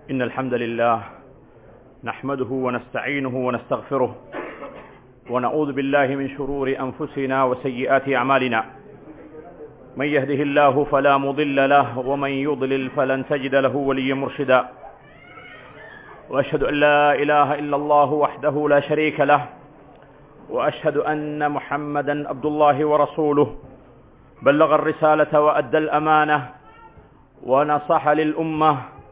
إن الحمد لله نحمده ونستعينه ونستغفره ونعوذ بالله من شرور أنفسنا وسيئات أعمالنا من يهده الله فلا مضل له ومن يضلل فلن تجد له وليا مرشدا وأشهد أن لا إله إلا الله وحده لا شريك له وأشهد أن محمدا عبد الله ورسوله بلغ الرسالة وأدى الأمانة ونصح للأمة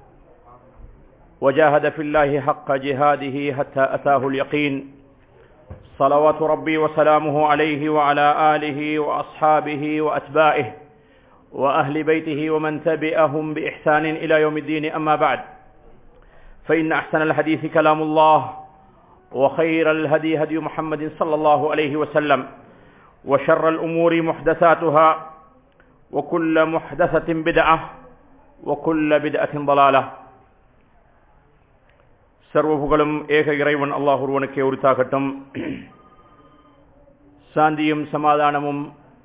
وجاهد في الله حق جهاده حتى أتاه اليقين صلوات ربي وسلامه عليه وعلى آله وأصحابه وأتباعه وأهل بيته ومن تبعهم بإحسان إلى يوم الدين أما بعد فإن أحسن الحديث كلام الله وخير الهدي هدي محمد صلى الله عليه وسلم وشر الأمور محدثاتها وكل محدثة بدعة وكل بدعة ضلالة சர்வ புகழும் ஏக இறைவன் அல்லாஹ் ஒருவனுக்கே உரித்தாகட்டும் சாந்தியும் சமாதானமும்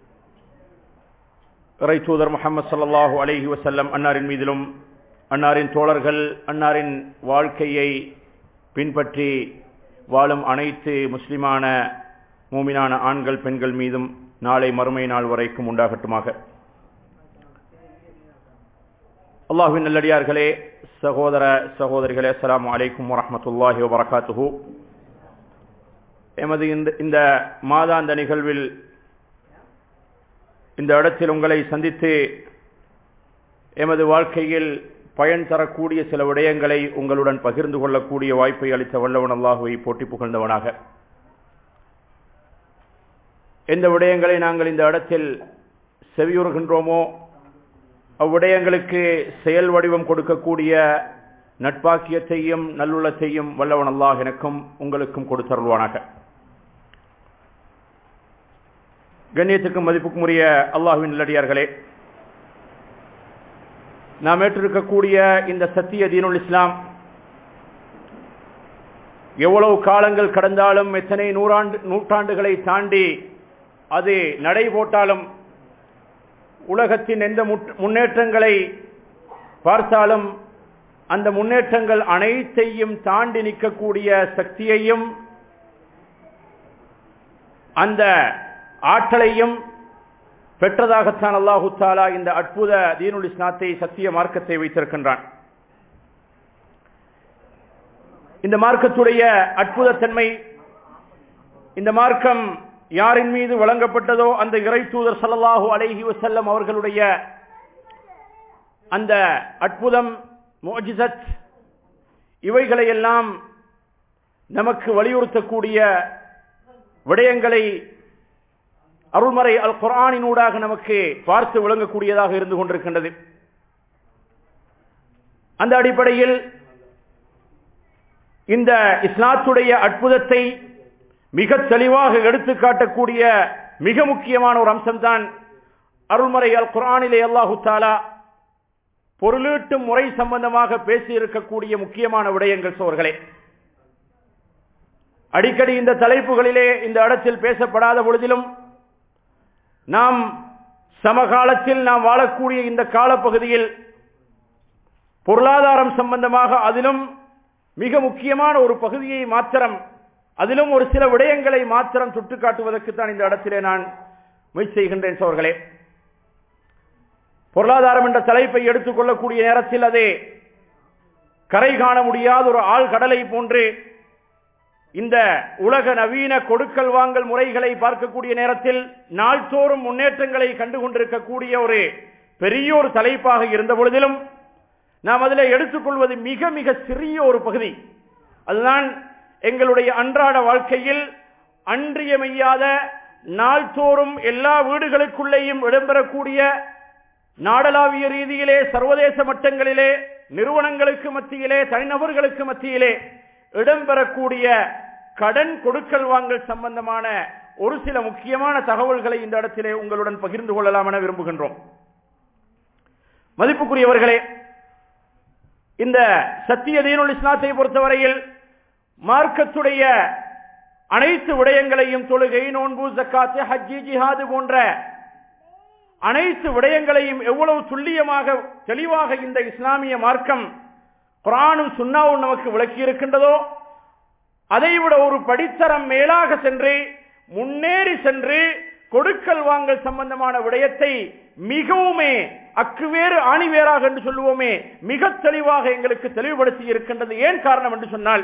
இறை தூதர் முகமது சல்லாஹூ அலஹி வசல்லம் அன்னாரின் மீதிலும் அன்னாரின் தோழர்கள் அன்னாரின் வாழ்க்கையை பின்பற்றி வாழும் அனைத்து முஸ்லிமான மூமினான ஆண்கள் பெண்கள் மீதும் நாளை மறுமை நாள் வரைக்கும் உண்டாகட்டுமாக அல்லாஹுவின் நல்லடியார்களே சகோதர சகோதரிகளே அஸ்லாம் வலைக்கும் வரமத்துல்லாஹி வபரகாத்துஹு எமது இந்த இந்த மாதாந்த நிகழ்வில் இந்த இடத்தில் உங்களை சந்தித்து எமது வாழ்க்கையில் பயன் தரக்கூடிய சில விடயங்களை உங்களுடன் பகிர்ந்து கொள்ளக்கூடிய வாய்ப்பை அளித்த வல்லவன் அல்லாஹுவை போட்டி புகழ்ந்தவனாக எந்த விடயங்களை நாங்கள் இந்த இடத்தில் செவியுறுகின்றோமோ அவ்விடயங்களுக்கு செயல் வடிவம் கொடுக்கக்கூடிய நட்பாக்கியத்தையும் நல்லுள்ளத்தையும் வல்லவன் அல்லாஹ் எனக்கும் உங்களுக்கும் கொடுத்தருள்வானாக கண்ணியத்துக்கும் மதிப்புக்கும் உரிய அல்லாஹுவின் நல்லடியார்களே நாம் ஏற்றிருக்கக்கூடிய இந்த சத்திய தீனுல் இஸ்லாம் எவ்வளவு காலங்கள் கடந்தாலும் எத்தனை நூறாண்டு நூற்றாண்டுகளை தாண்டி அது நடை போட்டாலும் உலகத்தின் எந்த முன்னேற்றங்களை பார்த்தாலும் அந்த முன்னேற்றங்கள் அனைத்தையும் தாண்டி நிற்கக்கூடிய சக்தியையும் அந்த ஆற்றலையும் பெற்றதாகத்தான் அல்லாஹு தாலா இந்த அற்புத தீனுல் இஸ்லாத்தை சத்திய மார்க்கத்தை வைத்திருக்கின்றான் இந்த மார்க்கத்துடைய அற்புதத்தன்மை இந்த மார்க்கம் யாரின் மீது வழங்கப்பட்டதோ அந்த இறை தூதர் சல்லாஹூ அலைஹி வசல்லம் அவர்களுடைய அந்த அற்புதம் மோஜிசத் இவைகளையெல்லாம் நமக்கு வலியுறுத்தக்கூடிய விடயங்களை அருள்மறை அல் குரானினூடாக நமக்கு பார்த்து விளங்கக்கூடியதாக இருந்து கொண்டிருக்கின்றது அந்த அடிப்படையில் இந்த இஸ்லாத்துடைய அற்புதத்தை மிக தெளிவாக எடுத்து காட்டக்கூடிய மிக முக்கியமான ஒரு அம்சம்தான் அருள்மறை அல் குரானிலே அல்லாஹு தாலா பொருளீட்டும் முறை சம்பந்தமாக பேசி இருக்கக்கூடிய முக்கியமான விடயங்கள் சோர்களே அடிக்கடி இந்த தலைப்புகளிலே இந்த இடத்தில் பேசப்படாத பொழுதிலும் நாம் சமகாலத்தில் நாம் வாழக்கூடிய இந்த காலப்பகுதியில் பொருளாதாரம் சம்பந்தமாக அதிலும் மிக முக்கியமான ஒரு பகுதியை மாத்திரம் அதிலும் ஒரு சில விடயங்களை மாத்திரம் சுட்டிக்காட்டுவதற்கு தான் இந்த இடத்திலே நான் முயற்சி செய்கின்றேன் சோர்களே பொருளாதாரம் என்ற தலைப்பை எடுத்துக்கொள்ளக்கூடிய நேரத்தில் அதே கரை காண முடியாத ஒரு ஆள் கடலை போன்று இந்த உலக நவீன கொடுக்கல் வாங்கல் முறைகளை பார்க்கக்கூடிய நேரத்தில் நாள்தோறும் முன்னேற்றங்களை கண்டு கொண்டிருக்கக்கூடிய ஒரு பெரிய ஒரு தலைப்பாக இருந்த பொழுதிலும் நாம் அதில் எடுத்துக்கொள்வது மிக மிக சிறிய ஒரு பகுதி அதுதான் எங்களுடைய அன்றாட வாழ்க்கையில் அன்றியமையாத நாள்தோறும் எல்லா வீடுகளுக்குள்ளேயும் இடம்பெறக்கூடிய நாடளாவிய ரீதியிலே சர்வதேச மட்டங்களிலே நிறுவனங்களுக்கு மத்தியிலே தனிநபர்களுக்கு மத்தியிலே இடம்பெறக்கூடிய கடன் கொடுக்கல் வாங்கல் சம்பந்தமான ஒரு சில முக்கியமான தகவல்களை இந்த இடத்திலே உங்களுடன் பகிர்ந்து கொள்ளலாம் என விரும்புகின்றோம் மதிப்புக்குரியவர்களே இந்த சத்திய தீனுல் இஸ்லாத்தை பொறுத்தவரையில் மார்க்கத்துடைய அனைத்து விடயங்களையும் தொழுகை நோன்பு ஜக்காத்து ஹஜ்ஜி ஜிஹாது போன்ற அனைத்து விடயங்களையும் எவ்வளவு துல்லியமாக தெளிவாக இந்த இஸ்லாமிய மார்க்கம் குரானும் சுன்னாவும் நமக்கு விளக்கி இருக்கின்றதோ அதைவிட ஒரு படித்தரம் மேலாக சென்று முன்னேறி சென்று கொடுக்கல் வாங்கல் சம்பந்தமான விடயத்தை மிகவுமே அக்குவேறு ஆணிவேராக என்று சொல்லுவோமே மிக தெளிவாக எங்களுக்கு தெளிவுபடுத்தி இருக்கின்றது ஏன் காரணம் என்று சொன்னால்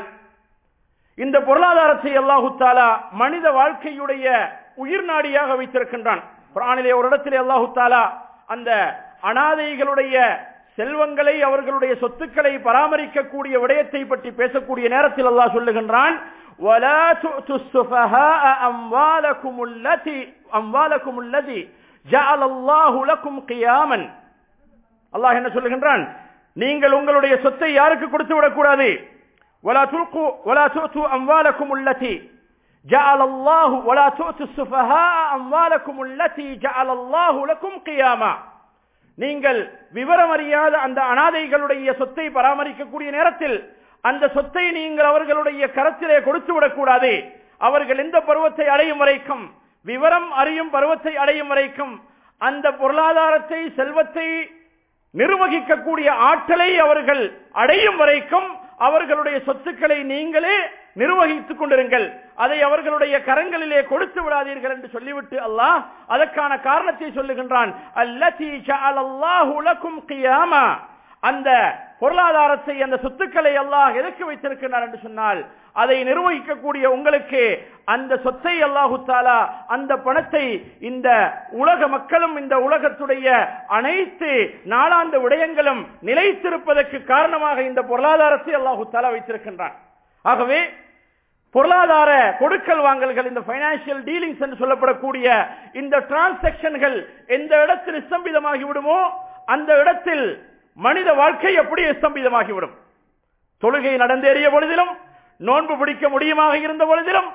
இந்த பொருளாதாரத்தை அல்லாஹு தாலா மனித வாழ்க்கையுடைய உயிர் நாடியாக வைத்திருக்கின்றான் குரானிலே ஒரு இடத்திலே அல்லாஹு தாலா அந்த அனாதைகளுடைய செல்வங்களை அவர்களுடைய சொத்துக்களை பராமரிக்கக்கூடிய விடயத்தை பற்றி பேசக்கூடிய நேரத்தில் அல்லாஹ் சொல்லுகின்றான் وَلَا تُؤْتُوا السُّفَهَاءَ أَمْوَالَكُمُ الَّتِي أَمْوَالَكُمُ الَّذِي جَعَلَ اللَّهُ لَكُمْ قِيَامًا அல்லாஹ் என்ன சொல்லுகின்றான் நீங்கள் உங்களுடைய சொத்தை யாருக்கு கொடுத்து விடக்கூடாது ولا تلقوا ولا تؤتوا أموالكم التي جعل الله ولا تؤتوا السفهاء أموالكم التي جعل الله لكم قياما நீங்கள் விவரம் அறியாத அந்த அனாதைகளுடைய சொத்தை பராமரிக்கக்கூடிய நேரத்தில் அந்த சொத்தை நீங்கள் அவர்களுடைய கரத்திலே கொடுத்து விடக்கூடாது அவர்கள் எந்த பருவத்தை அடையும் வரைக்கும் விவரம் அறியும் பருவத்தை அடையும் வரைக்கும் அந்த பொருளாதாரத்தை செல்வத்தை நிர்வகிக்கக்கூடிய ஆற்றலை அவர்கள் அடையும் வரைக்கும் அவர்களுடைய சொத்துக்களை நீங்களே நிர்வகித்துக் கொண்டிருங்கள் அதை அவர்களுடைய கரங்களிலே கொடுத்து விடாதீர்கள் என்று சொல்லிவிட்டு அல்லாஹ் அதற்கான காரணத்தை சொல்லுகின்றான் அல்லதி ஜஅலல்லாஹு லக்கும் கியாமா அந்த பொருளாதாரத்தை அந்த சொத்துக்களை அல்லாஹ் எதற்கு வைத்திருக்கிறார் என்று சொன்னால் அதை நிர்வகிக்கக்கூடிய உங்களுக்கு அந்த சொத்தை அல்லாஹு தாலா அந்த பணத்தை இந்த உலக மக்களும் இந்த உலகத்துடைய அனைத்து நாளாந்த விடயங்களும் நிலைத்திருப்பதற்கு காரணமாக இந்த பொருளாதாரத்தை அல்லாஹு தாலா வைத்திருக்கின்றான் ஆகவே பொருளாதார கொடுக்கல் வாங்கல்கள் இந்த பைனான்சியல் டீலிங்ஸ் என்று சொல்லப்படக்கூடிய இந்த டிரான்சாக்சன்கள் எந்த இடத்தில் ஸ்தம்பிதமாகி விடுமோ அந்த இடத்தில் மனித வாழ்க்கை அப்படியே ஸ்தம்பிதமாகிவிடும் தொழுகை நடந்தேறிய பொழுதிலும் நோன்பு பிடிக்க முடியுமாக இருந்த பொழுதிலும்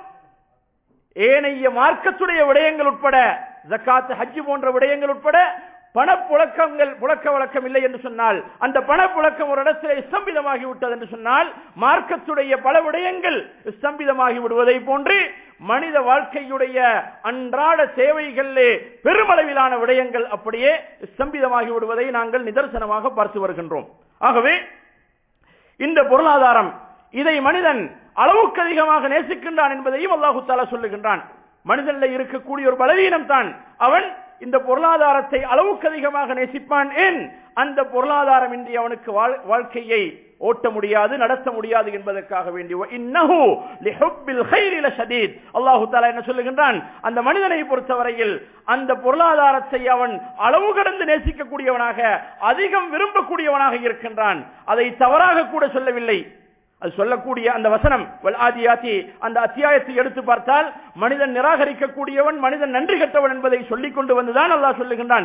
ஏனைய மார்க்கத்துடைய விடயங்கள் உட்பட ஜக்காத் ஹஜ்ஜு போன்ற விடயங்கள் உட்பட பணப்புழக்கங்கள் புழக்க வழக்கம் இல்லை என்று சொன்னால் அந்த பணப்புழக்கம் ஒரு இடத்தில் ஸ்தம்பிதமாகி விட்டது என்று சொன்னால் மார்க்கத்துடைய பல விடயங்கள் ஸ்தம்பிதமாகி விடுவதை போன்று மனித வாழ்க்கையுடைய அன்றாட சேவைகளிலே பெருமளவிலான விடயங்கள் அப்படியே ஸ்தம்பிதமாகி விடுவதை நாங்கள் நிதர்சனமாக பார்த்து வருகின்றோம் ஆகவே இந்த பொருளாதாரம் இதை மனிதன் அளவுக்கு அதிகமாக நேசிக்கின்றான் என்பதையும் அல்லாஹு தாலா சொல்லுகின்றான் மனிதனில் இருக்கக்கூடிய ஒரு பலவீனம் தான் அவன் இந்த பொருளாதாரத்தை அளவுக்கு அதிகமாக நேசிப்பான் ஏன் அந்த பொருளாதாரம் இன்றி அவனுக்கு வாழ்க்கையை ஓட்ட முடியாது நடத்த முடியாது என்பதற்காக வேண்டி இன்னஹு லிஹுப்பில் கைரில ஷதீத் அல்லாஹு தஆலா என்ன சொல்லுகின்றான் அந்த மனிதனை பொறுத்தவரையில் அந்த பொருளாதாரத்தை அவன் அளவு கடந்து நேசிக்கக்கூடியவனாக அதிகம் விரும்பக்கூடியவனாக இருக்கின்றான் அதை தவறாக கூட சொல்லவில்லை அது சொல்லக்கூடிய அந்த வசனம் ஆதியாத்தி அந்த அத்தியாயத்தை எடுத்து பார்த்தால் மனிதன் நிராகரிக்கக்கூடியவன் மனிதன் நன்றி கட்டவன் என்பதை சொல்லிக் கொண்டு வந்துதான் அல்லாஹ் சொல்லுகின்றான்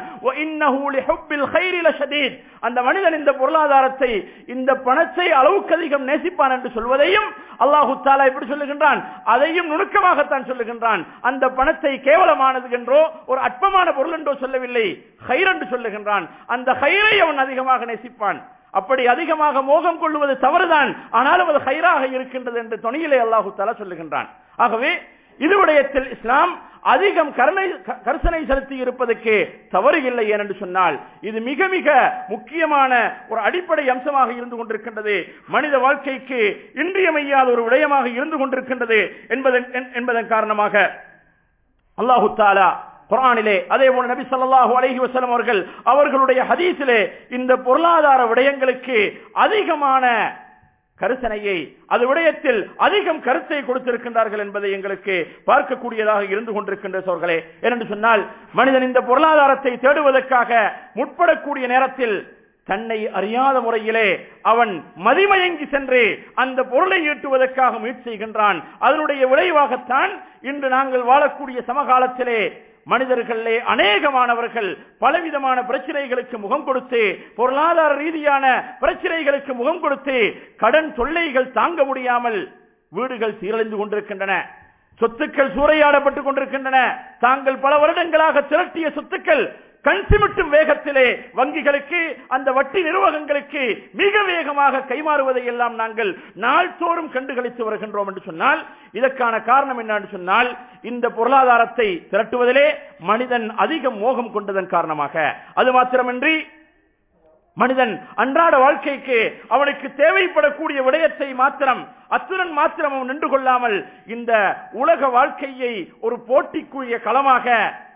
அந்த மனிதன் இந்த பொருளாதாரத்தை இந்த பணத்தை அளவுக்கு அதிகம் நேசிப்பான் என்று சொல்வதையும் அல்லாஹு தாலா எப்படி சொல்லுகின்றான் அதையும் நுணுக்கமாகத்தான் சொல்லுகின்றான் அந்த பணத்தை கேவலமானது என்றோ ஒரு அற்பமான பொருள் என்றோ சொல்லவில்லை ஹைர் என்று சொல்லுகின்றான் அந்த ஹைரை அவன் அதிகமாக நேசிப்பான் அப்படி அதிகமாக மோகம் கொள்வது தவறுதான் ஆனாலும் அது ஹைராக இருக்கின்றது என்று துணையிலே அல்லாஹு தாலா சொல்லுகின்றான் ஆகவே இது விடயத்தில் இஸ்லாம் அதிகம் கருணை கரிசனை செலுத்தி இருப்பதற்கு தவறு இல்லை என்று சொன்னால் இது மிக மிக முக்கியமான ஒரு அடிப்படை அம்சமாக இருந்து கொண்டிருக்கின்றது மனித வாழ்க்கைக்கு இன்றியமையாத ஒரு விடயமாக இருந்து கொண்டிருக்கின்றது என்பதன் என்பதன் காரணமாக அல்லாஹு தாலா குரானிலே அதே போல நபி ஸல்லல்லாஹு அலைஹி வஸல்லம் அவர்கள் அவர்களுடைய ஹதீஸிலே இந்த பொருளாதார விடயங்களுக்கு அதிகமான கருசனையை அது விடயத்தில் அதிகம் கருத்தை கொடுத்திருக்கின்றார்கள் என்பதை எங்களுக்கு பார்க்கக்கூடியதாக இருந்து கொண்டிருக்கின்ற சோர்களே ஏனென்று சொன்னால் மனிதன் இந்த பொருளாதாரத்தை தேடுவதற்காக முற்படக்கூடிய நேரத்தில் தன்னை அறியாத முறையிலே அவன் மதிமயங்கி சென்று அந்த பொருளை ஈட்டுவதற்காக முயற்சி செய்கின்றான் அதனுடைய விளைவாகத்தான் இன்று நாங்கள் வாழக்கூடிய சமகாலத்திலே மனிதர்களே அநேகமானவர்கள் பலவிதமான பிரச்சனைகளுக்கு முகம் கொடுத்து பொருளாதார ரீதியான பிரச்சனைகளுக்கு முகம் கொடுத்து கடன் தொல்லைகள் தாங்க முடியாமல் வீடுகள் சீரழிந்து கொண்டிருக்கின்றன சொத்துக்கள் சூறையாடப்பட்டுக் கொண்டிருக்கின்றன தாங்கள் பல வருடங்களாக திரட்டிய சொத்துக்கள் கண்சிமிட்டும் வேகத்திலே வங்கிகளுக்கு அந்த வட்டி நிர்வாகங்களுக்கு மிக வேகமாக கைமாறுவதை எல்லாம் நாங்கள் நாள்தோறும் கண்டுகளித்து வருகின்றோம் என்று சொன்னால் இதற்கான காரணம் என்னன்னு சொன்னால் இந்த பொருளாதாரத்தை திரட்டுவதிலே மனிதன் அதிக மோகம் கொண்டதன் காரணமாக அது மாத்திரமின்றி மனிதன் அன்றாட வாழ்க்கைக்கு அவனுக்கு தேவைப்படக்கூடிய விடயத்தை மாத்திரம் அத்துடன் மாத்திரம் அவன் நின்று கொள்ளாமல் இந்த உலக வாழ்க்கையை ஒரு போட்டிக்குரிய களமாக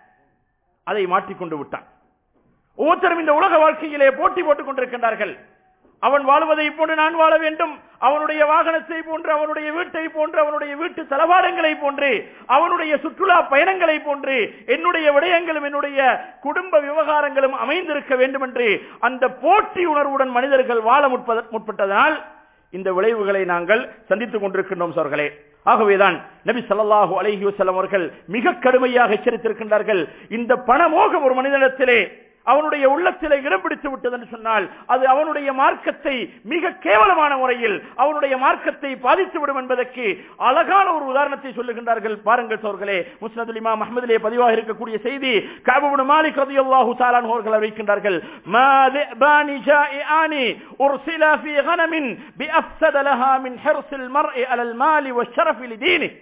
அதை மாற்றிக்கொண்டு விட்டான் ஒவ்வொருத்தரும் இந்த உலக வாழ்க்கையிலே போட்டி போட்டுக் கொண்டிருக்கின்றார்கள் அவன் வாழ்வதை போன்று நான் வாழ வேண்டும் அவனுடைய வாகனத்தை போன்று அவனுடைய வீட்டை போன்று அவனுடைய வீட்டு தளவாடங்களை போன்று அவனுடைய சுற்றுலா பயணங்களை போன்று என்னுடைய விடயங்களும் என்னுடைய குடும்ப விவகாரங்களும் அமைந்திருக்க வேண்டும் என்று அந்த போட்டி உணர்வுடன் மனிதர்கள் வாழ முற்பத- முற்பட்டதனால் இந்த விளைவுகளை நாங்கள் சந்தித்துக் கொண்டிருக்கின்றோம் சோர்களே ஆகவேதான் நபி ஸல்லல்லாஹு அலைஹி வஸல்லம் அவர்கள் மிக கடுமையாக எச்சரித்திருக்கின்றார்கள் இந்த பணமோகம் ஒரு மனிதனிடத்திலே அவனுடைய உள்ளத்திலே இடம் பிடித்து விட்டது என்று சொன்னால் அது அவனுடைய மார்க்கத்தை மிக கேவலமான முறையில் அவனுடைய மார்க்கத்தை பாதித்து விடும் என்பதற்கு அழகான ஒரு உதாரணத்தை சொல்லுகின்றார்கள் பாருங்கள் சோர்களே முஸ்னதுல் இமாம் அஹ்மதிலே பதிவாக இருக்கக்கூடிய செய்தி காபுபுன் மாலிக் ரலியல்லாஹு தஆலா அன்ஹு அவர்கள் அறிவிக்கின்றார்கள் மா ذئبان جائعان ارسلا في غنم بافسد لها من حرص المرء على المال والشرف لدينه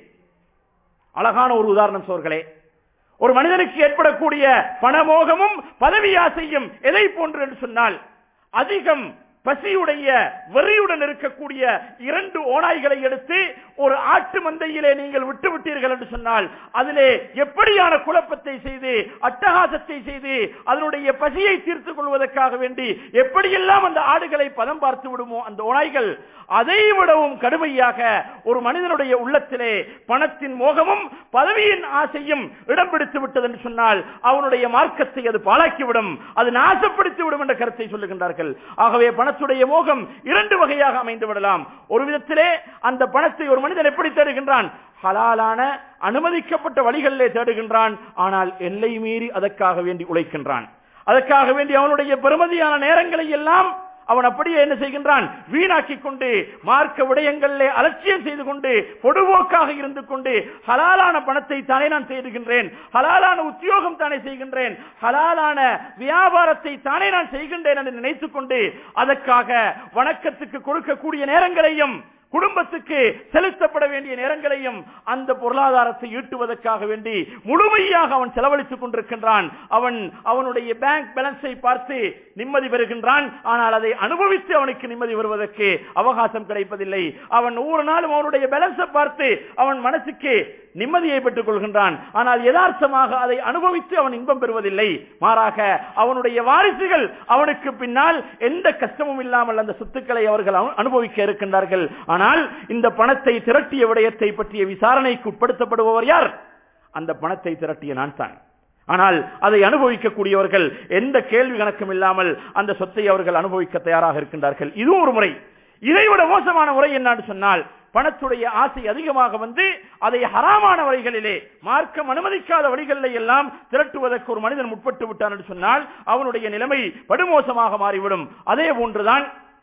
அழகான ஒரு உதாரணம் சோர்களே ஒரு மனிதனுக்கு ஏற்படக்கூடிய பணமோகமும் பதவி ஆசையும் எதை போன்று என்று சொன்னால் அதிகம் பசியுடைய வெறியுடன் இருக்கக்கூடிய இரண்டு ஓநாய்களை எடுத்து ஒரு ஆட்டு மந்தையிலே நீங்கள் விட்டு விட்டீர்கள் என்று சொன்னால் அதிலே எப்படியான குழப்பத்தை செய்து அட்டகாசத்தை செய்து அதனுடைய பசியை தீர்த்துக் கொள்வதற்காக வேண்டி எப்படியெல்லாம் அந்த ஆடுகளை பதம் பார்த்து விடுமோ அந்த ஓநாய்கள் அதை விடவும் கடுமையாக ஒரு மனிதனுடைய உள்ளத்திலே பணத்தின் மோகமும் பதவியின் ஆசையும் இடம் பிடித்து விட்டது என்று சொன்னால் அவனுடைய மார்க்கத்தை அது பாழாக்கிவிடும் அது நாசப்படுத்தி விடும் என்ற கருத்தை சொல்லுகின்றார்கள் ஆகவே பணத்துடைய மோகம் இரண்டு வகையாக அமைந்து விடலாம் ஒரு விதத்திலே அந்த பணத்தை ஒரு மனிதன் எப்படி தேடுகின்றான் ஹலாலான அனுமதிக்கப்பட்ட வழிகளிலே தேடுகின்றான் ஆனால் எல்லை மீறி அதற்காக வேண்டி உழைக்கின்றான் அதற்காக வேண்டி அவனுடைய பெருமதியான நேரங்களை எல்லாம் அவன் அப்படியே என்ன செய்கின்றான் வீணாக்கி கொண்டு மார்க்க விடயங்களிலே அலட்சியம் செய்து கொண்டு பொடுபோக்காக இருந்து கொண்டு ஹலாலான பணத்தை தானே நான் தேடுகின்றேன் ஹலாலான உத்தியோகம் தானே செய்கின்றேன் ஹலாலான வியாபாரத்தை தானே நான் செய்கின்றேன் என்று நினைத்துக் கொண்டு அதற்காக வணக்கத்துக்கு கொடுக்கக்கூடிய நேரங்களையும் குடும்பத்துக்கு செலுத்தப்பட வேண்டிய நேரங்களையும் அந்த பொருளாதாரத்தை ஈட்டுவதற்காக வேண்டி முழுமையாக அவன் செலவழித்துக் கொண்டிருக்கின்றான் அவன் அவனுடைய பேங்க் பேலன்ஸை பார்த்து நிம்மதி பெறுகின்றான் ஆனால் அதை அனுபவித்து அவனுக்கு நிம்மதி வருவதற்கு அவகாசம் கிடைப்பதில்லை அவன் ஒவ்வொரு நாளும் அவனுடைய பேலன்ஸை பார்த்து அவன் மனசுக்கு நிம்மதியை பெற்றுக் கொள்கின்றான் ஆனால் யதார்த்தமாக அதை அனுபவித்து அவன் இன்பம் பெறுவதில்லை மாறாக அவனுடைய வாரிசுகள் அவனுக்கு பின்னால் எந்த கஷ்டமும் இல்லாமல் அந்த சொத்துக்களை அவர்கள் அனு- அனுபவிக்க இருக்கின்றார்கள் ஆனால் இந்த பணத்தை திரட்டிய விடயத்தை பற்றிய விசாரணைக்கு உட்படுத்தப்படுபவர் யார் அந்த பணத்தை திரட்டிய நான் தான் ஆனால் அதை அனுபவிக்கக்கூடியவர்கள் எந்த கேள்வி கணக்கும் இல்லாமல் அந்த சொத்தை அவர்கள் அனுபவிக்க தயாராக இருக்கின்றார்கள் இதுவும் ஒரு முறை இதைவிட மோசமான முறை என்னன்னு சொன்னால் பணத்துடைய ஆசை அதிகமாக வந்து அதை ஹராமான வழிகளிலே மார்க்கம் அனுமதிக்காத வழிகளிலே எல்லாம் திரட்டுவதற்கு ஒரு மனிதன் முற்பட்டு விட்டான் என்று சொன்னால் அவனுடைய நிலைமை படுமோசமாக மாறிவிடும் அதே போன்றுதான்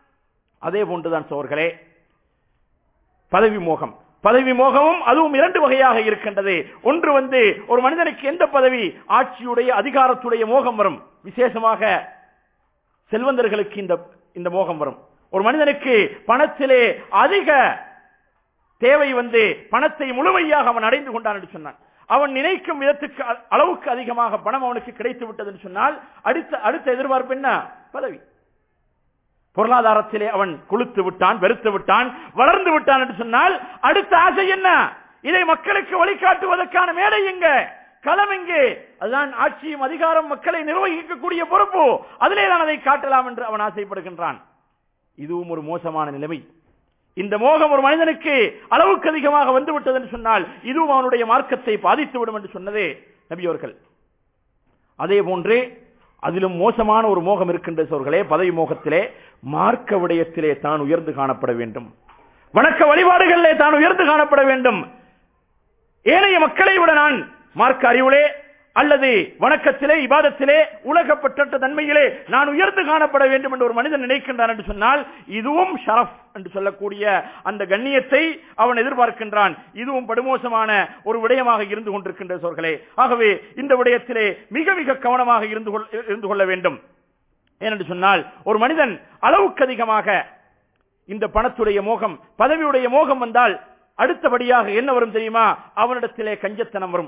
அதே போன்றுதான் சோர்களே பதவி மோகம் பதவி மோகமும் அதுவும் இரண்டு வகையாக இருக்கின்றது ஒன்று வந்து ஒரு மனிதனுக்கு எந்த பதவி ஆட்சியுடைய அதிகாரத்துடைய மோகம் வரும் விசேஷமாக செல்வந்தர்களுக்கு இந்த இந்த மோகம் வரும் ஒரு மனிதனுக்கு பணத்திலே அதிக தேவை வந்து பணத்தை முழுமையாக அவன் அடைந்து கொண்டான் என்று சொன்னான் அவன் நினைக்கும் விதத்துக்கு அ- அளவுக்கு அதிகமாக பணம் அவனுக்கு கிடைத்து விட்டது என்று சொன்னால் அடுத்த அடுத்த எதிர்பார்ப்பு என்ன பதவி பொருளாதாரத்திலே அவன் கொளுத்து விட்டான் வெறுத்து விட்டான் வளர்ந்து விட்டான் என்று சொன்னால் அடுத்த ஆசை என்ன இதை மக்களுக்கு வழிகாட்டுவதற்கான மேடை எங்க களம் எங்கே அதுதான் ஆட்சியும் அதிகாரம் மக்களை நிர்வகிக்கக்கூடிய பொறுப்பு அதிலே தான் அதை காட்டலாம் என்று அவன் ஆசைப்படுகின்றான் இதுவும் ஒரு மோசமான நிலைமை இந்த மோகம் ஒரு மனிதனுக்கு அளவுக்கு அதிகமாக வந்து விட்டது என்று சொன்னால் இதுவும் அவனுடைய மார்க்கத்தை பாதித்து விடும் என்று சொன்னதே நபி அவர்கள் அதே போன்று அதிலும் மோசமான ஒரு மோகம் இருக்கின்ற சோர்களே பதவி மோகத்திலே மார்க்க விடயத்திலே தான் உயர்ந்து காணப்பட வேண்டும் வணக்க வழிபாடுகளிலே தான் உயர்ந்து காணப்பட வேண்டும் ஏனைய மக்களை விட நான் மார்க்க அறிவிலே அல்லது வணக்கத்திலே இபாதத்திலே உலகப்பட்ட தன்மையிலே நான் உயர்ந்து காணப்பட வேண்டும் என்று ஒரு மனிதன் நினைக்கின்றான் என்று சொன்னால் இதுவும் ஷரஃப் என்று சொல்லக்கூடிய அந்த கண்ணியத்தை அவன் எதிர்பார்க்கின்றான் இதுவும் படுமோசமான ஒரு விடயமாக இருந்து கொண்டிருக்கின்ற சோர்களே ஆகவே இந்த விடயத்திலே மிக மிக கவனமாக இருந்து கொள்- இருந்து கொள்ள வேண்டும் ஏனென்று சொன்னால் ஒரு மனிதன் அளவுக்கு அதிகமாக இந்த பணத்துடைய மோகம் பதவியுடைய மோகம் வந்தால் அடுத்தபடியாக என்ன வரும் தெரியுமா அவனிடத்திலே கஞ்சத்தனம் வரும்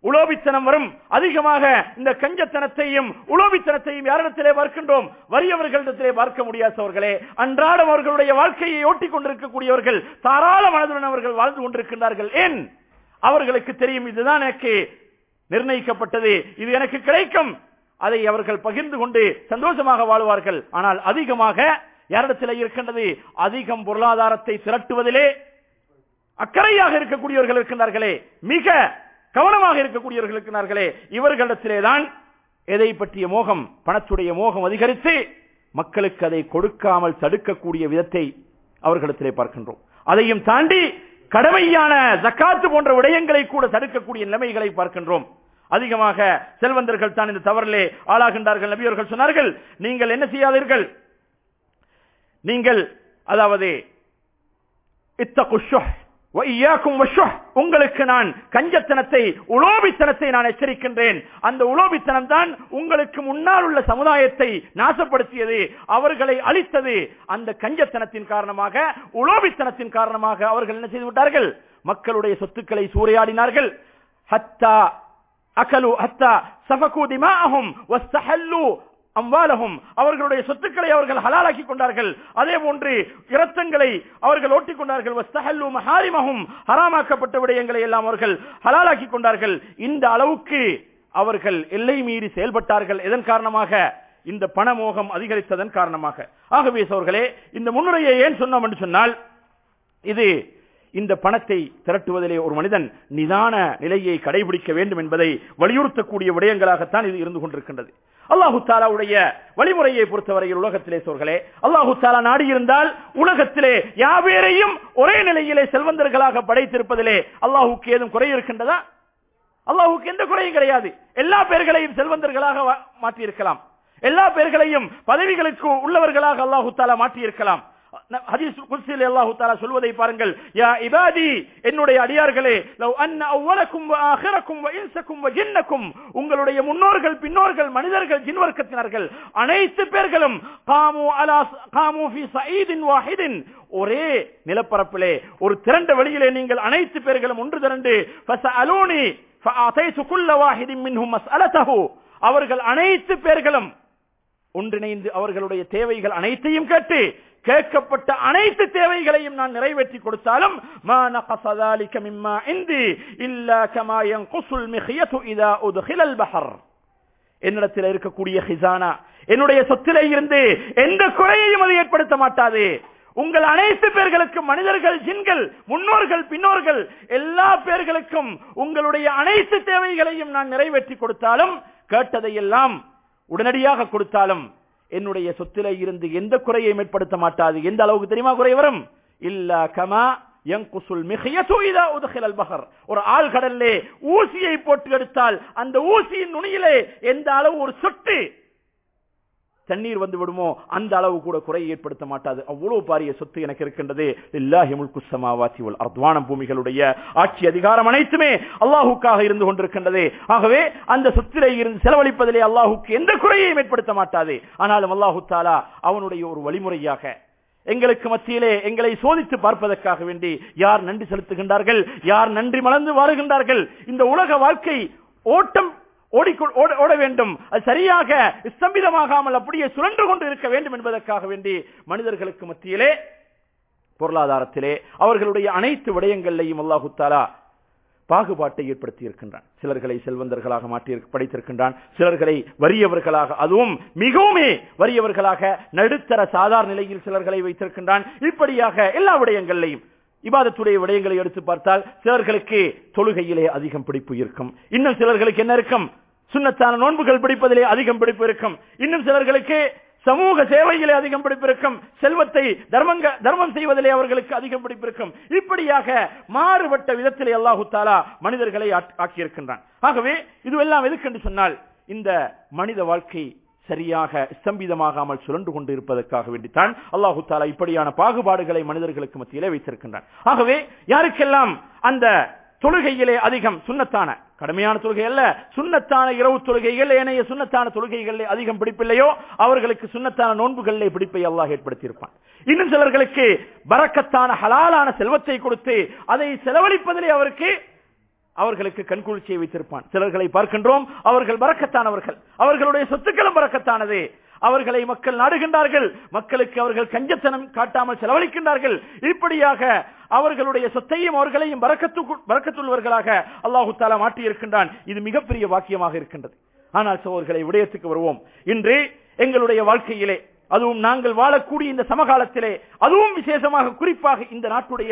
உலோபித்தனம் வரும் அதிகமாக இந்த கஞ்சத்தனத்தையும் உலோபித்தனத்தையும் யாரிடத்திலே பார்க்கின்றோம் வறியவர்களிடத்திலே பார்க்க முடியாதவர்களே அன்றாடம் அவர்களுடைய வாழ்க்கையை ஓட்டிக் கொண்டிருக்கக்கூடியவர்கள் தாராள மனதுடன் அவர்கள் வாழ்ந்து கொண்டிருக்கின்றார்கள் ஏன் அவர்களுக்கு தெரியும் இதுதான் எனக்கு நிர்ணயிக்கப்பட்டது இது எனக்கு கிடைக்கும் அதை அவர்கள் பகிர்ந்து கொண்டு சந்தோஷமாக வாழ்வார்கள் ஆனால் அதிகமாக யாரிடத்தில் இருக்கின்றது அதிகம் பொருளாதாரத்தை திரட்டுவதிலே அக்கறையாக இருக்கக்கூடியவர்கள் இருக்கின்றார்களே மிக கவனமாக இருக்கக்கூடியவர்கள் இருக்கிறார்களே இவர்களிடத்திலே தான் எதை பற்றிய மோகம் பணத்துடைய மோகம் அதிகரித்து மக்களுக்கு அதை கொடுக்காமல் தடுக்கக்கூடிய விதத்தை அவர்களிடத்திலே பார்க்கின்றோம் அதையும் தாண்டி கடமையான ஜக்காத்து போன்ற விடயங்களை கூட தடுக்கக்கூடிய நிலைமைகளை பார்க்கின்றோம் அதிகமாக செல்வந்தர்கள் தான் இந்த தவறிலே ஆளாகின்றார்கள் நபியவர்கள் சொன்னார்கள் நீங்கள் என்ன செய்யாதீர்கள் நீங்கள் அதாவது இத்தகு ஷுஹ் வஇய்யாக்கும் வஷுஹ் உங்களுக்கு நான் கஞ்சத்தனத்தை உலோபித்தனத்தை நான் எச்சரிக்கின்றேன் அந்த உலோபித்தனம் தான் உங்களுக்கு முன்னால் உள்ள சமுதாயத்தை நாசப்படுத்தியது அவர்களை அழித்தது அந்த கஞ்சத்தனத்தின் காரணமாக உலோபித்தனத்தின் காரணமாக அவர்கள் என்ன செய்து விட்டார்கள் மக்களுடைய சொத்துக்களை சூறையாடினார்கள் ஹத்தா அகலு ஹத்தா சஃபகு திமாஅஹும் வஸ்தஹல்லு அம்வாலஹும் அவர்களுடைய சொத்துக்களை அவர்கள் ஹலாலாக்கி கொண்டார்கள் அதே போன்று இரத்தங்களை அவர்கள் ஓட்டிக் கொண்டார்கள் வஸ்தஹல்லு மஹாரிமஹும் ஹராமாக்கப்பட்ட விடயங்களை எல்லாம் அவர்கள் ஹலாலாக்கி கொண்டார்கள் இந்த அளவுக்கு அவர்கள் எல்லை மீறி செயல்பட்டார்கள் எதன் காரணமாக இந்த பணமோகம் அதிகரித்ததன் காரணமாக ஆகவே சோர்களே இந்த முன்னுரையை ஏன் சொன்னோம் என்று சொன்னால் இது இந்த பணத்தை திரட்டுவதிலே ஒரு மனிதன் நிதான நிலையை கடைபிடிக்க வேண்டும் என்பதை வலியுறுத்தக்கூடிய விடயங்களாகத்தான் இது இருந்து கொண்டிருக்கின்றது அல்லாஹு தாலாவுடைய வழிமுறையை பொறுத்தவரையில் உலகத்திலே சோர்களே அல்லாஹு தாலா நாடியிருந்தால் உலகத்திலே யாவேரையும் ஒரே நிலையிலே செல்வந்தர்களாக படைத்திருப்பதிலே அல்லாஹுக்கு ஏதும் குறை இருக்கின்றதா அல்லாஹுக்கு எந்த குறையும் கிடையாது எல்லா பேர்களையும் செல்வந்தர்களாக வா- மாற்றியிருக்கலாம் எல்லா பேர்களையும் பதவிகளுக்கு உள்ளவர்களாக அல்லாஹு தாலா மாற்றியிருக்கலாம் ஹதீஸ் குர்சியில் அல்லாஹு தாலா சொல்வதை பாருங்கள் யா இபாதி என்னுடைய அடியார்களே லவ் அன்ன அவ்வலக்கும் வ ஆஹிரக்கும் வ இன்சக்கும் வ ஜின்னக்கும் உங்களுடைய முன்னோர்கள் பின்னோர்கள் மனிதர்கள் ஜின் வர்க்கத்தினர்கள் அனைத்து பேர்களும் காமு அலா காமு ஃபி சயீதின் வாஹிதின் ஒரே நிலப்பரப்பிலே ஒரு திரண்ட வெளியிலே நீங்கள் அனைத்து பேர்களும் ஒன்று திரண்டு ஃபஸஅலூனி ஃபஅதைது குல்ல வாஹிதின் மின்ஹும் மஸ்அலதஹு அவர்கள் அனைத்து பேர்களும் ஒன்றிணைந்து அவர்களுடைய தேவைகள் அனைத்தையும் கேட்டு கேட்கப்பட்ட அனைத்து தேவைகளையும் நான் நிறைவேற்றி கொடுத்தாலும் மா நகஸ ذلك مما عندي الا كما ينقص المخيط اذا ادخل البحر என்னிடத்தில் இருக்கக்கூடிய ஹிசானா என்னுடைய சொத்திலே இருந்து எந்த குறையையும் அது ஏற்படுத்த மாட்டாது உங்கள் அனைத்து பேர்களுக்கும் மனிதர்கள் ஜின்கள் முன்னோர்கள் பின்னோர்கள் எல்லா பேர்களுக்கும் உங்களுடைய அனைத்து தேவைகளையும் நான் நிறைவேற்றி கொடுத்தாலும் கேட்டதையெல்லாம் உடனடியாக கொடுத்தாலும் என்னுடைய சொத்திலே இருந்து எந்த குறையையும் ஏற்படுத்த மாட்டாது எந்த அளவுக்கு தெரியுமா குறை வரும் இல்ல கமா யங்குசுல் மிகையது இதா உதகிலல் பஹர் ஒரு ஆள் கடல்லே ஊசியை போட்டு எடுத்தால் அந்த ஊசியின் நுனியிலே எந்த அளவு ஒரு சொட்டு தண்ணீர் வந்து விடுமோ அந்த அளவு கூட குறை ஏற்படுத்த மாட்டாது அவ்வளவு பாரிய சொத்து எனக்கு இருக்கின்றது இல்லாஹி முல்கு சமாவாத்தி வல் அர்த்வானம் பூமிகளுடைய ஆட்சி அதிகாரம் அனைத்துமே அல்லாஹுக்காக இருந்து கொண்டிருக்கின்றது ஆகவே அந்த சொத்திலே இருந்து செலவழிப்பதிலே அல்லாஹுக்கு எந்த குறையையும் ஏற்படுத்த மாட்டாது ஆனாலும் அல்லாஹு தாலா அவனுடைய ஒரு வழிமுறையாக எங்களுக்கு மத்தியிலே எங்களை சோதித்து பார்ப்பதற்காக வேண்டி யார் நன்றி செலுத்துகின்றார்கள் யார் நன்றி மலர்ந்து வாழுகின்றார்கள் இந்த உலக வாழ்க்கை ஓட்டம் ஓடிக்கொ- ஓட ஓட வேண்டும் அது சரியாக ஸ்தம்பிதமாகாமல் அப்படியே சுழன்று கொண்டு இருக்க வேண்டும் என்பதற்காக வேண்டி மனிதர்களுக்கு மத்தியிலே பொருளாதாரத்திலே அவர்களுடைய அனைத்து விடயங்களையும் அல்லாஹு தாலா பாகுபாட்டை ஏற்படுத்தி இருக்கின்றான் சிலர்களை செல்வந்தர்களாக மாற்றி படைத்திருக்கின்றான் சிலர்களை வறியவர்களாக அதுவும் மிகவுமே வறியவர்களாக நடுத்தர சாதாரண நிலையில் சிலர்களை வைத்திருக்கின்றான் இப்படியாக எல்லா விடயங்களையும் இபாதத்துடைய விடயங்களை எடுத்து பார்த்தால் சிலர்களுக்கு தொழுகையிலே அதிகம் பிடிப்பு இருக்கும் இன்னும் சிலர்களுக்கு என்ன இருக்கும் சுண்ணத்தான நோன்புகள் பிடிப்பதிலே அதிகம் பிடிப்பு இருக்கும் இன்னும் சிலர்களுக்கு சமூக சேவையிலே அதிகம் பிடிப்பிருக்கும் செல்வத்தை தர்மங்க தர்மம் செய்வதிலே அவர்களுக்கு அதிகம் பிடிப்பிருக்கும் இப்படியாக மாறுபட்ட விதத்திலே அல்லாஹு தாலா மனிதர்களை ஆக்- ஆக்கியிருக்கின்றான் ஆகவே இதுவெல்லாம் எதுக்கென்று சொன்னால் இந்த மனித வாழ்க்கை சரியாக ஸ்தம்பிதமாகாமல் சுழன்று கொண்டு இருப்பதற்காக வேண்டித்தான் அல்லாஹு தாலா இப்படியான பாகுபாடுகளை மனிதர்களுக்கு மத்தியிலே வைத்திருக்கின்றான் ஆகவே யாருக்கெல்லாம் அந்த தொழுகையிலே அதிகம் சுண்ணத்தான கடுமையான தொழுகை அல்ல சுண்ணத்தான இரவு தொழுகைகள் ஏனைய சுண்ணத்தான தொழுகைகளிலே அதிகம் பிடிப்பில்லையோ அவர்களுக்கு சுண்ணத்தான நோன்புகளிலே பிடிப்பை அல்லாஹ் ஏற்படுத்தியிருப்பான் இன்னும் சிலர்களுக்கு பரக்கத்தான ஹலாலான செல்வத்தை கொடுத்து அதை செலவழிப்பதிலே அவருக்கு அவர்களுக்கு கண்குளிர்ச்சியை வைத்திருப்பான் சிலர்களை பார்க்கின்றோம் அவர்கள் பறக்கத்தானவர்கள் அவர்களுடைய சொத்துக்களும் பறக்கத்தானது அவர்களை மக்கள் நாடுகின்றார்கள் மக்களுக்கு அவர்கள் கஞ்சத்தனம் காட்டாமல் செலவழிக்கின்றார்கள் இப்படியாக அவர்களுடைய சொத்தையும் அவர்களையும் பறக்கத்து பறக்கத்துள்ளவர்களாக அல்லாஹு தாலா மாற்றி இருக்கின்றான் இது மிகப்பெரிய வாக்கியமாக இருக்கின்றது ஆனால் சோர்களை விடயத்துக்கு வருவோம் இன்று எங்களுடைய வாழ்க்கையிலே அதுவும் நாங்கள் வாழக்கூடிய இந்த சமகாலத்திலே அதுவும் விசேஷமாக குறிப்பாக இந்த நாட்டுடைய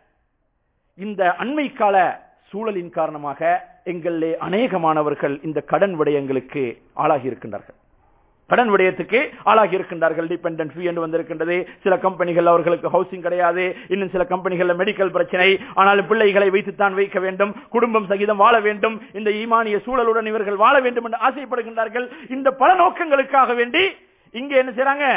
இந்த அண்மை கால சூழலின் காரணமாக எங்களிலே அநேகமானவர்கள் இந்த கடன் விடயங்களுக்கு ஆளாகி இருக்கின்றார்கள் கடன் விடயத்துக்கு ஆளாகி இருக்கின்றார்கள் டிபெண்டன்ட் ஃபீ என்று வந்திருக்கின்றது சில கம்பெனிகள் அவர்களுக்கு ஹவுசிங் கிடையாது இன்னும் சில கம்பெனிகள்ல மெடிக்கல் பிரச்சனை ஆனாலும் பிள்ளைகளை வைத்துத்தான் வைக்க வேண்டும் குடும்பம் சகிதம் வாழ வேண்டும் இந்த ஈமானிய சூழலுடன் இவர்கள் வாழ வேண்டும் என்று ஆசைப்படுகின்றார்கள் இந்த பல நோக்கங்களுக்காக வேண்டி இங்க என்ன செய்றாங்க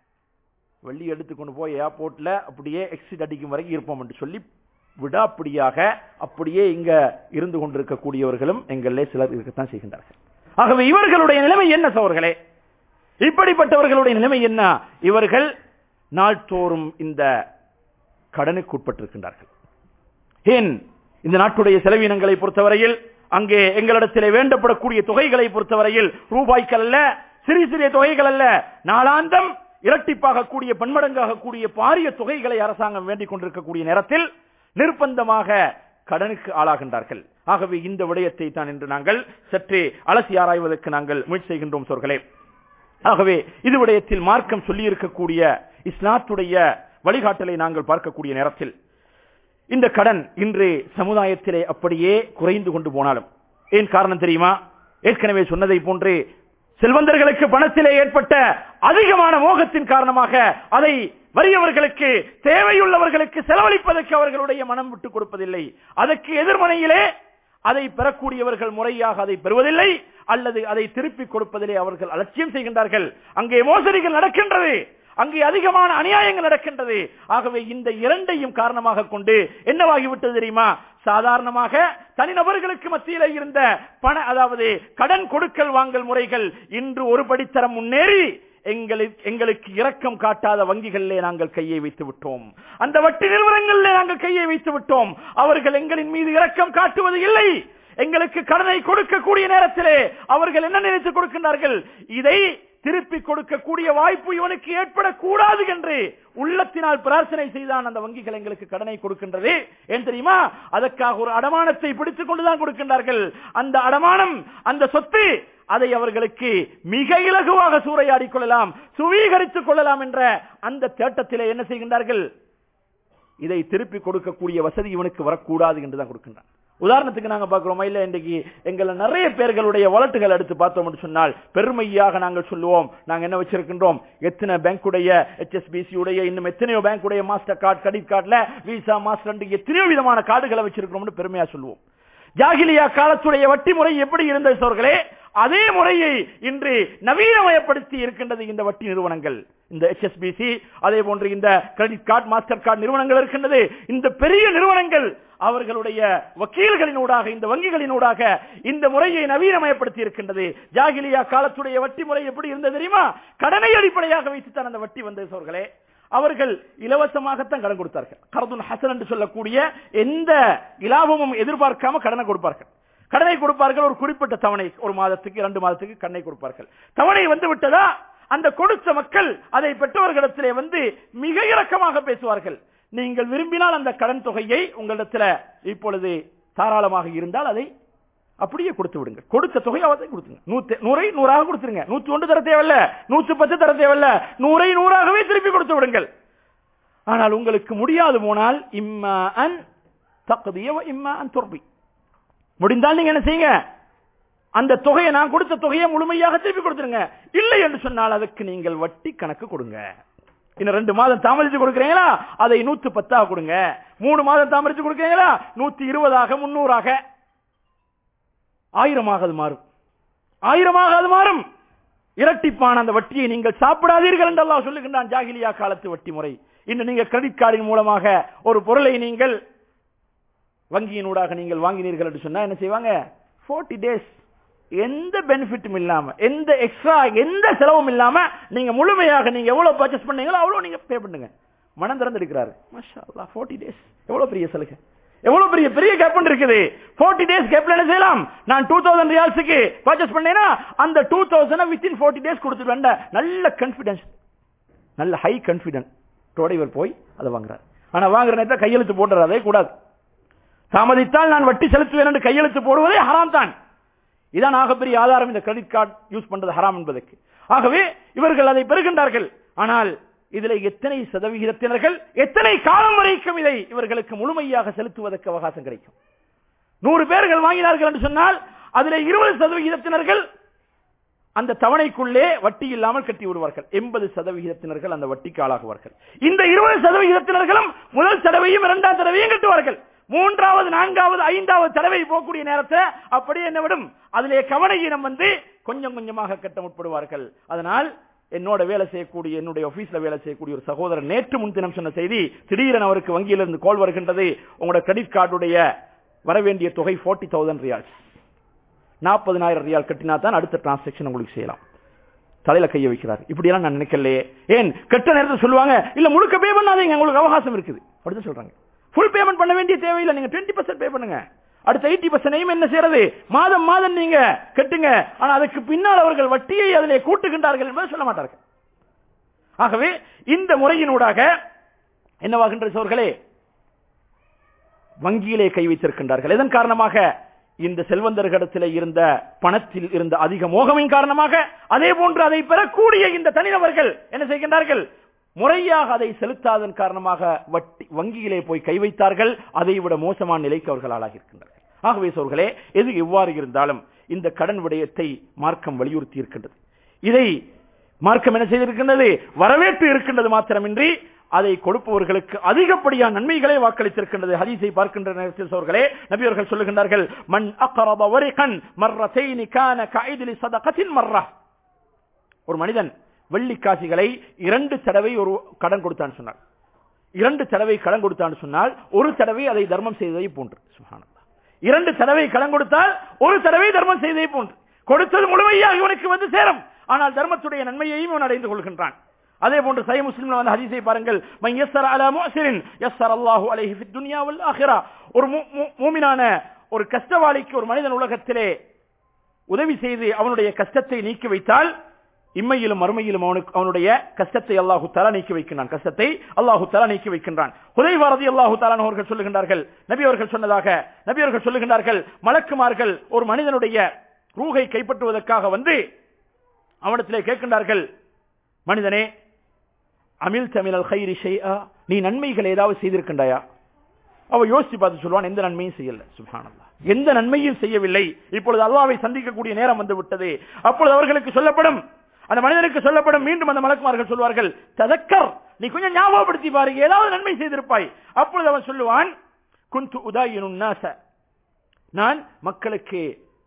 வெள்ளி எடுத்து கொண்டு போய் ஏர்போர்ட்ல அப்படியே எக்ஸிட் அடிக்கும் வரைக்கும் இருப்போம் என்று சொல்லி விடாப்பிடியாக அப்படியே இங்க இருந்து கொண்டிருக்கக்கூடியவர்களும் எங்களே சிலர் இருக்கத்தான் செய்கின்றார்கள் ஆகவே இவர்களுடைய நிலைமை என்ன சோர்களே இப்படிப்பட்டவர்களுடைய நிலைமை என்ன இவர்கள் நாள்தோறும் இந்த கடனுக்கு உட்பட்டிருக்கின்றார்கள் ஏன் இந்த நாட்டுடைய செலவினங்களை பொறுத்தவரையில் அங்கே எங்களிடத்திலே வேண்டப்படக்கூடிய தொகைகளை பொறுத்தவரையில் ரூபாய்கள் அல்ல சிறிய சிறிய தொகைகள் அல்ல நாளாந்தம் இரட்டிப்பாக கூடிய பன்மடங்காக கூடிய பாரிய தொகைகளை அரசாங்கம் வேண்டிக் கொண்டிருக்கக்கூடிய நேரத்தில் நிர்பந்தமாக கடனுக்கு ஆளாகின்றார்கள் ஆகவே இந்த விடயத்தை தான் இன்று நாங்கள் சற்றே அலசி ஆராய்வதற்கு நாங்கள் முயற்சி செய்கின்றோம் சொற்களே ஆகவே இது விடயத்தில் மார்க்கம் சொல்லி இருக்கக்கூடிய இஸ்லாத்துடைய வழிகாட்டலை நாங்கள் பார்க்கக்கூடிய நேரத்தில் இந்த கடன் இன்று சமுதாயத்திலே அப்படியே குறைந்து கொண்டு போனாலும் ஏன் காரணம் தெரியுமா ஏற்கனவே சொன்னதை போன்று செல்வந்தர்களுக்கு பணத்திலே ஏற்பட்ட அதிகமான மோகத்தின் காரணமாக அதை வறியவர்களுக்கு தேவையுள்ளவர்களுக்கு செலவழிப்பதற்கு அவர்களுடைய மனம் விட்டுக் கொடுப்பதில்லை அதற்கு எதிர்மனையிலே அதை பெறக்கூடியவர்கள் முறையாக அதை பெறுவதில்லை அல்லது அதை திருப்பிக் கொடுப்பதிலே அவர்கள் அலட்சியம் செய்கின்றார்கள் அங்கே மோசடிகள் நடக்கின்றது அங்கே அதிகமான அநியாயங்கள் நடக்கின்றது ஆகவே இந்த இரண்டையும் காரணமாக கொண்டு என்னவாகிவிட்டது தெரியுமா சாதாரணமாக தனிநபர்களுக்கு மத்தியில இருந்த பண அதாவது கடன் கொடுக்கல் வாங்கல் முறைகள் இன்று ஒரு படித்தரம் முன்னேறி எங்களுக்கு எங்களுக்கு இரக்கம் காட்டாத வங்கிகளிலே நாங்கள் கையை வைத்து விட்டோம் அந்த வட்டி நிறுவனங்களிலே நாங்கள் கையை வைத்து விட்டோம் அவர்கள் எங்களின் மீது இரக்கம் காட்டுவது இல்லை எங்களுக்கு கடனை கொடுக்கக்கூடிய நேரத்திலே அவர்கள் என்ன நினைத்து கொடுக்கின்றார்கள் இதை திருப்பி கொடுக்கக்கூடிய வாய்ப்பு இவனுக்கு ஏற்படக்கூடாது என்று உள்ளத்தினால் பிரார்த்தனை செய்தான் அந்த வங்கிகள் எங்களுக்கு கடனை கொடுக்கின்றது ஏன் தெரியுமா அதற்காக ஒரு அடமானத்தை பிடித்துக் கொண்டுதான் கொடுக்கின்றார்கள் அந்த அடமானம் அந்த சொத்து அதை அவர்களுக்கு மிக இலகுவாக சூறையாடிக் கொள்ளலாம் சுவீகரித்துக் கொள்ளலாம் என்ற அந்த தேட்டத்திலே என்ன செய்கின்றார்கள் இதை திருப்பி கொடுக்கக்கூடிய வசதி இவனுக்கு வரக்கூடாது என்றுதான் கொடுக்கின்றான் உதாரணத்துக்கு நாங்க பார்க்கிறோமா இல்ல இன்றைக்கு எங்களை நிறைய பேர்களுடைய வழட்டுகள் எடுத்து பார்த்தோம் சொன்னால் பெருமையாக நாங்கள் சொல்லுவோம் நாங்க என்ன வச்சிருக்கின்றோம் எத்தனை பேங்குடைய ஹெச்எஸ்பிசி உடைய இன்னும் எத்தனையோ பேங்குடைய மாஸ்டர் கார்டு கிரெடிட் கார்டுல விசா மாஸ்டர் எத்தனையோ விதமான கார்டுகளை வச்சிருக்கிறோம்னு பெருமையா சொல்லுவோம் ஜாகிலியா காலத்துடைய வட்டி முறை எப்படி இருந்தது சோர்களே அதே முறையை இன்று நவீனமயப்படுத்தி இருக்கின்றது இந்த வட்டி நிறுவனங்கள் இந்த ஹெச்எஸ்பிசி அதே போன்று இந்த கிரெடிட் கார்டு மாஸ்டர் கார்டு நிறுவனங்கள் இருக்கின்றது இந்த பெரிய நிறுவனங்கள் அவர்களுடைய வக்கீல்களினூடாக இந்த வங்கிகளினூடாக இந்த முறையை நவீனமயப்படுத்தி இருக்கின்றது ஜாகிலியா காலத்துடைய வட்டி முறை எப்படி இருந்தது தெரியுமா கடனை அடிப்படையாக வைத்துத்தான் அந்த வட்டி வந்தது சோர்களே அவர்கள் இலவசமாகத்தான் கடன் கொடுத்தார்கள் கரதுன் ஹசன் என்று சொல்லக்கூடிய எந்த இலாபமும் எதிர்பார்க்காம கடனை கொடுப்பார்கள் கடனை கொடுப்பார்கள் ஒரு குறிப்பிட்ட தவணை ஒரு மாதத்துக்கு இரண்டு மாதத்துக்கு கடனை கொடுப்பார்கள் தவணை வந்து விட்டதா அந்த கொடுத்த மக்கள் அதை பெற்றவர்களிடத்திலே வந்து மிக இறக்கமாக பேசுவார்கள் நீங்கள் விரும்பினால் அந்த கடன் தொகையை உங்களிடத்தில் இப்பொழுது தாராளமாக இருந்தால் அதை அப்படியே கொடுத்து விடுங்க கொடுத்த தொகையை அவத்தை கொடுத்துங்க நூத்தி நூறை நூறாக கொடுத்துருங்க நூத்தி ஒன்று தர தேவையில்ல நூத்தி பத்து தர தேவையில்ல நூறை நூறாகவே திருப்பி கொடுத்து விடுங்கள் ஆனால் உங்களுக்கு முடியாது போனால் இம்மா அன் தகுதிய இம்மா அன் துர்பி முடிந்தால் நீங்க என்ன செய்யுங்க அந்த தொகையை நான் கொடுத்த தொகையை முழுமையாக திருப்பி கொடுத்துருங்க இல்லை என்று சொன்னால் அதுக்கு நீங்கள் வட்டி கணக்கு கொடுங்க இன்னும் ரெண்டு மாதம் தாமதிச்சு கொடுக்குறீங்களா அதை நூத்து பத்தாக கொடுங்க மூணு மாதம் தாமதிச்சு கொடுக்குறீங்களா நூத்தி இருபதாக முன்னூறாக ஆயிரமாக அது மாறும் ஆயிரமாக அது மாறும் இரட்டிப்பான அந்த வட்டியை நீங்கள் சாப்பிடாதீர்கள் என்று அல்லாஹ் சொல்லுகின்றான் ஜாகிலியா காலத்து வட்டி முறை இன்னும் நீங்க கிரெடிட் கார்டின் மூலமாக ஒரு பொருளை நீங்கள் வங்கியினூடாக நீங்கள் வாங்கினீர்கள் என்று சொன்னா என்ன செய்வாங்க 40 டேஸ் எந்த பெனிஃபிட்டும் இல்லாம எந்த எக்ஸ்ட்ரா எந்த செலவும் இல்லாம நீங்க முழுமையாக நீங்க எவ்வளவு பர்ச்சேஸ் பண்ணீங்களோ அவ்வளவு நீங்க பே பண்ணுங்க மனம் திறந்து இருக்கிறாரு மாஷா அல்லாஹ் 40 டேஸ் எவ்வளவு பெரிய சலுகை எவ்வளவு பெரிய பெரிய கேப் இருக்குது 40 டேஸ் கேப்ல என்ன செய்யலாம் நான் டூ தௌசண்ட் ரியால்ஸுக்கு பர்ச்சேஸ் பண்ணேன்னா அந்த two thousand within forty days கொடுத்துருவேன் நல்ல கான்பிடன்ஸ் நல்ல ஹை கான்பிடன்ட் இவர் போய் அதை வாங்குறார் ஆனா வாங்குற நேரத்தில் கையெழுத்து போடுறதே கூடாது தாமதித்தால் நான் வட்டி செலுத்துவேன் என்று கையெழுத்து போடுவதே ஹராம் தான் இதான் ஆகப்பெரிய ஆதாரம் இந்த கிரெடிட் கார்டு யூஸ் பண்றது ஹராம் என்பதற்கு ஆகவே இவர்கள் அதை பெறுகின்றார்கள் ஆனால் இதுல எத்தனை சதவிகிதத்தினர்கள் எத்தனை காலம் வரைக்கும் இதை இவர்களுக்கு முழுமையாக செலுத்துவதற்கு அவகாசம் கிடைக்கும் நூறு பேர்கள் வாங்கினார்கள் என்று சொன்னால் அதுல இருபது சதவிகிதத்தினர்கள் அந்த தவணைக்குள்ளே வட்டி இல்லாமல் கட்டி விடுவார்கள் எண்பது சதவிகிதத்தினர்கள் அந்த வட்டிக்கு ஆளாகுவார்கள் இந்த இருபது சதவிகிதத்தினர்களும் முதல் தடவையும் இரண்டாம் தடவையும் கட்டுவார்கள் மூன்றாவது நான்காவது ஐந்தாவது தடவை போகக்கூடிய நேரத்தில் அப்படியே என்ன விடும் அதிலே கவன ஈனம் வந்து கொஞ்சம் கொஞ்சமாக கட்ட முற்படுவார்கள் அதனால் என்னோட வேலை செய்யக்கூடிய என்னுடைய ஆபீஸ்ல வேலை செய்யக்கூடிய ஒரு சகோதரர் நேற்று முன்தினம் சொன்ன செய்தி திடீரென அவருக்கு வங்கியிலிருந்து கோல் வருகின்றது உங்களோட கிரெடிட் கார்டுடைய வர வேண்டிய தொகை போர்ட்டி தௌசண்ட் ரியால்ஸ் நாற்பதினாயிரம் ரியால் கட்டினா தான் அடுத்த டிரான்சாக்சன் உங்களுக்கு செய்யலாம் தலையில கைய வைக்கிறார் இப்படியெல்லாம் நான் நினைக்கலையே ஏன் கெட்ட நேரத்தில் சொல்லுவாங்க இல்ல முழுக்க பே பண்ணாதீங்க உங்களுக்கு அவகாசம் இருக்குது அப்படின்னு சொல்றாங்க ஃபுல் பேமெண்ட் பண்ண வேண்டிய தேவையில்லை நீங்க டுவெண்ட்டி பர்சன்ட் பே பண்ணுங்க அடுத்த எயிட்டி பர்சன்டையும் என்ன செய்யறது மாதம் மாதம் நீங்க கட்டுங்க ஆனா அதுக்கு பின்னால் அவர்கள் வட்டியை அதிலே கூட்டுகின்றார்கள் என்பதை சொல்ல மாட்டார்கள் ஆகவே இந்த முறையினூடாக என்னவாகின்ற சோர்களே வங்கியிலே கை வைத்திருக்கின்றார்கள் இதன் காரணமாக இந்த செல்வந்தர்களிடத்தில் இருந்த பணத்தில் இருந்த அதிக மோகமின் காரணமாக அதே போன்று அதை பெறக்கூடிய இந்த தனிநபர்கள் என்ன செய்கின்றார்கள் முறையாக அதை செலுத்தாதன் காரணமாக வட்டி வங்கியிலே போய் கை வைத்தார்கள் அதை விட மோசமான நிலைக்கு அவர்கள் ஆளாகியிருக்கின்றார்கள் ஆகவே சோர்களே எது எவ்வாறு இருந்தாலும் இந்த கடன் விடயத்தை மார்க்கம் வலியுறுத்தி இருக்கின்றது இதை மார்க்கம் என்ன செய்திருக்கின்றது வரவேற்று இருக்கின்றது மாத்திரமின்றி அதை கொடுப்பவர்களுக்கு அதிகப்படியான நன்மைகளை வாக்களித்திருக்கின்றது ஹதீஸை பார்க்கின்ற நேரத்தில் சோர்களே நபியவர்கள் சொல்லுகின்றார்கள் மண் அக்கரப வரிகன் மர்ரத்தைனி கான கைதிலி சதகத்தின் மர்ரா ஒரு மனிதன் வெள்ளி காசிகளை இரண்டு தடவை ஒரு கடன் கொடுத்தான்னு சொன்னார் இரண்டு தடவை கடன் கொடுத்தான்னு சொன்னால் ஒரு தடவை அதை தர்மம் செய்ததை போன்று சுகானந்தா இரண்டு தடவை கடன் கொடுத்தால் ஒரு தடவை தர்மம் செய்ததை போன்று கொடுத்தது முழுமையாக இவனுக்கு வந்து சேரும் ஆனால் தர்மத்துடைய நன்மையையும் இவன் அடைந்து கொள்கின்றான் அதே போன்று சை முஸ்லிம் வந்து ஹதீஸை பாருங்கள் மை யஸ்ஸர அலா முஅஸிரின் யஸ்ஸர அல்லாஹு அலைஹி ஃபித் துன்யா வல் ஆখিরা ஒரு மூமினான ஒரு கஷ்டவாளிக்கு ஒரு மனிதன் உலகத்திலே உதவி செய்து அவனுடைய கஷ்டத்தை நீக்கி வைத்தால் இம்மையிலும் மறுமையிலும் அவனுக்கு அவனுடைய கஷ்டத்தை அல்லாஹு தலா நீக்கி வைக்கின்றான் கஷ்டத்தை அல்லாஹு தலா நீக்கி வைக்கின்றான் ஹுதைவாரதி அல்லாஹு தாலான் அவர்கள் சொல்லுகின்றார்கள் நபி அவர்கள் சொன்னதாக நபி அவர்கள் சொல்லுகின்றார்கள் மலக்குமார்கள் ஒரு மனிதனுடைய ரூகை கைப்பற்றுவதற்காக வந்து அவனிடத்திலே கேட்கின்றார்கள் மனிதனே அமில் தமிழல் ஹைரி ஷைஆ நீ நன்மைகள் ஏதாவது செய்திருக்கின்றாயா அவ யோசிச்சு பார்த்து சொல்லுவான் எந்த நன்மையும் செய்யல சுபானல்லா எந்த நன்மையும் செய்யவில்லை இப்பொழுது அல்லாவை சந்திக்கக்கூடிய நேரம் வந்து விட்டது அப்பொழுது அவர்களுக்கு சொல்லப்படும் அந்த மனிதனுக்கு சொல்லப்படும் மீண்டும் அந்த மலக்குமார்கள் சொல்வார்கள் ததக்கர் நீ கொஞ்சம் ஞாபகப்படுத்தி பாருங்க ஏதாவது நன்மை செய்திருப்பாய் அப்பொழுது அவன் சொல்லுவான் குந்து உதாயினும் நாச நான் மக்களுக்கு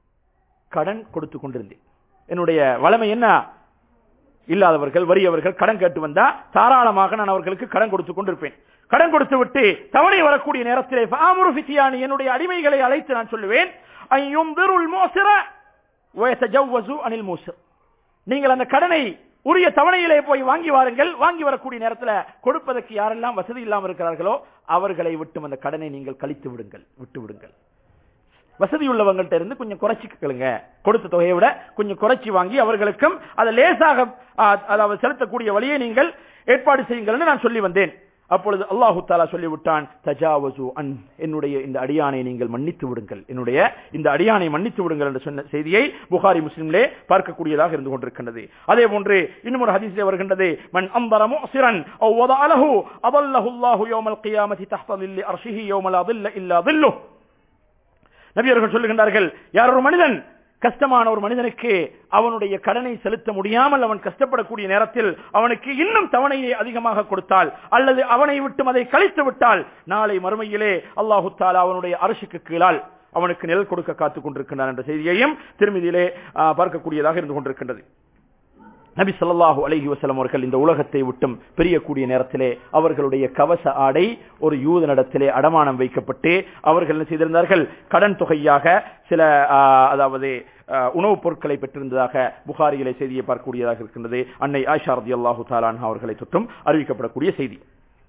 கடன் கொடுத்து கொண்டிருந்தேன் என்னுடைய வளமை என்ன இல்லாதவர்கள் வறியவர்கள் கடன் கேட்டு வந்தா தாராளமாக நான் அவர்களுக்கு கடன் கொடுத்து கொண்டிருப்பேன் கடன் கொடுத்து விட்டு தவணை வரக்கூடிய நேரத்திலே ஃபாமுரு ஃபித்தியானி என்னுடைய அடிமைகளை அழைத்து நான் சொல்லுவேன் ஐயும்பிருல் மோசிர வயசஜவ்வசு அனில் மூசர் நீங்கள் அந்த கடனை உரிய தவணையிலே போய் வாங்கி வாருங்கள் வாங்கி வரக்கூடிய நேரத்தில் கொடுப்பதற்கு யாரெல்லாம் வசதி இல்லாமல் இருக்கிறார்களோ அவர்களை விட்டும் அந்த கடனை நீங்கள் கழித்து விடுங்கள் விட்டு விடுங்கள் வசதி உள்ளவங்கள்ட்ட இருந்து கொஞ்சம் குறைச்சி கேளுங்க கொடுத்த தொகையை விட கொஞ்சம் குறைச்சி வாங்கி அவர்களுக்கும் அதை லேசாக அதாவது செலுத்தக்கூடிய வழியை நீங்கள் ஏற்பாடு செய்யுங்கள் நான் சொல்லி வந்தேன் அப்பொழுது அல்லாஹு தாலா சொல்லிவிட்டான் தஜாவசு அன் என்னுடைய இந்த அடியானை நீங்கள் மன்னித்து விடுங்கள் என்னுடைய இந்த அடியானை மன்னித்து விடுங்கள் என்று சொன்ன செய்தியை புகாரி முஸ்லிம்லே பார்க்கக்கூடியதாக இருந்து கொண்டிருக்கின்றது அதே போன்று இன்னும் ஒரு ஹதீஸிலே வருகின்றது மன் அம்பர முசிரன் அவ் வதஅலஹு அதல்லஹு அல்லாஹு யௌமல் கியாமத்தி தஹ்த லில்லி அர்ஷிஹி யௌமல் அதில்ல இல்லா தில்லுஹ் நபியர்கள் சொல்லுகின்றார்கள் யார் ஒரு மனிதன் கஷ்டமான ஒரு மனிதனுக்கு அவனுடைய கடனை செலுத்த முடியாமல் அவன் கஷ்டப்படக்கூடிய நேரத்தில் அவனுக்கு இன்னும் தவணையை அதிகமாக கொடுத்தால் அல்லது அவனை விட்டு அதை கழித்து விட்டால் நாளை மறுமையிலே அல்லாஹு தாலா அவனுடைய அரசுக்கு கீழால் அவனுக்கு நிழல் கொடுக்க காத்துக் கொண்டிருக்கின்றான் என்ற செய்தியையும் திருமதியிலே பார்க்கக்கூடியதாக இருந்து கொண்டிருக்கின்றது நபி சொல்லாஹு அலஹி வசலம் அவர்கள் இந்த உலகத்தை விட்டும் பிரியக்கூடிய நேரத்திலே அவர்களுடைய கவச ஆடை ஒரு யூதனிடத்திலே அடமானம் வைக்கப்பட்டு அவர்கள் என்ன செய்திருந்தார்கள் கடன் தொகையாக சில அதாவது உணவுப் பொருட்களை பெற்றிருந்ததாக புகாரிகளை செய்தியை பார்க்கக்கூடியதாக இருக்கின்றது அன்னை ஆஷா ரதி அல்லாஹு தாலான் அவர்களை தொற்றும் அறிவிக்கப்படக்கூடிய செய்தி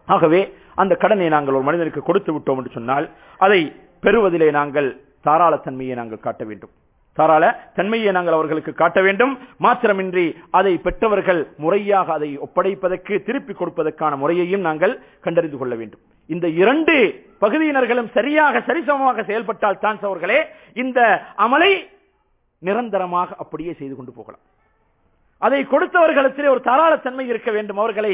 ஆகவே அந்த கடனை நாங்கள் ஒரு மனிதனுக்கு கொடுத்து விட்டோம் என்று சொன்னால் அதை பெறுவதிலே நாங்கள் தாராளத்தன்மையை நாங்கள் காட்ட வேண்டும் தாராள தன்மையை நாங்கள் அவர்களுக்கு காட்ட வேண்டும் மாத்திரமின்றி அதை பெற்றவர்கள் முறையாக அதை ஒப்படைப்பதற்கு திருப்பி கொடுப்பதற்கான முறையையும் நாங்கள் கண்டறிந்து கொள்ள வேண்டும் இந்த இரண்டு பகுதியினர்களும் சரியாக சரிசமமாக செயல்பட்டால் தான் அவர்களே இந்த அமலை நிரந்தரமாக அப்படியே செய்து கொண்டு போகலாம் அதை கொடுத்தவர்களிடத்திலே ஒரு தாராளத்தன்மை இருக்க வேண்டும் அவர்களை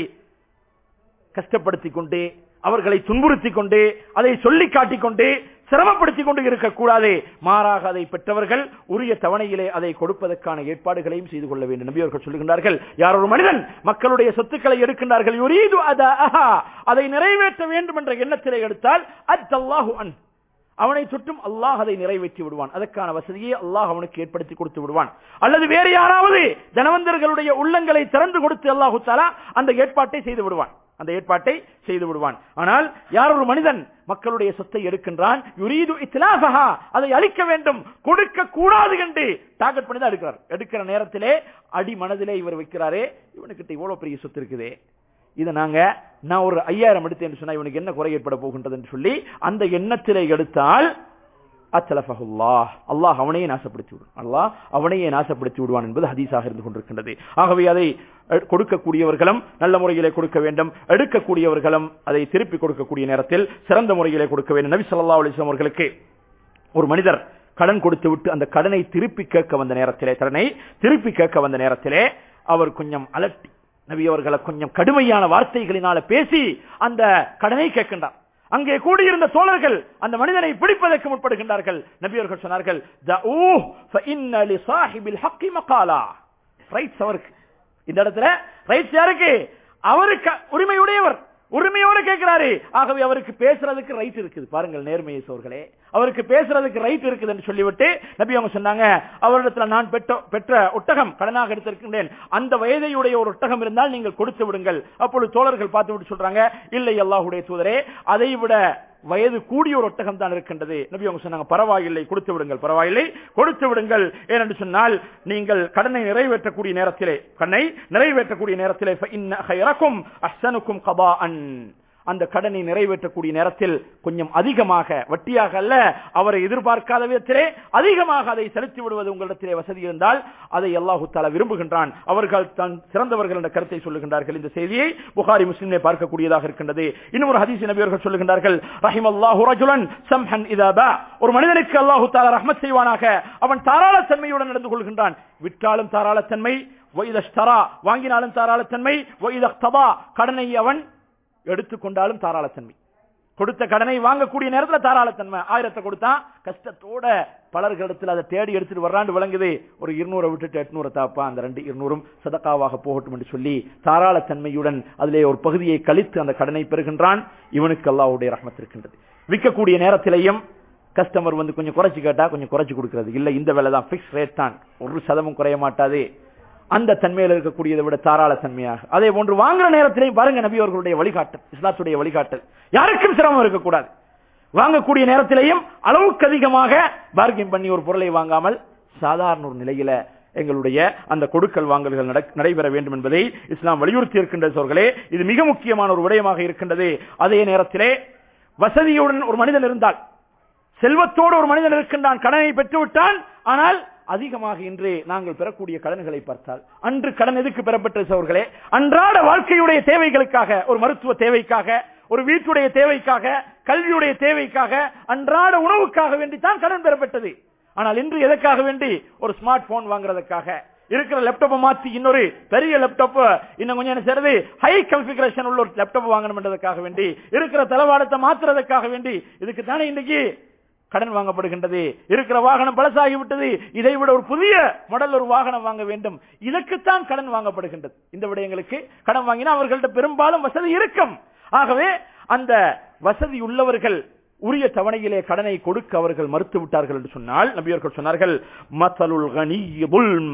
கஷ்டப்படுத்திக் கொண்டு அவர்களை துன்புறுத்திக் கொண்டு அதை சொல்லி காட்டிக் கொண்டு சிரமப்படுத்திக் கொண்டு இருக்கக்கூடாது மாறாக அதை பெற்றவர்கள் உரிய தவணையிலே அதை கொடுப்பதற்கான ஏற்பாடுகளையும் செய்து கொள்ள வேண்டும் நபி அவர்கள் சொல்லுகின்றார்கள் யார் ஒரு மனிதன் மக்களுடைய சொத்துக்களை எடுக்கின்றார்கள் யுரீது அதஹா, அதை நிறைவேற்ற வேண்டும் என்ற எண்ணத்திலே எடுத்தால் அத்தல்லாஹு அன் அவனை சுற்றும் அல்லாஹ் அதை நிறைவேற்றி விடுவான் அதற்கான வசதியை அல்லாஹ் அவனுக்கு ஏற்படுத்தி கொடுத்து விடுவான் அல்லது வேறு யாராவது தனவந்தர்களுடைய உள்ளங்களை திறந்து கொடுத்து அல்லாஹு தாலா அந்த ஏற்பாட்டை செய்து விடுவான் அந்த ஏற்பாட்டை செய்து விடுவான் ஆனால் யார் ஒரு மனிதன் மக்களுடைய சொத்தை எடுக்கின்றான் யுரீது இத்லாஃபஹா அதை அழிக்க வேண்டும் கொடுக்க கூடாது என்று டார்கெட் பண்ணி தான் எடுக்கிறார் எடுக்கிற நேரத்திலே அடி மனதிலே இவர் வைக்கிறாரே இவனுக்கிட்ட இவ்வளவு பெரிய சொத்து இருக்குதே இதை நாங்க நான் ஒரு ஐயாயிரம் எடுத்தேன் சொன்னா இவனுக்கு என்ன குறை ஏற்பட போகின்றது என்று சொல்லி அந்த எண்ணத்திலே எடுத்தால் அச்சலஃபஹுல்லாஹ் அல்லாஹ் அவனையே நாசப்படுத்தி விடுவான் அல்லாஹ் அவனையே நாசப்படுத்தி விடுவான் என்பது ஹதீஸாக இருந்து கொண்டிருக்கின்றது ஆகவே அதை எ- கொடுக்கக்கூடியவர்களும் நல்ல முறையிலே கொடுக்க வேண்டும் எடுக்கக்கூடியவர்களும் அதை திருப்பி கொடுக்கக்கூடிய நேரத்தில் சிறந்த முறையிலே கொடுக்க வேண்டும் நபி ஸல்லல்லாஹு அலைஹி வஸல்லம் அவர்களுக்கு ஒரு மனிதர் கடன் கொடுத்து விட்டு அந்த கடனை திருப்பி கேட்க வந்த நேரத்திலே கடனை திருப்பி கேட்க வந்த நேரத்திலே அவர் கொஞ்சம் அலட்டி நபி அவர்களை கொஞ்சம் கடுமையான வார்த்தைகளினால பேசி அந்த கடனை கேட்கின்றார் அங்கே கூடியிருந்த தோழர்கள் அந்த மனிதனை பிடிப்பதற்கு முற்படுகின்றார்கள் நபி அவர்கள் சொன்னார்கள் "தஊஹ் ஃபஇன்ன லிசாஹிபில் ஹக்கி மகாலா." ரைட்ஸ் அவருக்கு இந்த இடத்துல ரைட்ஸ் யாருக்கு அவருக்கு உரிமையுடையவர் உரிமையோட கேட்கிறாரு ஆகவே அவருக்கு பேசுறதுக்கு ரைட் இருக்குது பாருங்கள் நேர்மையை சோர்களே அவருக்கு பேசுறதுக்கு ரைட் இருக்குது என்று சொல்லிவிட்டு நபி அவங்க சொன்னாங்க அவரிடத்துல நான் பெற்ற பெற்ற ஒட்டகம் கடனாக எடுத்திருக்கின்றேன் அந்த வயதையுடைய ஒரு ஒட்டகம் இருந்தால் நீங்கள் கொடுத்து விடுங்கள் அப்பொழுது தோழர்கள் பார்த்து விட்டு சொல்றாங்க இல்லை அல்லாஹுடைய தூதரே அதை விட வயது கூடிய ஒரு ஒட்டகம் தான் இருக்கின்றது நபி அவங்க சொன்னாங்க பரவாயில்லை கொடுத்து விடுங்கள் பரவாயில்லை கொடுத்து விடுங்கள் ஏனென்று சொன்னால் நீங்கள் கடனை நிறைவேற்றக்கூடிய நேரத்திலே கடனை நிறைவேற்றக்கூடிய நேரத்திலே فَإِنَّ خَيْرَكُمْ أَحْسَنُكُمْ قَضَاءً அந்த கடனை நிறைவேற்றக்கூடிய நேரத்தில் கொஞ்சம் அதிகமாக வட்டியாக அல்ல அவரை எதிர்பார்க்காத விதத்திலே அதிகமாக அதை செலுத்தி விடுவது உங்களிடத்திலே வசதி இருந்தால் அதை அல்லாஹு தாலா விரும்புகின்றான் அவர்கள் தான் சிறந்தவர்கள் என்ற கருத்தை சொல்லுகின்றார்கள் இந்த செய்தியை புகாரி முஸ்லிமே பார்க்கக்கூடியதாக இருக்கின்றது இன்னும் ஒரு ஹதீஸ் நபி அவர்கள் சொல்லுகின்றார்கள் ரஹிம் அல்லாஹு ரஜுலன் சம்ஹன் இதாபா ஒரு மனிதனுக்கு அல்லாஹு தாலா ரஹ்மத் செய்வானாக அவன் தாராளத்தன்மையுடன் நடந்து கொள்கின்றான் விற்றாலும் தாராளத்தன்மை வைதஷ்தரா வாங்கினாலும் தாராளத்தன்மை வைதக்தபா கடனை அவன் எடுத்துக்கொண்டாலும் தாராளத்தன்மை கொடுத்த கடனை வாங்கக்கூடிய நேரத்துல தாராளத்தன்மை ஆயிரத்தை கொடுத்தா கஷ்டத்தோட பலர்களிடத்தில் அதை தேடி எடுத்துட்டு வர்றாண்டு விளங்குது ஒரு இருநூறை விட்டுட்டு எட்நூறு தாப்பா அந்த ரெண்டு இருநூறும் சதக்காவாக போகட்டும் என்று சொல்லி தாராளத்தன்மையுடன் அதிலே ஒரு பகுதியை கழித்து அந்த கடனை பெறுகின்றான் இவனுக்கு அல்லாஹ்வுடைய ரஹ்மத் இருக்கின்றது விற்கக்கூடிய நேரத்திலேயும் கஸ்டமர் வந்து கொஞ்சம் குறைச்சு கேட்டா கொஞ்சம் குறைச்சு கொடுக்கிறது இல்ல இந்த வேலை தான் பிக்ஸ் ரேட் தான் ஒரு சதமும் குறைய மாட்டாது அந்த தன்மையில் இருக்கக்கூடியதை விட தாராள தன்மையாக அதே போன்று வாங்குற நேரத்திலையும் பாருங்க நபி அவர்களுடைய வழிகாட்டல் இஸ்லாத்துடைய வழிகாட்டல் யாருக்கும் சிரமம் இருக்கக்கூடாது வாங்கக்கூடிய நேரத்திலையும் அளவுக்கு அதிகமாக பார்கிங் பண்ணி ஒரு பொருளை வாங்காமல் சாதாரண ஒரு நிலையில எங்களுடைய அந்த கொடுக்கல் வாங்கல்கள் நடக்- நடைபெற வேண்டும் என்பதை இஸ்லாம் வலியுறுத்தி இருக்கின்ற சோர்களே இது மிக முக்கியமான ஒரு விடயமாக இருக்கின்றது அதே நேரத்திலே வசதியுடன் ஒரு மனிதன் இருந்தால் செல்வத்தோடு ஒரு மனிதன் இருக்கின்றான் கடனை பெற்று விட்டான் ஆனால் அதிகமாக இன்று நாங்கள் பெறக்கூடிய கடன்களை பார்த்தால் அன்று கடன் எதுக்கு பெறப்பட்டது சோர்களே அன்றாட வாழ்க்கையுடைய தேவைகளுக்காக ஒரு மருத்துவ தேவைக்காக ஒரு வீட்டுடைய தேவைக்காக கல்வியுடைய தேவைக்காக அன்றாட உணவுக்காக வேண்டித்தான் கடன் பெறப்பட்டது ஆனால் இன்று எதற்காக வேண்டி ஒரு ஸ்மார்ட் போன் வாங்குறதுக்காக இருக்கிற லேப்டாப்பை மாத்தி இன்னொரு பெரிய லேப்டாப் இன்னும் கொஞ்சம் என்ன செய்யறது ஹை கன்பிகரேஷன் உள்ள ஒரு லேப்டாப் வாங்கணும் என்றதுக்காக வேண்டி இருக்கிற தளவாடத்தை மாத்துறதுக்காக வேண்டி இதுக்கு தானே இன்னைக்கு கடன் வாங்கப்படுகின்றது இருக்கிற வாகனம் பழசாகி விட்டது இதை விட ஒரு புதிய மாடல் ஒரு வாகனம் வாங்க வேண்டும் இதற்குத்தான் கடன் வாங்கப்படுகின்றது இந்த விடயங்களுக்கு கடன் வாங்கினா அவர்கள்ட்ட பெரும்பாலும் வசதி இருக்கும் ஆகவே அந்த வசதி உள்ளவர்கள் உரிய தவணையிலே கடனை கொடுக்க அவர்கள் மறுத்து விட்டார்கள் என்று சொன்னால் நபியர்கள் சொன்னார்கள் மத்தலுல் கனிய புல்ம்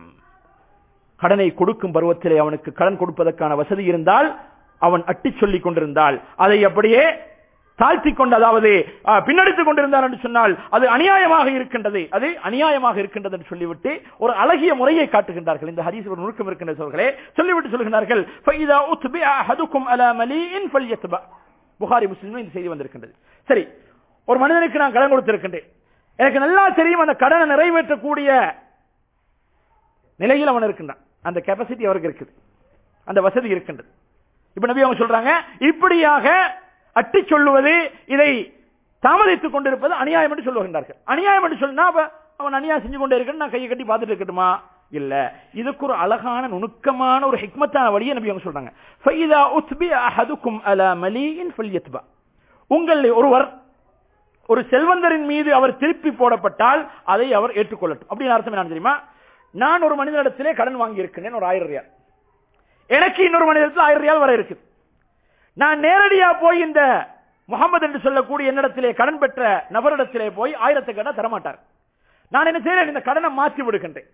கடனை கொடுக்கும் பருவத்திலே அவனுக்கு கடன் கொடுப்பதற்கான வசதி இருந்தால் அவன் அட்டிச் சொல்லிக் கொண்டிருந்தால் அதை அப்படியே தாழ்த்தி கொண்டு அதாவது அஹ், பின்னடித்துக் கொண்டிருந்தார் என்று சொன்னால் அது அநியாயமாக இருக்கின்றது அது அநியாயமாக இருக்கின்றது என்று சொல்லிவிட்டு ஒரு அழகிய முறையை காட்டுகின்றார்கள் இந்த ஹதீஸ் ஒரு நுணுக்கம் இருக்கின்ற சோர்களே சொல்லிவிட்டு சொல்லுகிறார்கள் فَإِذَا أُتْبِعَ أَحَدُكُمْ عَلَى مَلِيءٍ فَلْيَتْبَعْ புகாரி முஸ்லிம் இந்த செய்தி வந்திருக்கின்றது சரி ஒரு மனிதனுக்கு நான் கடன் கொடுத்திருக்கின்றேன் எனக்கு நல்லா தெரியும் அந்த கடனை நிறைவேற்றக்கூடிய நிலையில் அவன் இருக்கின்றான் அந்த கெப்பாசிட்டி அவருக்கு இருக்குது அந்த வசதி இருக்கின்றது இப்ப நபி அவங்க சொல்றாங்க இப்படியாக அட்டி சொல்லுவது இதை தாமதித்துக் கொண்டிருப்பது அநியாயம் என்று சொல்லுகின்றார்கள் அநியாயம் என்று சொன்னா அப்ப அவன் அநியாயம் செஞ்சு கொண்டே இருக்கணும் நான் கையை கட்டி பார்த்துட்டு இருக்கட்டுமா இல்ல இதுக்கு ஒரு அழகான நுணுக்கமான ஒரு ஹிக்மத்தான வழியை நபி அவங்க சொல்றாங்க ஃபைதா உத்பி அஹதுக்கும் அலா மலீஇன் ஃபல்யத்பா உங்களில் ஒருவர் ஒரு செல்வந்தரின் மீது அவர் திருப்பி போடப்பட்டால் அதை அவர் ஏற்றுக்கொள்ளட்டும் அப்படின்னு அர்த்தம் என்ன தெரியுமா நான் ஒரு மனிதனிடத்திலே கடன் வாங்கி இருக்கிறேன் ஒரு ஆயிரம் ரியால் எனக்கு இன்னொரு மனிதத்தில் ஆயிரம் ரியால் வர இருக்குது நான் நேரடியா போய் இந்த முகமது என்று சொல்லக்கூடிய என்னிடத்திலே கடன் பெற்ற நபரிடத்திலே போய் ஆயிரத்தை கடனை தரமாட்டார் நான் என்ன செய்யறேன் இந்த கடனை மாற்றி விடுகின்றேன்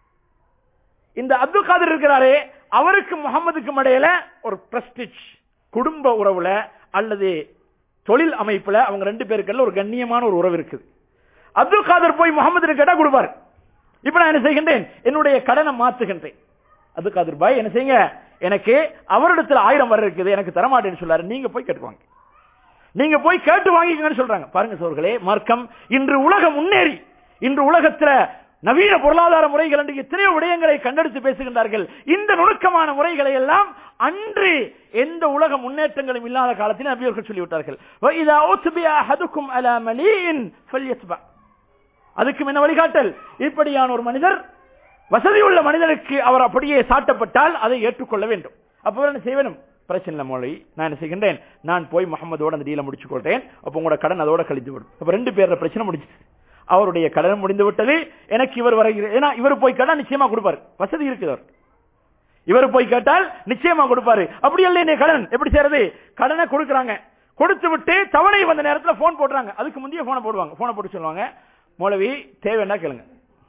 இந்த அப்துல் காதர் இருக்கிறாரே அவருக்கு முகமதுக்கும் இடையில ஒரு பிரஸ்டிஜ் குடும்ப உறவுல அல்லது தொழில் அமைப்புல அவங்க ரெண்டு பேருக்குள்ள ஒரு கண்ணியமான ஒரு உறவு இருக்குது அப்துல் காதர் போய் முகமது கேட்டா கொடுப்பாரு இப்ப நான் என்ன செய்கின்றேன் என்னுடைய கடனை மாத்துகின்றேன் அப்துல் காதர் பாய் என்ன செய்யுங்க எனக்கு அவரிடத்துல ஆயிரம் வர இருக்குது எனக்கு தரமாட்டேன்னு சொல்லாரு நீங்க போய் கேட்டுவாங்க நீங்க போய் கேட்டு வாங்கிக்கங்கன்னு சொல்றாங்க பாருங்க சோர்களே மார்க்கம் இன்று உலகம் முன்னேறி இன்று உலகத்துல நவீன பொருளாதார முறைகள் என்று எத்தனையோ விடயங்களை கண்டெடுத்து பேசுகின்றார்கள் இந்த நுணுக்கமான முறைகளை எல்லாம் அன்று எந்த உலக முன்னேற்றங்களும் இல்லாத காலத்தில் நபியர்கள் சொல்லிவிட்டார்கள் وَإِذَا أُتْبِعَ أَحَدُكُمْ عَلَى مَلِيٍ فَلْيَتْبَعْ அதுக்கும் என்ன வழிகாட்டல் இப்படியான ஒரு மனிதர் வசதி உள்ள மனிதனுக்கு அவர் அப்படியே சாட்டப்பட்டால் அதை ஏற்றுக்கொள்ள வேண்டும் அப்போ என்ன செய்ய வேண்டும் பிரச்சனை இல்லை மொழி நான் என்ன செய்கின்றேன் நான் போய் முகமதோட அந்த டீலை முடிச்சு கொள்றேன் அப்போ உங்களோட கடன் அதோட கழிந்து விடும் அப்ப ரெண்டு பேரோட பிரச்சனை முடிச்சு அவருடைய கடன் முடிந்து விட்டது எனக்கு இவர் வருகிறது ஏன்னா இவர் போய் கேட்டா நிச்சயமா கொடுப்பாரு வசதி இருக்குது அவர் இவர் போய் கேட்டால் நிச்சயமா கொடுப்பாரு அப்படி இல்லை என்னை கடன் எப்படி செய்யறது கடனை கொடுக்கறாங்க கொடுத்து விட்டு தவணை வந்த நேரத்துல போன் போடுறாங்க அதுக்கு முந்தைய போனை போடுவாங்க போனை போட்டு சொல்லுவாங்க மௌலவி தேவைன்னா கேளுங்க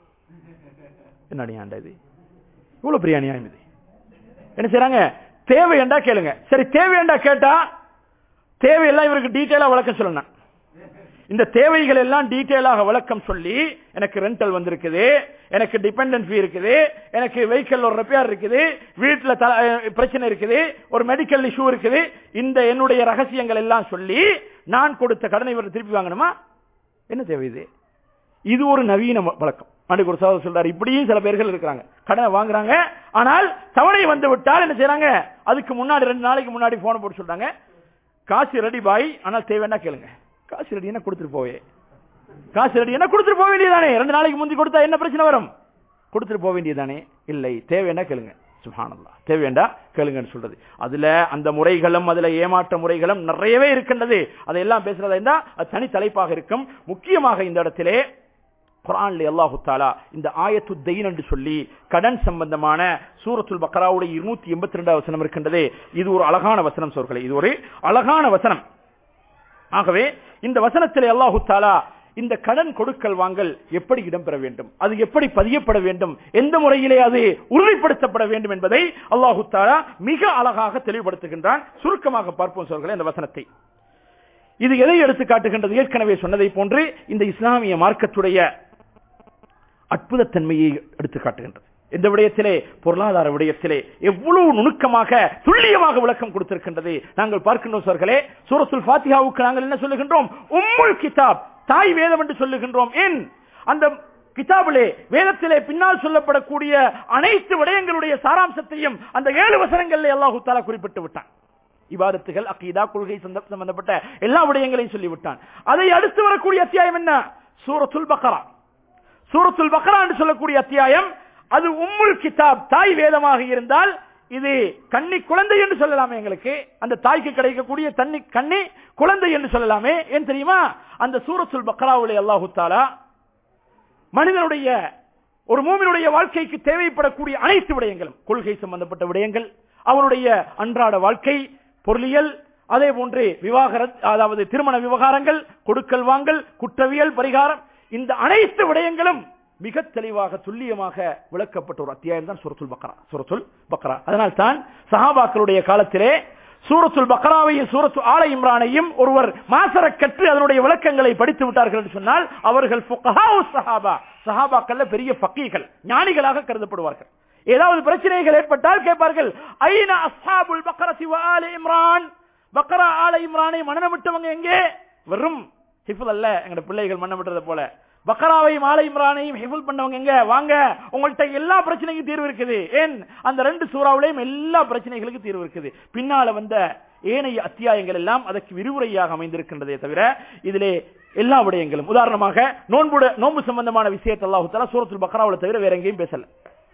என்ன அநியாயம் இது இவ்வளவு பெரிய அநியாயம் இது என்ன செய்றாங்க தேவையண்டா கேளுங்க சரி தேவையண்டா கேட்டா தேவையெல்லாம் இவருக்கு டீட்டெயிலா விளக்கம் சொல்லணும் இந்த தேவைகள் எல்லாம் டீட்டெயிலாக விளக்கம் சொல்லி எனக்கு ரெண்டல் வந்திருக்குது எனக்கு டிபெண்டன்ட் ஃபீ இருக்குது எனக்கு வெஹிக்கல் ஒரு ரிப்பேர் இருக்குது வீட்டுல த- அஹ் பிரச்சனை இருக்குது ஒரு மெடிக்கல் இஷ்யூ இருக்குது இந்த என்னுடைய ரகசியங்கள் எல்லாம் சொல்லி நான் கொடுத்த கடனை இவர் திருப்பி வாங்கணுமா என்ன தேவை இது இது ஒரு நவீன வ- வழக்கம் அன்றைக்கு ஒரு சகோதரர் சொல்றாரு இப்படியும் சில பேர்கள் இருக்கிறாங்க கடனை வாங்குறாங்க ஆனால் தவணை வந்து விட்டால் என்ன செய்றாங்க அதுக்கு முன்னாடி ரெண்டு நாளைக்கு முன்னாடி போன போட்டு சொல்றாங்க காசு ரெடி பாய் ஆனால் தேவைன்னா கேளுங்க காசு ரெடி என்ன கொடுத்துட்டு போவே காசு ரெடி என்ன கொடுத்துட்டு போக வேண்டியதானே ரெண்டு நாளைக்கு முந்தி கொடுத்தா என்ன பிரச்சனை வரும் கொடுத்துட்டு போக வேண்டியதானே இல்லை தேவைன்னா கேளுங்க சுபானல்லா தேவையண்டா கேளுங்கன்னு சொல்றது அதுல அந்த முறைகளும் அதுல ஏமாற்ற முறைகளும் நிறையவே இருக்கின்றது அதையெல்லாம் பேசுறதா இருந்தா அது தனி தலைப்பாக இருக்கும் முக்கியமாக இந்த இடத்திலே குரான்ல அல்லாஹு தாலா இந்த ஆயத்து தெயின் என்று சொல்லி கடன் சம்பந்தமான சூரத்துல் பக்ராவுடைய இருநூத்தி எண்பத்தி ரெண்டாவது வசனம் இருக்கின்றதே இது ஒரு அழகான வசனம் சோர்களே இது ஒரு அழகான வசனம் ஆகவே இந்த வசனத்திலே அல்லாஹு தாலா இந்த கடன் கொடுக்கல் வாங்கல் எப்படி இடம்பெற வேண்டும் அது எப்படி பதியப்பட வேண்டும் எந்த முறையிலே அது உறுதிப்படுத்தப்பட வேண்டும் என்பதை அல்லாஹு தாலா மிக அழகாக தெளிவுபடுத்துகின்றான் சுருக்கமாக பார்ப்போம் சொல்கிறேன் இந்த வசனத்தை இது எதை எடுத்து காட்டுகின்றது ஏற்கனவே சொன்னதை போன்று இந்த இஸ்லாமிய மார்க்கத்துடைய அற்புதத்தன்மையை எடுத்து காட்டுகின்றது இந்த விடயத்திலே பொருளாதார விடயத்திலே எவ்வளவு நுணுக்கமாக துல்லியமாக விளக்கம் கொடுத்திருக்கின்றது நாங்கள் பார்க்கின்றோம் சார்களே சூரத்துல் ஃபாத்திஹாவுக்கு நாங்கள் என்ன சொல்லுகின்றோம் உம்முல் கிதாப் தாய் வேதம் என்று சொல்லுகின்றோம் ஏன் அந்த கிதாபிலே வேதத்திலே பின்னால் சொல்லப்படக்கூடிய அனைத்து விடயங்களுடைய சாராம்சத்தையும் அந்த ஏழு வசனங்களில் அல்லாஹு தாலா குறிப்பிட்டு விட்டான் இபாதத்துகள் அக்கீதா கொள்கை சந்த- சம்பந்தப்பட்ட எல்லா விடயங்களையும் சொல்லிவிட்டான் அதை அடுத்து வரக்கூடிய அத்தியாயம் என்ன சூரத்துல் பக்ரா சூரத்துல் பக்ரா என்று சொல்லக்கூடிய அத்தியாயம் அது உம்முல் கிதாப் தாய் வேதமாக இருந்தால் இது கன்னி குழந்தை என்று சொல்லலாமே எங்களுக்கு அந்த தாய்க்கு கிடைக்கக்கூடிய தண்ணி கன்னி குழந்தை என்று சொல்லலாமே ஏன் தெரியுமா அந்த சூரத்துல் பக்ராவுலே அல்லாஹு தாலா மனிதனுடைய ஒரு மூமினுடைய வாழ்க்கைக்கு தேவைப்படக்கூடிய அனைத்து விடயங்களும் கொள்கை சம்பந்தப்பட்ட விடயங்கள் அவனுடைய அன்றாட வாழ்க்கை பொருளியல் அதே போன்று விவாகரத் அதாவது திருமண விவகாரங்கள் கொடுக்கல் வாங்கல் குற்றவியல் பரிகாரம் இந்த அனைத்து விடயங்களும் மிக தெளிவாக துல்லியமாக விளக்கப்பட்ட ஒரு அத்தியாயம் தான் சுரத்துல் பக்ரா சுரத்துல் பக்ரா அதனால் தான் சஹாபாக்களுடைய காலத்திலே சூரத்துல் பக்ராவையும் சூரத்து ஆல இம்ரானையும் ஒருவர் மாசர கற்று அதனுடைய விளக்கங்களை படித்து விட்டார்கள் என்று சொன்னால் அவர்கள் ஃபுகஹாஉ சஹாபா சஹாபாக்கள்ல பெரிய ஃபக்கீகள் ஞானிகளாக கருதப்படுவார்கள் ஏதாவது பிரச்சனைகள் ஏற்பட்டால் கேட்பார்கள் ஐன அஸ்ஹாபுல் பக்ரதி வ ஆல இம்ரான் பக்ரா ஆல இம்ரானை மனனம் விட்டவங்க எங்கே வெறும் ஹிஃபுல் அல்ல எங்க பிள்ளைகள் மன்னம் விட்டதை போல பக்கராவையும் ஆலை இம்ரானையும் ஹிஃபுல் பண்ணவங்க எங்க வாங்க உங்கள்ட்ட எல்லா பிரச்சனைக்கும் தீர்வு இருக்குது ஏன் அந்த ரெண்டு சூறாவிலையும் எல்லா பிரச்சனைகளுக்கும் தீர்வு இருக்குது பின்னால வந்த ஏனைய அத்தியாயங்கள் எல்லாம் அதற்கு விரிவுரையாக அமைந்திருக்கின்றதே தவிர இதிலே எல்லா விடயங்களும் உதாரணமாக நோன்பு நோன்பு சம்பந்தமான விஷயத்தை அல்லாஹு தஆலா சூரத்துல் பக்ராவுல தவிர வேற எங்கேயும் பேசல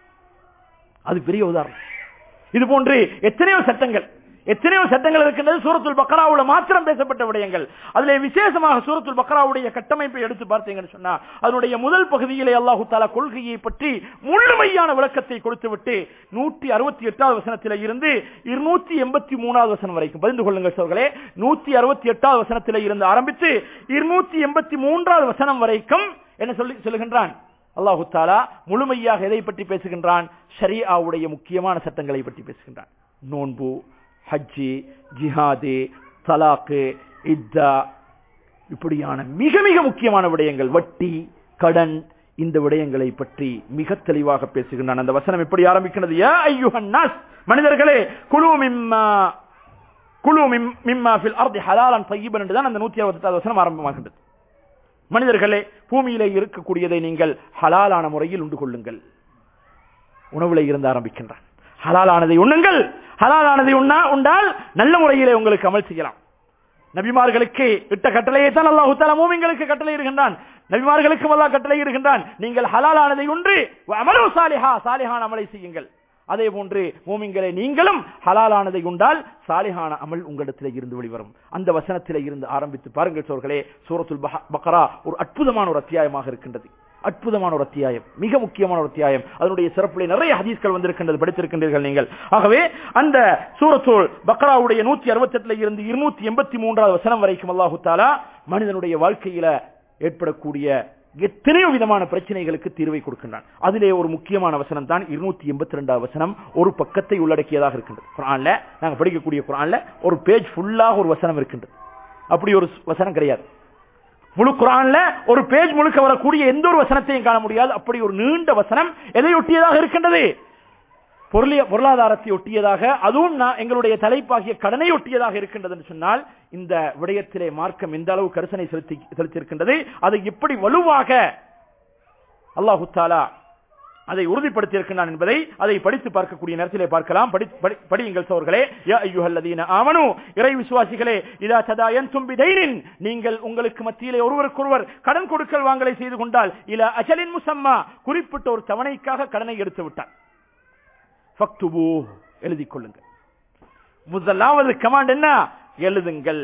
அது பெரிய உதாரணம் இது போன்று எத்தனையோ சட்டங்கள் எத்தனையோ சட்டங்கள் இருக்கின்றது சூரத்துல் பக்ராவுல மாத்திரம் பேசப்பட்ட விடயங்கள் அதிலே விசேஷமாக சூரத்துல் பக்ராவுடைய கட்டமைப்பை எடுத்து பார்த்தீங்கன்னு சொன்னா அதனுடைய முதல் பகுதியிலே அல்லாஹு தாலா கொள்கையை பற்றி முழுமையான விளக்கத்தை கொடுத்துவிட்டு நூற்றி அறுபத்தி எட்டாவது வசனத்தில இருந்து இருநூத்தி எண்பத்தி மூணாவது வசனம் வரைக்கும் பதிந்து கொள்ளுங்கள் சோர்களே நூத்தி அறுபத்தி எட்டாவது வசனத்தில இருந்து ஆரம்பித்து இருநூத்தி எண்பத்தி மூன்றாவது வசனம் வரைக்கும் என்ன சொல்லி சொல்லுகின்றான் அல்லாஹு தாலா முழுமையாக எதை பற்றி பேசுகின்றான் ஷரியாவுடைய முக்கியமான சட்டங்களை பற்றி பேசுகின்றான் நோன்பு ஹஜ்ஜி ஜிஹாது தலாக்கு இத்தா இப்படியான மிக மிக முக்கியமான விடயங்கள் வட்டி கடன் இந்த விடயங்களை பற்றி மிக தெளிவாக பேசுகின்றான் அந்த வசனம் எப்படி ஆரம்பிக்கிறது யா ஐயுஹன் நாஸ் மனிதர்களே குழு மிம்மா குழு மிம் மிம்மா ஃபில் அர்தி ஹலாலன் தய்யிபன் என்றுதான் அந்த நூத்தி அறுபத்தி வசனம் ஆரம்பமாகின்றது மனிதர்களே பூமியிலே இருக்கக்கூடியதை நீங்கள் ஹலாலான முறையில் உண்டு கொள்ளுங்கள் உணவுல இருந்து ஆரம்பிக்கின்றான் ஹலாலானதை உண்ணுங்கள் ஹலாலானதை உண்ணா உண்டால் நல்ல முறையிலே உங்களுக்கு அமல் செய்யலாம் நபிமார்களுக்கு இட்ட கட்டளையை தான் அல்லாஹு தஆலா மூமின்களுக்கு கட்டளை இருக்கின்றான் நபிமார்களுக்கும் அல்லாஹ் கட்டளை இருக்கின்றான் நீங்கள் ஹலாலானதை ஒன்று அமலு சாலிஹா சாலிஹான அமலை செய்யுங்கள் அதே போன்று மூமின்களை நீங்களும் ஹலாலானதை உண்டால் சாலிஹான அமல் உங்களிடத்தில் இருந்து வெளிவரும் அந்த வசனத்திலே இருந்து ஆரம்பித்து பாருங்கள் சோர்களே சூரத்துல் பஹ- பக்ரா ஒரு அற்புதமான ஒரு அத்தியாயமாக இருக்கின்றது அற்புதமான ஒரு அத்தியாயம் மிக முக்கியமான ஒரு அத்தியாயம் அதனுடைய சிறப்பிலே நிறைய ஹதீஸ்கள் வந்திருக்கின்றது படித்திருக்கின்றீர்கள் நீங்கள் ஆகவே அந்த சூரத்துல் பக்ராவுடைய நூத்தி அறுபத்தி எட்டுல இருந்து இருநூத்தி எண்பத்தி மூன்றாவது வசனம் வரைக்கும் அல்லாஹு தாலா மனிதனுடைய வாழ்க்கையில ஏற்படக்கூடிய எத்தனையோ விதமான பிரச்சனைகளுக்கு தீர்வை கொடுக்கின்றான் அதிலே ஒரு முக்கியமான வசனம் தான் இருநூத்தி எண்பத்தி ரெண்டாவது வசனம் ஒரு பக்கத்தை உள்ளடக்கியதாக இருக்கின்றது குரான்ல நாங்க படிக்கக்கூடிய குரான்ல ஒரு பேஜ் ஃபுல்லாக ஒரு வசனம் இருக்கின்றது அப்படி ஒரு வசனம் கிடையாது முழு குரான்ல ஒரு பேஜ் முழுக்க வரக்கூடிய எந்த ஒரு வசனத்தையும் காண முடியாது அப்படி ஒரு நீண்ட வசனம் எதை ஒட்டியதாக இருக்கின்றது பொருளிய பொருளாதாரத்தை ஒட்டியதாக அதுவும் நான் எங்களுடைய தலைப்பாகிய கடனை ஒட்டியதாக இருக்கின்றது என்று சொன்னால் இந்த விடயத்திலே மார்க்கம் எந்த அளவு கரிசனை செலுத்தி செலுத்தியிருக்கின்றது அதை எப்படி வலுவாக அல்லாஹு தாலா அதை உறுதிப்படுத்தி இருக்கின்றான் என்பதை அதை படித்து பார்க்கக்கூடிய நேரத்திலே பார்க்கலாம் படி- படி- படியுங்கள் சோர்களே யா அய்யுஹல்லதீன ஆமனு இறை விசுவாசிகளே இதா ததாயன்தும் பிதைனின் நீங்கள் உங்களுக்கு மத்தியிலே ஒருவருக்கொருவர் கடன் கொடுக்கல் வாங்கலை செய்து கொண்டால் இல அஜலின் முசம்மா குறிப்பிட்ட ஒரு தவணைக்காக கடனை எடுத்து விட்டார் ஃபக்துபு எழுதிக் கொள்ளுங்கள் முதலாவது கமாண்ட் என்ன எழுதுங்கள்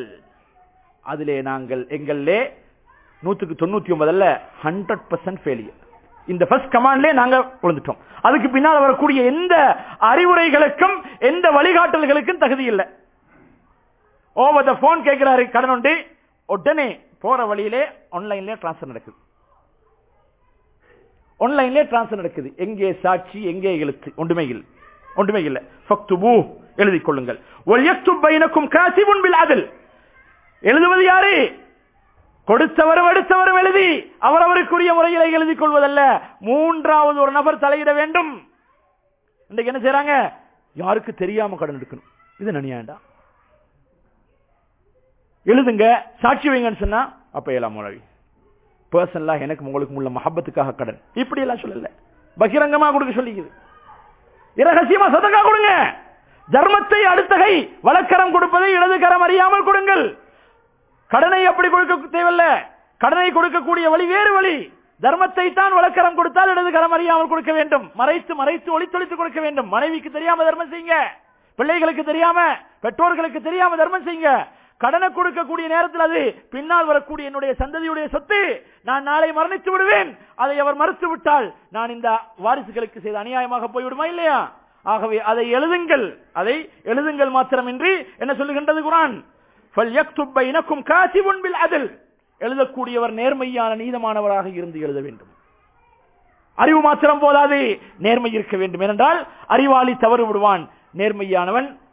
அதிலே நாங்கள் எங்களே நூத்துக்கு தொண்ணூத்தி ஒன்பது அல்ல ஹண்ட்ரட் பர்சன்ட் ஃபெயிலியர் இந்த ஃபர்ஸ்ட் கமாண்ட்லே நாங்க விழுந்துட்டோம் அதுக்கு பின்னால் வரக்கூடிய எந்த அறிவுரைகளுக்கும் எந்த வழிகாட்டல்களுக்கும் தகுதி இல்லை ஓவர் த போன் கேட்கிறாரு கடன் உண்டு உடனே போற வழியிலே ஆன்லைன்ல டிரான்ஸ்ஃபர் நடக்குது ஆன்லைன்ல டிரான்ஸ்ஃபர் நடக்குது எங்கே சாட்சி எங்கே எழுத்து ஒன்றுமே இல்லை ஒன்றுமே இல்லை ஃபக்துபு எழுதிக் கொள்ளுங்கள் வல்யக்துப் பைனக்கும் காசிபுன் பில் அத்ல் எழுதுவது யாரு கொடுத்தவரும் எடுத்தவரும் எழுதி அவரவருக்குரிய முறையில எழுதிக் கொள்வதல்ல மூன்றாவது ஒரு நபர் தலையிட வேண்டும் இன்றைக்கு என்ன செய்றாங்க யாருக்கு தெரியாம கடன் எடுக்கணும் இது நனியாண்டா எழுதுங்க சாட்சி வைங்கன்னு சொன்னா அப்ப ஏலாம் மொழி பர்சனலா எனக்கு உங்களுக்கு உள்ள மஹப்பத்துக்காக கடன் இப்படி எல்லாம் சொல்லல பகிரங்கமா கொடுக்க சொல்லிக்குது இரகசியமா சதக்கா கொடுங்க தர்மத்தை அடுத்த கை வலக்கரம் கொடுப்பதை இடது கரம் அறியாமல் கொடுங்கள் கடனை அப்படி கொடுக்க தேவையில்ல கடனை கொடுக்கக்கூடிய வழி வேறு வழி தர்மத்தை தான் வழக்கரம் கொடுத்தால் இடது கரம் அறியாமல் கொடுக்க வேண்டும் மறைத்து மறைத்து ஒளித்தொழித்து கொடுக்க வேண்டும் மனைவிக்கு தெரியாம தர்மம் செய்யுங்க பிள்ளைகளுக்கு தெரியாம பெற்றோர்களுக்கு தெரியாம தர்மம் செய்யுங்க கடனை கொடுக்கக்கூடிய நேரத்தில் அது பின்னால் வரக்கூடிய என்னுடைய சந்ததியுடைய சொத்து நான் நாளை மரணித்து விடுவேன் அதை அவர் மறுத்து விட்டால் நான் இந்த வாரிசுகளுக்கு செய்த அநியாயமாக போய்விடுமா இல்லையா ஆகவே அதை எழுதுங்கள் அதை எழுதுங்கள் மாத்திரமின்றி என்ன சொல்லுகின்றது குரான் فَلْيَكْتُبْ بَيْنَكُمْ كَاتِبٌ بِالْعَدْلِ எழுதக்கூடியவர் நேர்மையான நீதமானவராக இருந்து எழுத வேண்டும் அறிவு மாத்திரம் போதாது நேர்மை இருக்க வேண்டும் ஏனென்றால் அறிவாளி தவறு விடுவான் நேர்மையானவன்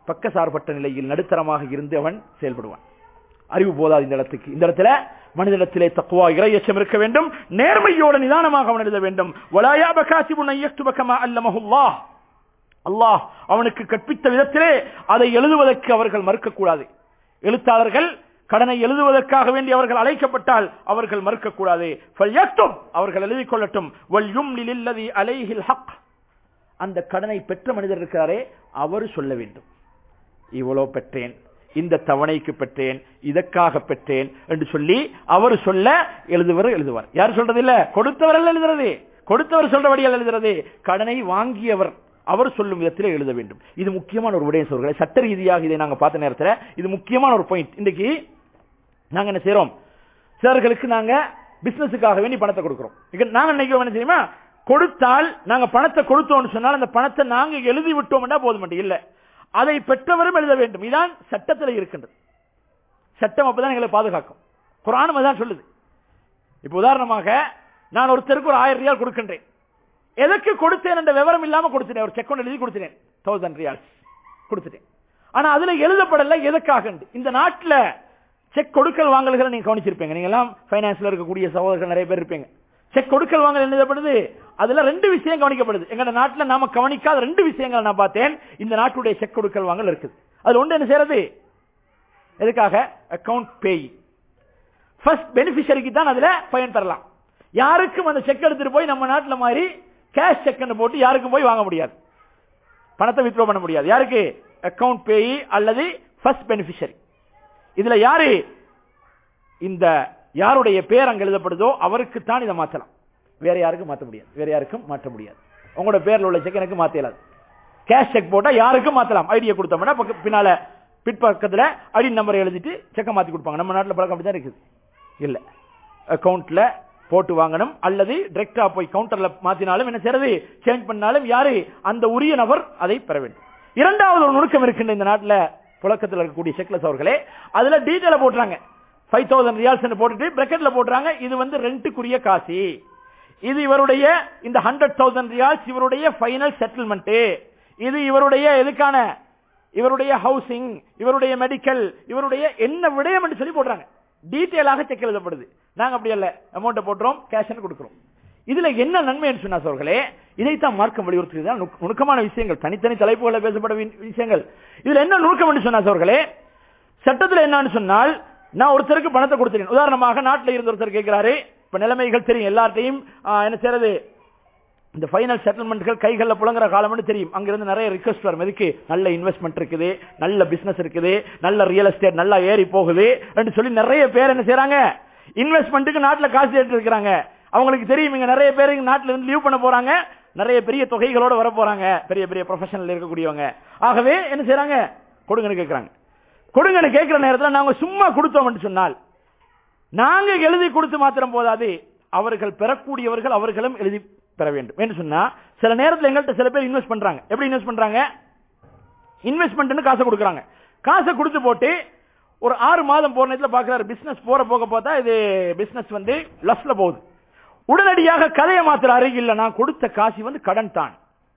பக்கசார்பற்ற நிலையில் நடுத்தரமாக இருந்து அவன் செயல்படுவான் அறிவு போதாது இந்த இடத்துக்கு இந்த இடத்துல மனிதனிடத்திலே தக்குவா இறையச்சம் இருக்க வேண்டும் நேர்மையோடு நிதானமாக அவன் எழுத வேண்டும் வலாயா பகாசிபுன் ஐயக்துப கமா அல்லமஹுல்லாஹ் அல்லாஹ் அவனுக்கு கற்பித்த விதத்திலே அதை எழுதுவதற்கு அவர்கள் மறுக்கக்கூடாது எழுத்தாளர்கள் கடனை எழுதுவதற்காக வேண்டி அவர்கள் அழைக்கப்பட்டால் அவர்கள் மறுக்கக்கூடாது ஃபல்யக்தும் அவர்கள் எழுதிக் கொள்ளட்டும் வல்யும்லி லில்லதி அலைஹில் ஹக் அந்த கடனை பெற்ற மனிதர் இருக்கிறாரே அவர் சொல்ல வேண்டும் இவ்வளோ பெற்றேன் இந்த தவணைக்கு பெற்றேன் இதற்காக பெற்றேன் என்று சொல்லி அவர் சொல்ல எழுதுவர் எழுதுவார் யார் சொல்றது இல்ல கொடுத்தவர் அல்ல எழுதுறது கொடுத்தவர் சொல்றபடியால் எழுதுறது கடனை வாங்கியவர் அவர் சொல்லும் விதத்தில் எழுத வேண்டும் இது முக்கியமான ஒரு விடயம் சொல்களை சட்ட ரீதியாக இதை நாங்க பார்த்த நேரத்தில் இது முக்கியமான ஒரு பாயிண்ட் இன்னைக்கு நாங்க என்ன செய்யறோம் சிலர்களுக்கு நாங்க பிசினஸுக்காக வேண்டி பணத்தை கொடுக்கிறோம் இங்க நாங்க நினைக்கிறோம் என்ன தெரியுமா கொடுத்தால் நாங்க பணத்தை கொடுத்தோம்னு சொன்னால் அந்த பணத்தை நாங்க எழுதி விட்டோம்னா போதும் இல்ல அதை பெற்றவரும் எழுத வேண்டும் இதான் சட்டத்தில் இருக்கின்றது சட்டம் அப்பதான் எங்களை பாதுகாக்கும் குரானும் அதான் சொல்லுது இப்ப உதாரணமாக நான் ஒருத்தருக்கு ஒரு ஆயிரம் ரியால் கொடுக்கின்றேன் எதற்கு கொடுத்தேன் என்ற விவரம் இல்லாம கொடுத்துட்டேன் ஒரு செக் எழுதி கொடுத்துட்டேன் தௌசண்ட் ரியால் கொடுத்துட்டேன் ஆனா அதுல எழுதப்படல எதுக்காக இந்த நாட்டுல செக் கொடுக்கல் வாங்கல்களை நீங்க கவனிச்சிருப்பீங்க நீங்க எல்லாம் பைனான்ஸ்ல இருக்கக்கூடிய சகோதரர்கள் நிறைய பேர் இருப்பீங்க செக் கொடுக்கல் வாங்கல் எழுதப்படுது அதுல ரெண்டு விஷயம் கவனிக்கப்படுது எங்க நாட்டுல நாம கவனிக்காத ரெண்டு விஷயங்கள் நான் பார்த்தேன் இந்த நாட்டுடைய செக் கொடுக்கல் வாங்கல் இருக்குது அது ஒன்று என்ன செய்யறது எதுக்காக அக்கவுண்ட் பேய் ஃபர்ஸ்ட் பெனிஃபிஷரிக்கு தான் அதுல பயன் பெறலாம் யாருக்கும் அந்த செக் எடுத்துட்டு போய் நம்ம நாட்டுல மாதிரி கேஷ் செக் போட்டு யாருக்கும் போய் வாங்க முடியாது பணத்தை வித்ரோ பண்ண முடியாது யாருக்கு அக்கவுண்ட் பேய் அல்லது ஃபர்ஸ்ட் பெனிஃபிஷரி இதுல யாரு இந்த யாருடைய பேர் அங்க எழுதப்படுதோ அவருக்கு தான் இதை மாற்றலாம் வேற யாருக்கும் மாற்ற முடியாது வேற யாருக்கும் மாற்ற முடியாது உங்களோட பேர்ல உள்ள செக் எனக்கு மாத்த இயலாது கேஷ் செக் போட்டா யாருக்கும் மாத்தலாம் ஐடியா கொடுத்தோம்னா பக்க- பின்னால பிற்பக்கத்துல ஐடி நம்பர் எழுதிட்டு செக்கை மாத்தி கொடுப்பாங்க நம்ம நாட்டுல பழக்கம் அப்படிதான் இருக்குது இல்ல அக்கவுண்ட்ல போட்டு வாங்கணும் அல்லது டைரக்டா போய் கவுண்டர்ல மாத்தினாலும் என்ன செய்யறது சேஞ்ச் பண்ணாலும் யாரு அந்த உரிய நபர் அதை பெற வேண்டும் இரண்டாவது ஒரு நுணுக்கம் இருக்கின்ற இந்த நாட்டுல புழக்கத்தில் இருக்கக்கூடிய செக்லஸ் அவர்களே அதுல டீட்டெயில போட்டுறாங்க ஃபைவ் தௌசண்ட் ரியால்ஸ் போட்டுட்டு பிரக்கெட்ல போட்டுறாங்க இது வந்து ரெண்டுக்குரிய காசு இது இவருடைய இந்த ஹண்ட்ரட் தௌசண்ட் ரியால்ஸ் இவருடைய ஃபைனல் செட்டில்மெண்ட் இது இவருடைய எதுக்கான இவருடைய ஹவுசிங் இவருடைய மெடிக்கல் இவருடைய என்ன விடயம் என்று சொல்லி போடுறாங்க டீட்டெயிலாக செக் எழுதப்படுது நாங்க அப்படி அல்ல அமௌண்ட் போட்டுறோம் கேஷ் கொடுக்கிறோம் இதுல என்ன நன்மை என்று சொன்னா அவர்களே இதைத்தான் மார்க்கம் வலியுறுத்துகிறது நுக்- நுணுக்கமான விஷயங்கள் தனித்தனி தலைப்புகளை பேசப்பட வி- விஷயங்கள் இதுல என்ன நுணுக்கம் என்று சொன்னா அவர்களே சட்டத்துல என்னன்னு சொன்னால் நான் ஒருத்தருக்கு பணத்தை கொடுத்துறேன் உதாரணமாக நாட்டில் இருந்த ஒருத்தர் கேட்கிறாரு இப்ப நிலைமைகள் தெரியும் எல்லார்ட்டையும் ஆ, என்ன செய்யறது இந்த ஃபைனல் செட்டில்மெண்ட்கள் கைகள்ல புழங்குற காலம்னு தெரியும் அங்கிருந்து நிறைய ரிக்வஸ்ட் வரும் எதுக்கு நல்ல இன்வெஸ்ட்மெண்ட் இருக்குது நல்ல பிசினஸ் இருக்குது நல்ல ரியல் எஸ்டேட் நல்லா ஏறி போகுது என்று சொல்லி நிறைய பேர் என்ன செய்றாங்க இன்வெஸ்ட்மெண்ட்டுக்கு நாட்டுல காசு ஏற்று இருக்கிறாங்க அவங்களுக்கு தெரியும் இங்க நிறைய பேர் இங்க நாட்டுல இருந்து லீவ் பண்ண போறாங்க நிறைய பெரிய தொகைகளோட வர போறாங்க பெரிய பெரிய ப்ரொஃபஷனல் இருக்கக்கூடியவங்க ஆகவே என்ன செய்றாங்க கொடுங்கன்னு கேட்கறாங்க கொடுங்கன்னு கேட்கிற நேரத்தில் நாங்க சும்மா கொடுத்தோம் சொன்னால் நாங்க எழுதி கொடுத்து மாத்திரம் போதாது அவர்கள் பெறக்கூடியவர்கள் அவர்களும் எழுதி பெற வேண்டும் என்று சொன்னா சில நேரத்தில் எங்கள்கிட்ட சில பேர் இன்வெஸ்ட் பண்றாங்க எப்படி இன்வெஸ்ட் பண்றாங்க இன்வெஸ்ட்மெண்ட் காசை கொடுக்குறாங்க காசை கொடுத்து போட்டு ஒரு ஆறு மாதம் போற நேரத்தில் பாக்குறாரு பிசினஸ் போற போக பார்த்தா இது பிசினஸ் வந்து லஸ்ல போகுது உடனடியாக கதையை மாத்துறாரு இல்ல நான் கொடுத்த காசு வந்து கடன் தான்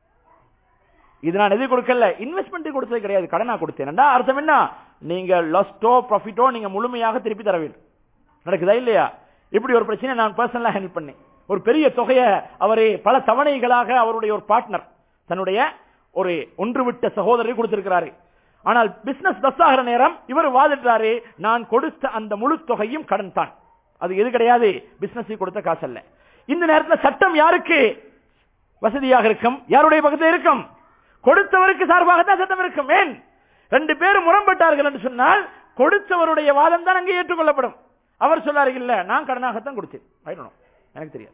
இது நான் எது கொடுக்கல இன்வெஸ்ட்மெண்ட் கொடுத்தது கிடையாது கடனா கொடுத்தேன் அர்த்தம் என்ன நீங்க லஸ்டோ ப்ராஃபிட்டோ நீங்க முழுமையாக திருப்பி தர வேண்டும் நடக்குதா இல்லையா இப்படி ஒரு பிரச்சனை நான் பர்சனலா ஹேண்டில் பண்ணேன் ஒரு பெரிய தொகையை அவரை பல தவணைகளாக அவருடைய ஒரு பார்ட்னர் தன்னுடைய ஒரு ஒன்று விட்ட சகோதரரை கொடுத்திருக்கிறாரு ஆனால் பிசினஸ் பஸ் ஆகிற நேரம் இவர் வாதிடுறாரு நான் கொடுத்த அந்த முழு தொகையும் கடன் தான் அது எது கிடையாது பிசினஸ் கொடுத்த காசு அல்ல இந்த நேரத்தில் சட்டம் யாருக்கு வசதியாக இருக்கும் யாருடைய பக்கத்தில் இருக்கும் கொடுத்தவருக்கு சார்பாகத்தான் சட்டம் இருக்கும் ஏன் ரெண்டு பேரும் முரண்பட்டார்கள் என்று சொன்னால் கொடுத்தவருடைய வாதம் தான் அங்கே ஏற்றுக்கொள்ளப்படும் அவர் சொல்லாரு இல்ல நான் கடனாகத்தான் கொடுத்தேன் I don't know. எனக்கு தெரியாது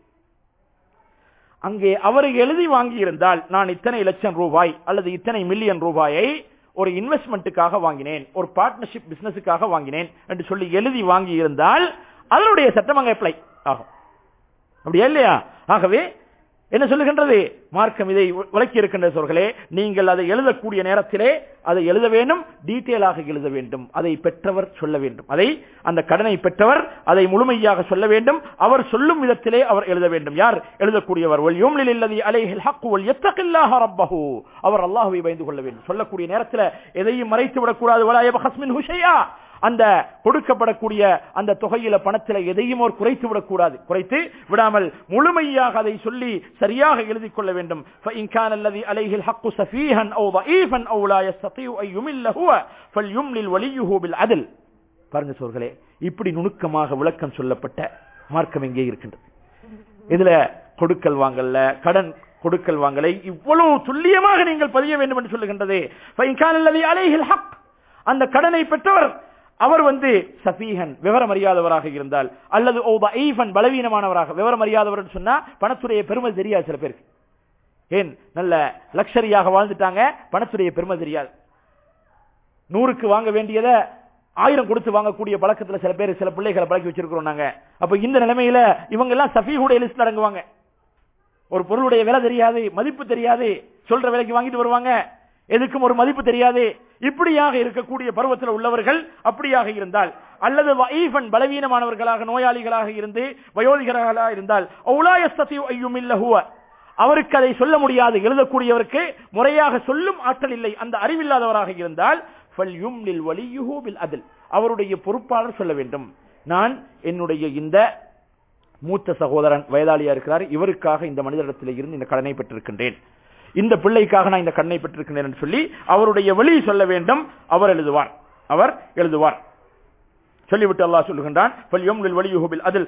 அங்கே அவர் எழுதி வாங்கி இருந்தால் நான் இத்தனை லட்சம் ரூபாய் அல்லது இத்தனை மில்லியன் ரூபாயை ஒரு இன்வெஸ்ட்மெண்ட்டுக்காக வாங்கினேன் ஒரு பார்ட்னர்ஷிப் பிசினஸுக்காக வாங்கினேன் என்று சொல்லி எழுதி வாங்கி இருந்தால் அதனுடைய சட்டம் அங்கே அப்ளை ஆகும் அப்படியா இல்லையா ஆகவே என்ன சொல்லுகின்றது மார்க்கம் இதை விளக்கி இருக்கின்ற சோர்களே நீங்கள் அதை எழுதக்கூடிய நேரத்திலே அதை எழுத வேண்டும் டீட்டெயிலாக எழுத வேண்டும் அதை பெற்றவர் சொல்ல வேண்டும் அதை அந்த கடனை பெற்றவர் அதை முழுமையாக சொல்ல வேண்டும் அவர் சொல்லும் விதத்திலே அவர் எழுத வேண்டும் யார் எழுதக்கூடியவர் ஒல் யூம்லில் இல்லதி அலைஹில் ஹக்கு ஒல் எத்தகில்லாஹ ரப்பஹு அவர் அல்லாஹ்வை பயந்து கொள்ள வேண்டும் சொல்லக்கூடிய நேரத்தில் எதையும் மறைத்து விடக்கூடாது வலா யபஹஸ் மின் ஹுஷையா அந்த கொடுக்கப்படக்கூடிய அந்த தொகையில பணத்தில் எதையும் ஒரு குறைத்து விடக்கூடாது குறைத்து விடாமல் முழுமையாக அதை சொல்லி சரியாக எழுதிக் கொள்ள வேண்டும் فإن كان الذي عليه الحق سفيها أو ضعيفا أو لا يستطيع أن يمل هو فليملل وليه بالعدل பாருங்க சோர்களே இப்படி நுணுக்கமாக விளக்கம் சொல்லப்பட்ட மார்க்கம் எங்கே இருக்கின்றது இதுல கொடுக்கல் வாங்கல்ல கடன் கொடுக்கல் வாங்கலை இவ்வளவு துல்லியமாக நீங்கள் பதிய வேண்டும் என்று சொல்லுகின்றது فإن كان الذي عليه الحق அந்த கடனை பெற்றவர் அவர் வந்து சஃபீகன் விவரம் அறியாதவராக இருந்தால் அல்லது ஈஃபன் பலவீனமானவராக விவரம் அறியாதவர் சொன்னா பணத்துடைய பெருமை தெரியாது சில பேருக்கு ஏன் நல்ல லக்ஷரியாக வாழ்ந்துட்டாங்க பணத்துடைய பெருமை தெரியாது நூறுக்கு வாங்க வேண்டியதை ஆயிரம் கொடுத்து வாங்கக்கூடிய பழக்கத்துல சில பேர் சில பிள்ளைகளை பழக்கி வச்சிருக்கிறோம் நாங்க அப்ப இந்த நிலைமையில இவங்க எல்லாம் சஃபீகுடைய லிஸ்ட் அடங்குவாங்க ஒரு பொருளுடைய விலை தெரியாது மதிப்பு தெரியாது சொல்ற விலைக்கு வாங்கிட்டு வருவாங்க எதுக்கும் ஒரு மதிப்பு தெரியாது இப்படியாக இருக்கக்கூடிய பருவத்தில் உள்ளவர்கள் அப்படியாக இருந்தால் அல்லது வைஃபன் பலவீனமானவர்களாக நோயாளிகளாக இருந்து வயோதிகர்களாக இருந்தால் அவருக்கு அதை சொல்ல முடியாது எழுதக்கூடியவருக்கு முறையாக சொல்லும் ஆற்றல் இல்லை அந்த அறிவில்லாதவராக இருந்தால் அதில் அவருடைய பொறுப்பாளர் சொல்ல வேண்டும் நான் என்னுடைய இந்த மூத்த சகோதரன் வயதாளியா இருக்கிறார் இவருக்காக இந்த மனிதரிடத்தில் இருந்து இந்த கடனை பெற்றிருக்கின்றேன் இந்த பிள்ளைக்காக நான் இந்த கண்ணை பெற்றிருக்கிறேன் என்று சொல்லி அவருடைய வழி சொல்ல வேண்டும் அவர் எழுதுவார் அவர் எழுதுவார் சொல்லிவிட்டு அல்லாஹ் சொல்லுகின்றான் அதில்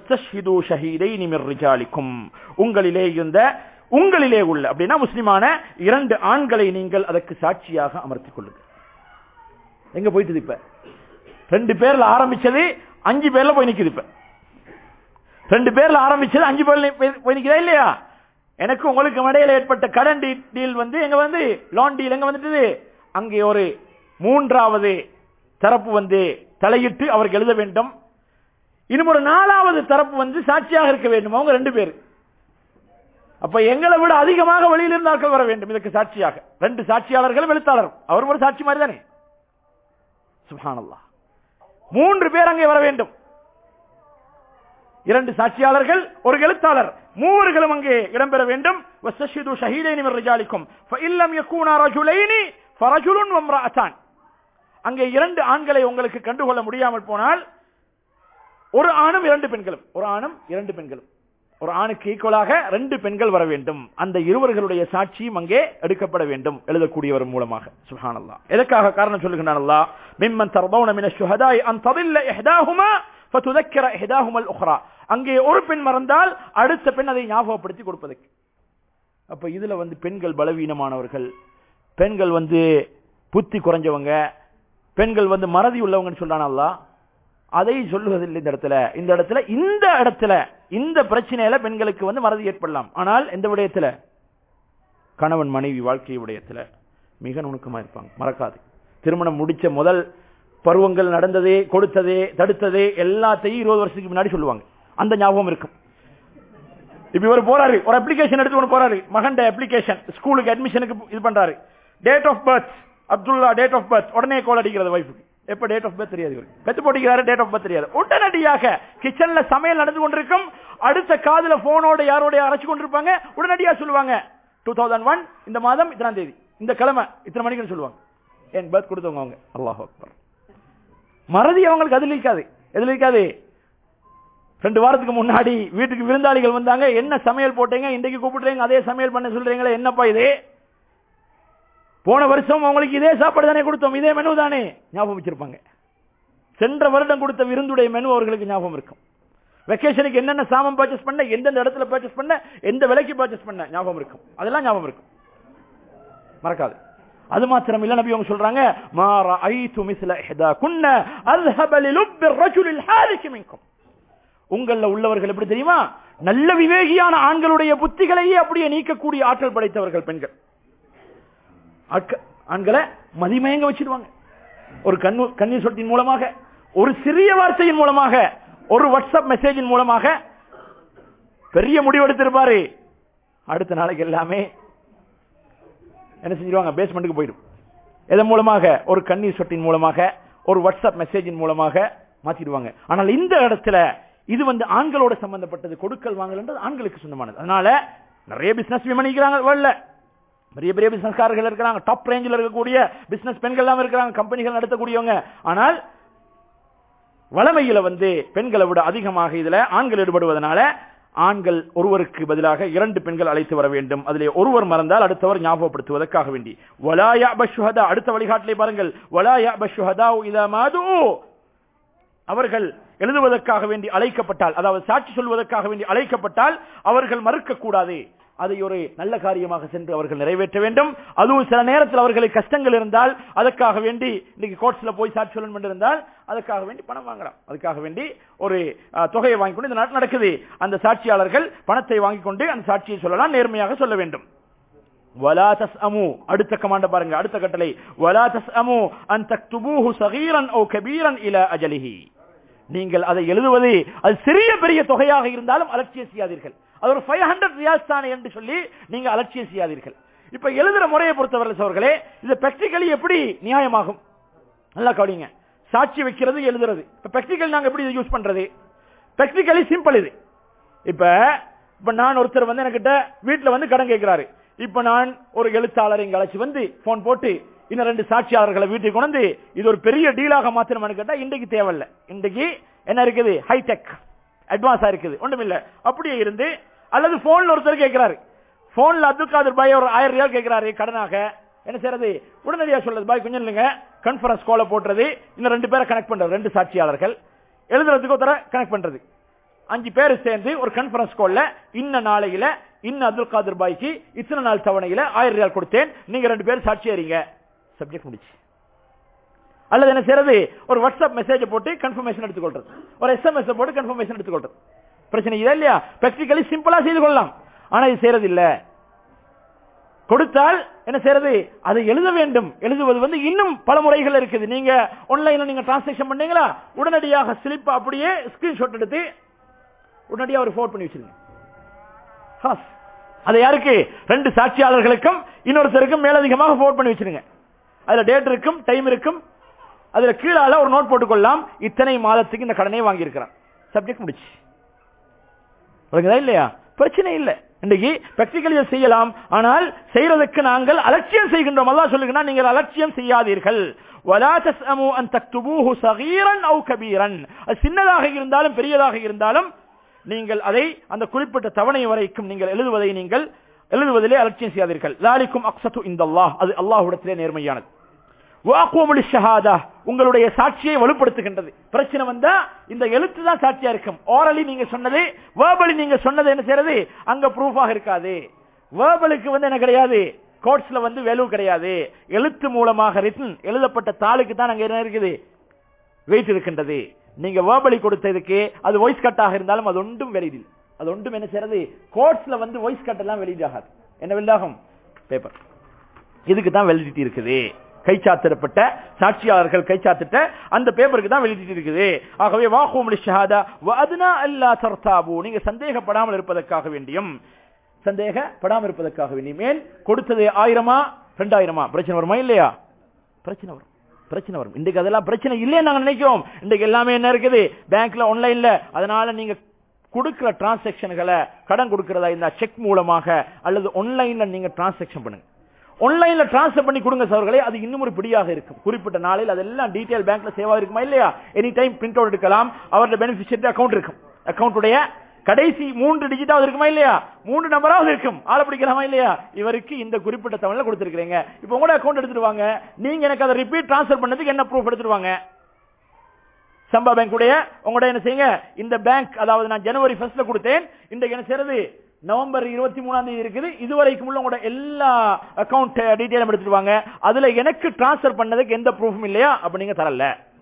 உங்களிலே இருந்த உங்களிலே உள்ள அப்படின்னா முஸ்லிமான இரண்டு ஆண்களை நீங்கள் அதற்கு சாட்சியாக அமர்த்திக் கொள்ளுங்கள் எங்க போயிட்டு இப்ப ரெண்டு பேர்ல ஆரம்பிச்சது அஞ்சு பேர்ல போய் நிக்குது இப்ப ரெண்டு பேர்ல ஆரம்பிச்சது அஞ்சு பேர்ல போய் நிக்குதா இல்லையா எனக்கு உங்களுக்கு இடையில ஏற்பட்ட கடன் டீல் வந்து எங்க வந்து லோன் டீல் எங்க வந்துட்டு அங்கே ஒரு மூன்றாவது தரப்பு வந்து தலையிட்டு அவருக்கு எழுத வேண்டும் இன்னும் ஒரு நாலாவது தரப்பு வந்து சாட்சியாக இருக்க வேண்டும் அவங்க ரெண்டு பேர் அப்ப எங்களை விட அதிகமாக வெளியில் இருந்தார்கள் வர வேண்டும் இதற்கு சாட்சியாக ரெண்டு சாட்சியாளர்களும் எழுத்தாளரும் அவர் ஒரு சாட்சி மாதிரி தானே சுபானல்லா மூன்று பேர் அங்கே வர வேண்டும் இரண்டு சாட்சியாளர்கள் ஒரு எழுத்தாளர் மூவர்களும் அங்கே இடம்பெற வேண்டும் அங்கே இரண்டு ஆண்களை உங்களுக்கு கண்டுகொள்ள முடியாமல் போனால் ஒரு ஆணும் இரண்டு பெண்களும் ஒரு ஆணும் இரண்டு பெண்களும் ஒரு ஆணுக்கு ஈக்குவலாக ரெண்டு பெண்கள் வர வேண்டும் அந்த இருவர்களுடைய சாட்சியும் அங்கே எடுக்கப்பட வேண்டும் எழுதக்கூடியவர் மூலமாக சுஹானல்லா எதற்காக காரணம் சொல்லுகிறான் அல்லா மிம்மன் தர்பவுன மின ஷுஹதாய் அன் ததில்ல இஹ்தாஹுமா ஃபதுதக்கிர இஹ்தாஹுமல் உஹ்ரா அங்கே ஒரு பெண் மறந்தால் அடுத்த பெண் அதை ஞாபகப்படுத்தி கொடுப்பதற்கு அப்ப இதுல வந்து பெண்கள் பலவீனமானவர்கள் பெண்கள் வந்து புத்தி குறைஞ்சவங்க பெண்கள் வந்து மறதி உள்ளவங்கன்னு சொல்றானல்லா அதை சொல்லுவதில்லை இந்த இடத்துல இந்த இடத்துல இந்த இடத்துல இந்த பிரச்சனையில பெண்களுக்கு வந்து மறதி ஏற்படலாம் ஆனால் எந்த விடயத்துல கணவன் மனைவி வாழ்க்கை விடயத்துல மிக நுணுக்கமா இருப்பாங்க மறக்காது திருமணம் முடிச்ச முதல் பருவங்கள் நடந்ததே கொடுத்ததே தடுத்ததே எல்லாத்தையும் இருபது வருஷத்துக்கு முன்னாடி சொல்லுவாங்க அந்த ஞாபகம் இருக்கும் இப்ப இவர் போறாரு ஒரு அப்ளிகேஷன் எடுத்து கொண்டு போறாரு மகன் அப்ளிகேஷன் ஸ்கூலுக்கு அட்மிஷனுக்கு இது பண்றாரு date of birth Abdullah date of birth உடனே கோல் அடிக்கிறது வைஃபுக்கு எப்ப டேட் ஆஃப் பர்த் தெரியாது இவருக்கு பெத்து போட்டிக்கிறாரு டேட் ஆஃப் பர்த் தெரியாது உடனடியாக கிச்சன்ல சமையல் நடந்து கொண்டிருக்கும் அடுத்த காதுல போனோட யாரோட அரைச்சு கொண்டிருப்பாங்க உடனடியா சொல்லுவாங்க டூ தௌசண்ட் ஒன் இந்த மாதம் இத்தனாம் தேதி இந்த கிழமை இத்தனை மணிக்கு சொல்லுவாங்க என் பர்த் கொடுத்தவங்க அவங்க அல்லாஹ் அக்பர் மறதி அவங்களுக்கு அதில் இருக்காது எதில் இருக்காது ரெண்டு வாரத்துக்கு முன்னாடி வீட்டுக்கு விருந்தாளிகள் வந்தாங்க என்ன சமையல் போட்டீங்க இன்றைக்கு கூப்பிடுறீங்க அதே சமையல் பண்ண சொல்றீங்களே என்னப்பா இது போன வருஷம் அவங்களுக்கு இதே சாப்பாடு தானே கொடுத்தோம் இதே மெனு தானே ஞாபகம் வச்சிருப்பாங்க சென்ற வருடம் கொடுத்த விருந்துடைய மெனு அவர்களுக்கு ஞாபகம் இருக்கும் வெக்கேஷனுக்கு என்னென்ன சாமம் பர்ச்சேஸ் பண்ண எந்தெந்த இடத்துல பர்ச்சேஸ் பண்ண எந்த விலைக்கு பர்ச்சேஸ் பண்ண ஞாபகம் இருக்கும் அதெல்லாம் ஞாபகம் இருக்கும் மறக்காது அது மாத்திரம் இல்ல நபி அவங்க சொல்றாங்க மாற ஐது மிஸ்ல இஹ்தா குன்ன அல்ஹப லிலுப் الرجل الحارث منكم உங்கள உள்ளவர்கள் எப்படி தெரியுமா நல்ல விவேகியான ஆண்களுடைய புத்திகளையே அப்படியே நீக்கக்கூடிய ஆற்றல் படைத்தவர்கள் பெண்கள் ஆண்களை மதிமயங்க வச்சிருவாங்க ஒரு கண்ணு கண்ணீர் சொட்டின் மூலமாக ஒரு சிறிய வார்த்தையின் மூலமாக ஒரு வாட்ஸ்அப் மெசேஜின் மூலமாக பெரிய முடிவெடுத்திருப்பாரு அடுத்த நாளைக்கு எல்லாமே என்ன செஞ்சிருவாங்க பேஸ்மெண்ட்டுக்கு போயிடும் இதன் மூலமாக ஒரு கண்ணீர் சொட்டின் மூலமாக ஒரு வாட்ஸ்அப் மெசேஜின் மூலமாக மாத்திடுவாங்க ஆனால் இந்த இடத்துல இது வந்து ஆண்களோட சம்பந்தப்பட்டது கொடுக்கல் வாங்கல் ஆண்களுக்கு சொந்தமானது அதனால நிறைய பிசினஸ் விமனிக்கிறாங்க வரல பெரிய பெரிய பிசினஸ்காரர்கள் இருக்கிறாங்க டாப் ரேஞ்சில் இருக்கக்கூடிய பிசினஸ் பெண்கள் எல்லாம் இருக்கிறாங்க கம்பெனிகள் நடத்தக்கூடியவங்க ஆனால் வளமையில வந்து பெண்களை விட அதிகமாக இதுல ஆண்கள் ஈடுபடுவதனால ஆண்கள் ஒருவருக்கு பதிலாக இரண்டு பெண்கள் அழைத்து வர வேண்டும் அதிலே ஒருவர் மறந்தால் அடுத்தவர் ஞாபகப்படுத்துவதற்காக வேண்டி வலாயா பஷுஹதா அடுத்த வழிகாட்டிலே பாருங்கள் வலாயா பஷுஹதா இதா மாது அவர்கள் எழுதுவதற்காக வேண்டி அழைக்கப்பட்டால் அதாவது சாட்சி சொல்வதற்காக வேண்டி அழைக்கப்பட்டால் அவர்கள் மறுக்க கூடாது அதை ஒரு நல்ல காரியமாக சென்று அவர்கள் நிறைவேற்ற வேண்டும் அதுவும் சில நேரத்தில் அவர்களுக்கு கஷ்டங்கள் இருந்தால் அதற்காக வேண்டி இன்னைக்கு கோர்ட்ஸ்ல போய் சாட்சி சொல்லணும் என்று இருந்தால் அதுக்காக வேண்டி பணம் வாங்கலாம் அதுக்காக வேண்டி ஒரு அஹ், தொகையை வாங்கி கொண்டு இந்த நாட்டில் நடக்குது அந்த சாட்சியாளர்கள் பணத்தை வாங்கி கொண்டு அந்த சாட்சியை சொல்லலாம் நேர்மையாக சொல்ல வேண்டும் வலா தஸ்அமு அடுத்த கமாண்ட பாருங்க அடுத்த கட்டளை வலா தஸ்அமு அன் தக்துபூஹு சகீரன் ஓ கபீரன் இல அஜலிஹி நீங்கள் அதை எழுதுவது அது சிறிய பெரிய தொகையாக இருந்தாலும் அலட்சியம் செய்யாதீர்கள் அது ஒரு ஃபைவ் ஹண்ட்ரட் ரியால்ஸ் தானே என்று சொல்லி நீங்க அலட்சியம் செய்யாதீர்கள் இப்ப எழுதுற முறையை பொறுத்தவரை சோர்களே இது பிராக்டிகலி எப்படி நியாயமாகும் நல்லா கவனிங்க சாட்சி வைக்கிறது எழுதுறது இப்ப பிராக்டிகல் நாங்க எப்படி யூஸ் பண்றது பிராக்டிகலி சிம்பிள் இது இப்ப இப்ப நான் ஒருத்தர் வந்து என்கிட்ட வீட்டுல வந்து கடன் கேட்கிறாரு இப்ப நான் ஒரு எழுத்தாளர் இங்க அழைச்சு வந்து போன் போட்டு இன்னும் ரெண்டு சாட்சியாளர்களை வீட்டுக்கு கொண்டு வந்து இது ஒரு பெரிய டீலாக மாத்திரமானு கேட்டா இன்றைக்கு தேவையில்ல இன்றைக்கு என்ன இருக்குது ஹைடெக் அட்வான்ஸா இருக்குது ஒண்ணுமில்ல அப்படியே இருந்து அல்லது போன்ல ஒருத்தர் கேட்கிறாரு போன்ல அப்துல் காதர் பாய் ஒரு ஆயிரம் ரூபாய் கேட்கிறாரு கடனாக என்ன செய்யறது உடனடியா சொல்றது பாய் கொஞ்சம் இல்லைங்க கான்பரன்ஸ் கோல போட்டுறது இன்னும் ரெண்டு பேரை கனெக்ட் பண்றது ரெண்டு சாட்சியாளர்கள் எழுதுறதுக்கு ஒருத்தர கனெக்ட் பண்றது அஞ்சு பேர் சேர்ந்து ஒரு கான்பரன்ஸ் கால்ல இன்ன நாளையில இன்ன அப்துல் காதர் பாய்க்கு இத்தனை நாள் தவணையில ஆயிரம் ரூபாய் கொடுத்தேன் நீங்க ரெண்டு பேரும் சாட்சி ஏறீங்க சப்ஜெக்ட் முடிச்சு அல்லது என்ன செய்யறது ஒரு வாட்ஸ்அப் மெசேஜ் போட்டு கன்ஃபர்மேஷன் எடுத்துக்கொள்றது ஒரு எஸ்எம்எஸ் போட்டு கன்ஃபர்மேஷன் எடுத்துக்கொள்றது பிரச்சனை இதா இல்லையா பிராக்டிகலி சிம்பிளா செய்து கொள்ளலாம் ஆனா இது செய்யறது இல்ல கொடுத்தால் என்ன செய்யறது அதை எழுத வேண்டும் எழுதுவது வந்து இன்னும் பல முறைகள் இருக்குது நீங்க ஆன்லைன்ல நீங்க டிரான்சாக்ஷன் பண்ணீங்களா உடனடியாக ஸ்லிப் அப்படியே ஸ்கிரீன்ஷாட் எடுத்து உடனடியாக ஒரு ஃபோன் பண்ணி வச்சிருங்க ஹாஸ். அது யாருக்கு ரெண்டு சாட்சியாளர்களுக்கும் இன்னொருத்தருக்கும் மேலதிகமாக ஃபோன் பண்ணி வச்சிருங்க அதுல டேட் இருக்கும் டைம் இருக்கும் அதுல கீழால ஒரு நோட் போட்டுக்கொள்ளலாம் இத்தனை மாதத்துக்கு இந்த கடனை வாங்கி இருக்கிறான் சப்ஜெக்ட் முடிச்சு புரியுதா இல்லையா பிரச்சனை இல்லை இன்னைக்கு பிராக்டிகலி செய்யலாம் ஆனால் செய்யறதுக்கு நாங்கள் அலட்சியம் செய்கின்றோம் அல்லாஹ் சொல்லுங்கன்னா நீங்கள் அலட்சியம் செய்யாதீர்கள் ولا تسأموا أن تكتبوه صغيرا أو كبيرا அது சின்னதாக இருந்தாலும் பெரியதாக இருந்தாலும் நீங்கள் அதை அந்த குறிப்பிட்ட தவணை வரைக்கும் நீங்கள் எழுதுவதை நீங்கள் எழுதுவதிலே அலட்சியம் செய்யாதீர்கள் ذلكم أقسط عند الله அது அல்லாஹ்விடத்திலே நேர்மையானது வாக்குவமொழி ஷஹாதா உங்களுடைய சாட்சியை வலுப்படுத்துகின்றது பிரச்சனை வந்தா இந்த எழுத்து தான் சாட்சியா இருக்கும் ஓரலி நீங்க சொன்னது வேர்பலி நீங்க சொன்னது என்ன செய்யறது அங்க ப்ரூஃபாக இருக்காது வேர்பலுக்கு வந்து என்ன கிடையாது கோர்ட்ஸ்ல வந்து வேல்யூ கிடையாது எழுத்து மூலமாக ரிட்டன் எழுதப்பட்ட தாளுக்கு தான் அங்க என்ன இருக்குது வெயிட் இருக்கின்றது நீங்க வேர்பலி கொடுத்ததுக்கு அது வாய்ஸ் கட்டாக இருந்தாலும் அது ஒன்றும் வெளியிடு அது ஒன்றும் என்ன செய்யறது கோர்ட்ஸ்ல வந்து வாய்ஸ் கட் எல்லாம் வெளியிடாகாது என்ன வெளியாகும் பேப்பர் இதுக்கு தான் வெலிடிட்டி இருக்குது கைச்சாத்திடப்பட்ட சாட்சியாளர்கள் கைச்சாத்திட்ட அந்த பேப்பருக்கு தான் வெளியிட்டு இருக்குது ஆகவே வாஹூம் ஷஹாதா வஅத்னா அல்லா தர்தாபு நீங்க சந்தேகப்படாமல் இருப்பதற்காக வேண்டியும் சந்தேகப்படாமல் இருப்பதற்காக வேண்டியும் ஏன் கொடுத்தது ஆயிரமா ரெண்டாயிரமா பிரச்சனை வருமா இல்லையா பிரச்சனை வரும் பிரச்சனை வரும் இன்றைக்கு அதெல்லாம் பிரச்சனை இல்லைன்னு நாங்க நினைக்கிறோம் இன்றைக்கு எல்லாமே என்ன இருக்குது பேங்க்ல ஆன்லைன்ல அதனால நீங்க கொடுக்கிற டிரான்சாக்சன்களை கடன் கொடுக்கிறதா இந்த செக் மூலமாக அல்லது ஆன்லைன்ல நீங்க டிரான்சாக்சன் பண்ணுங்க ஆன்லைன்ல டிரான்ஸ்ஃபர் பண்ணி கொடுங்க சவர்களே அது இன்னும் ஒரு பிடியாக இருக்கும் குறிப்பிட்ட நாளில் அதெல்லாம் டீடைல் பேங்க்ல சேவா இருக்குமா இல்லையா எனி டைம் பிரிண்ட் அவுட் எடுக்கலாம் அவருடைய பெனிஃபிஷியரி அக்கௌண்ட் இருக்கும் அக்கௌண்ட்டுடைய கடைசி மூன்று டிஜிட்டாவது இருக்குமா இல்லையா மூன்று நம்பராவது இருக்கும் ஆளை பிடிக்கலாமா இல்லையா இவருக்கு இந்த குறிப்பிட்ட தமிழ்ல கொடுத்திருக்கிறீங்க இப்போ உங்களோட அக்கௌண்ட் எடுத்துட்டு வாங்க நீங்க எனக்கு அதை ரிப்பீட் டிரான்ஸ்ஃபர் பண்ணதுக்கு என்ன ப்ரூஃப் எடுத்துட்டு வாங்க சம்பா பேங்க் உடைய உங்களோட என்ன செய்யுங்க இந்த பேங்க் அதாவது நான் ஜனவரி ஃபர்ஸ்ட்ல கொடுத்தேன் இன்றைக்கு என்ன செய்யறது நவம்பர் இருபத்தி மூணாம் தேதி இருக்குது இதுவரைக்கும் உள்ள உங்களோட எல்லா அக்கவுண்ட் டீடைலும் எடுத்துட்டு வாங்க அதுல எனக்கு டிரான்ஸ்ஃபர் பண்ணதுக்கு எந்த ப்ரூஃபும் இல்லையா அப்ப நீங்க தரல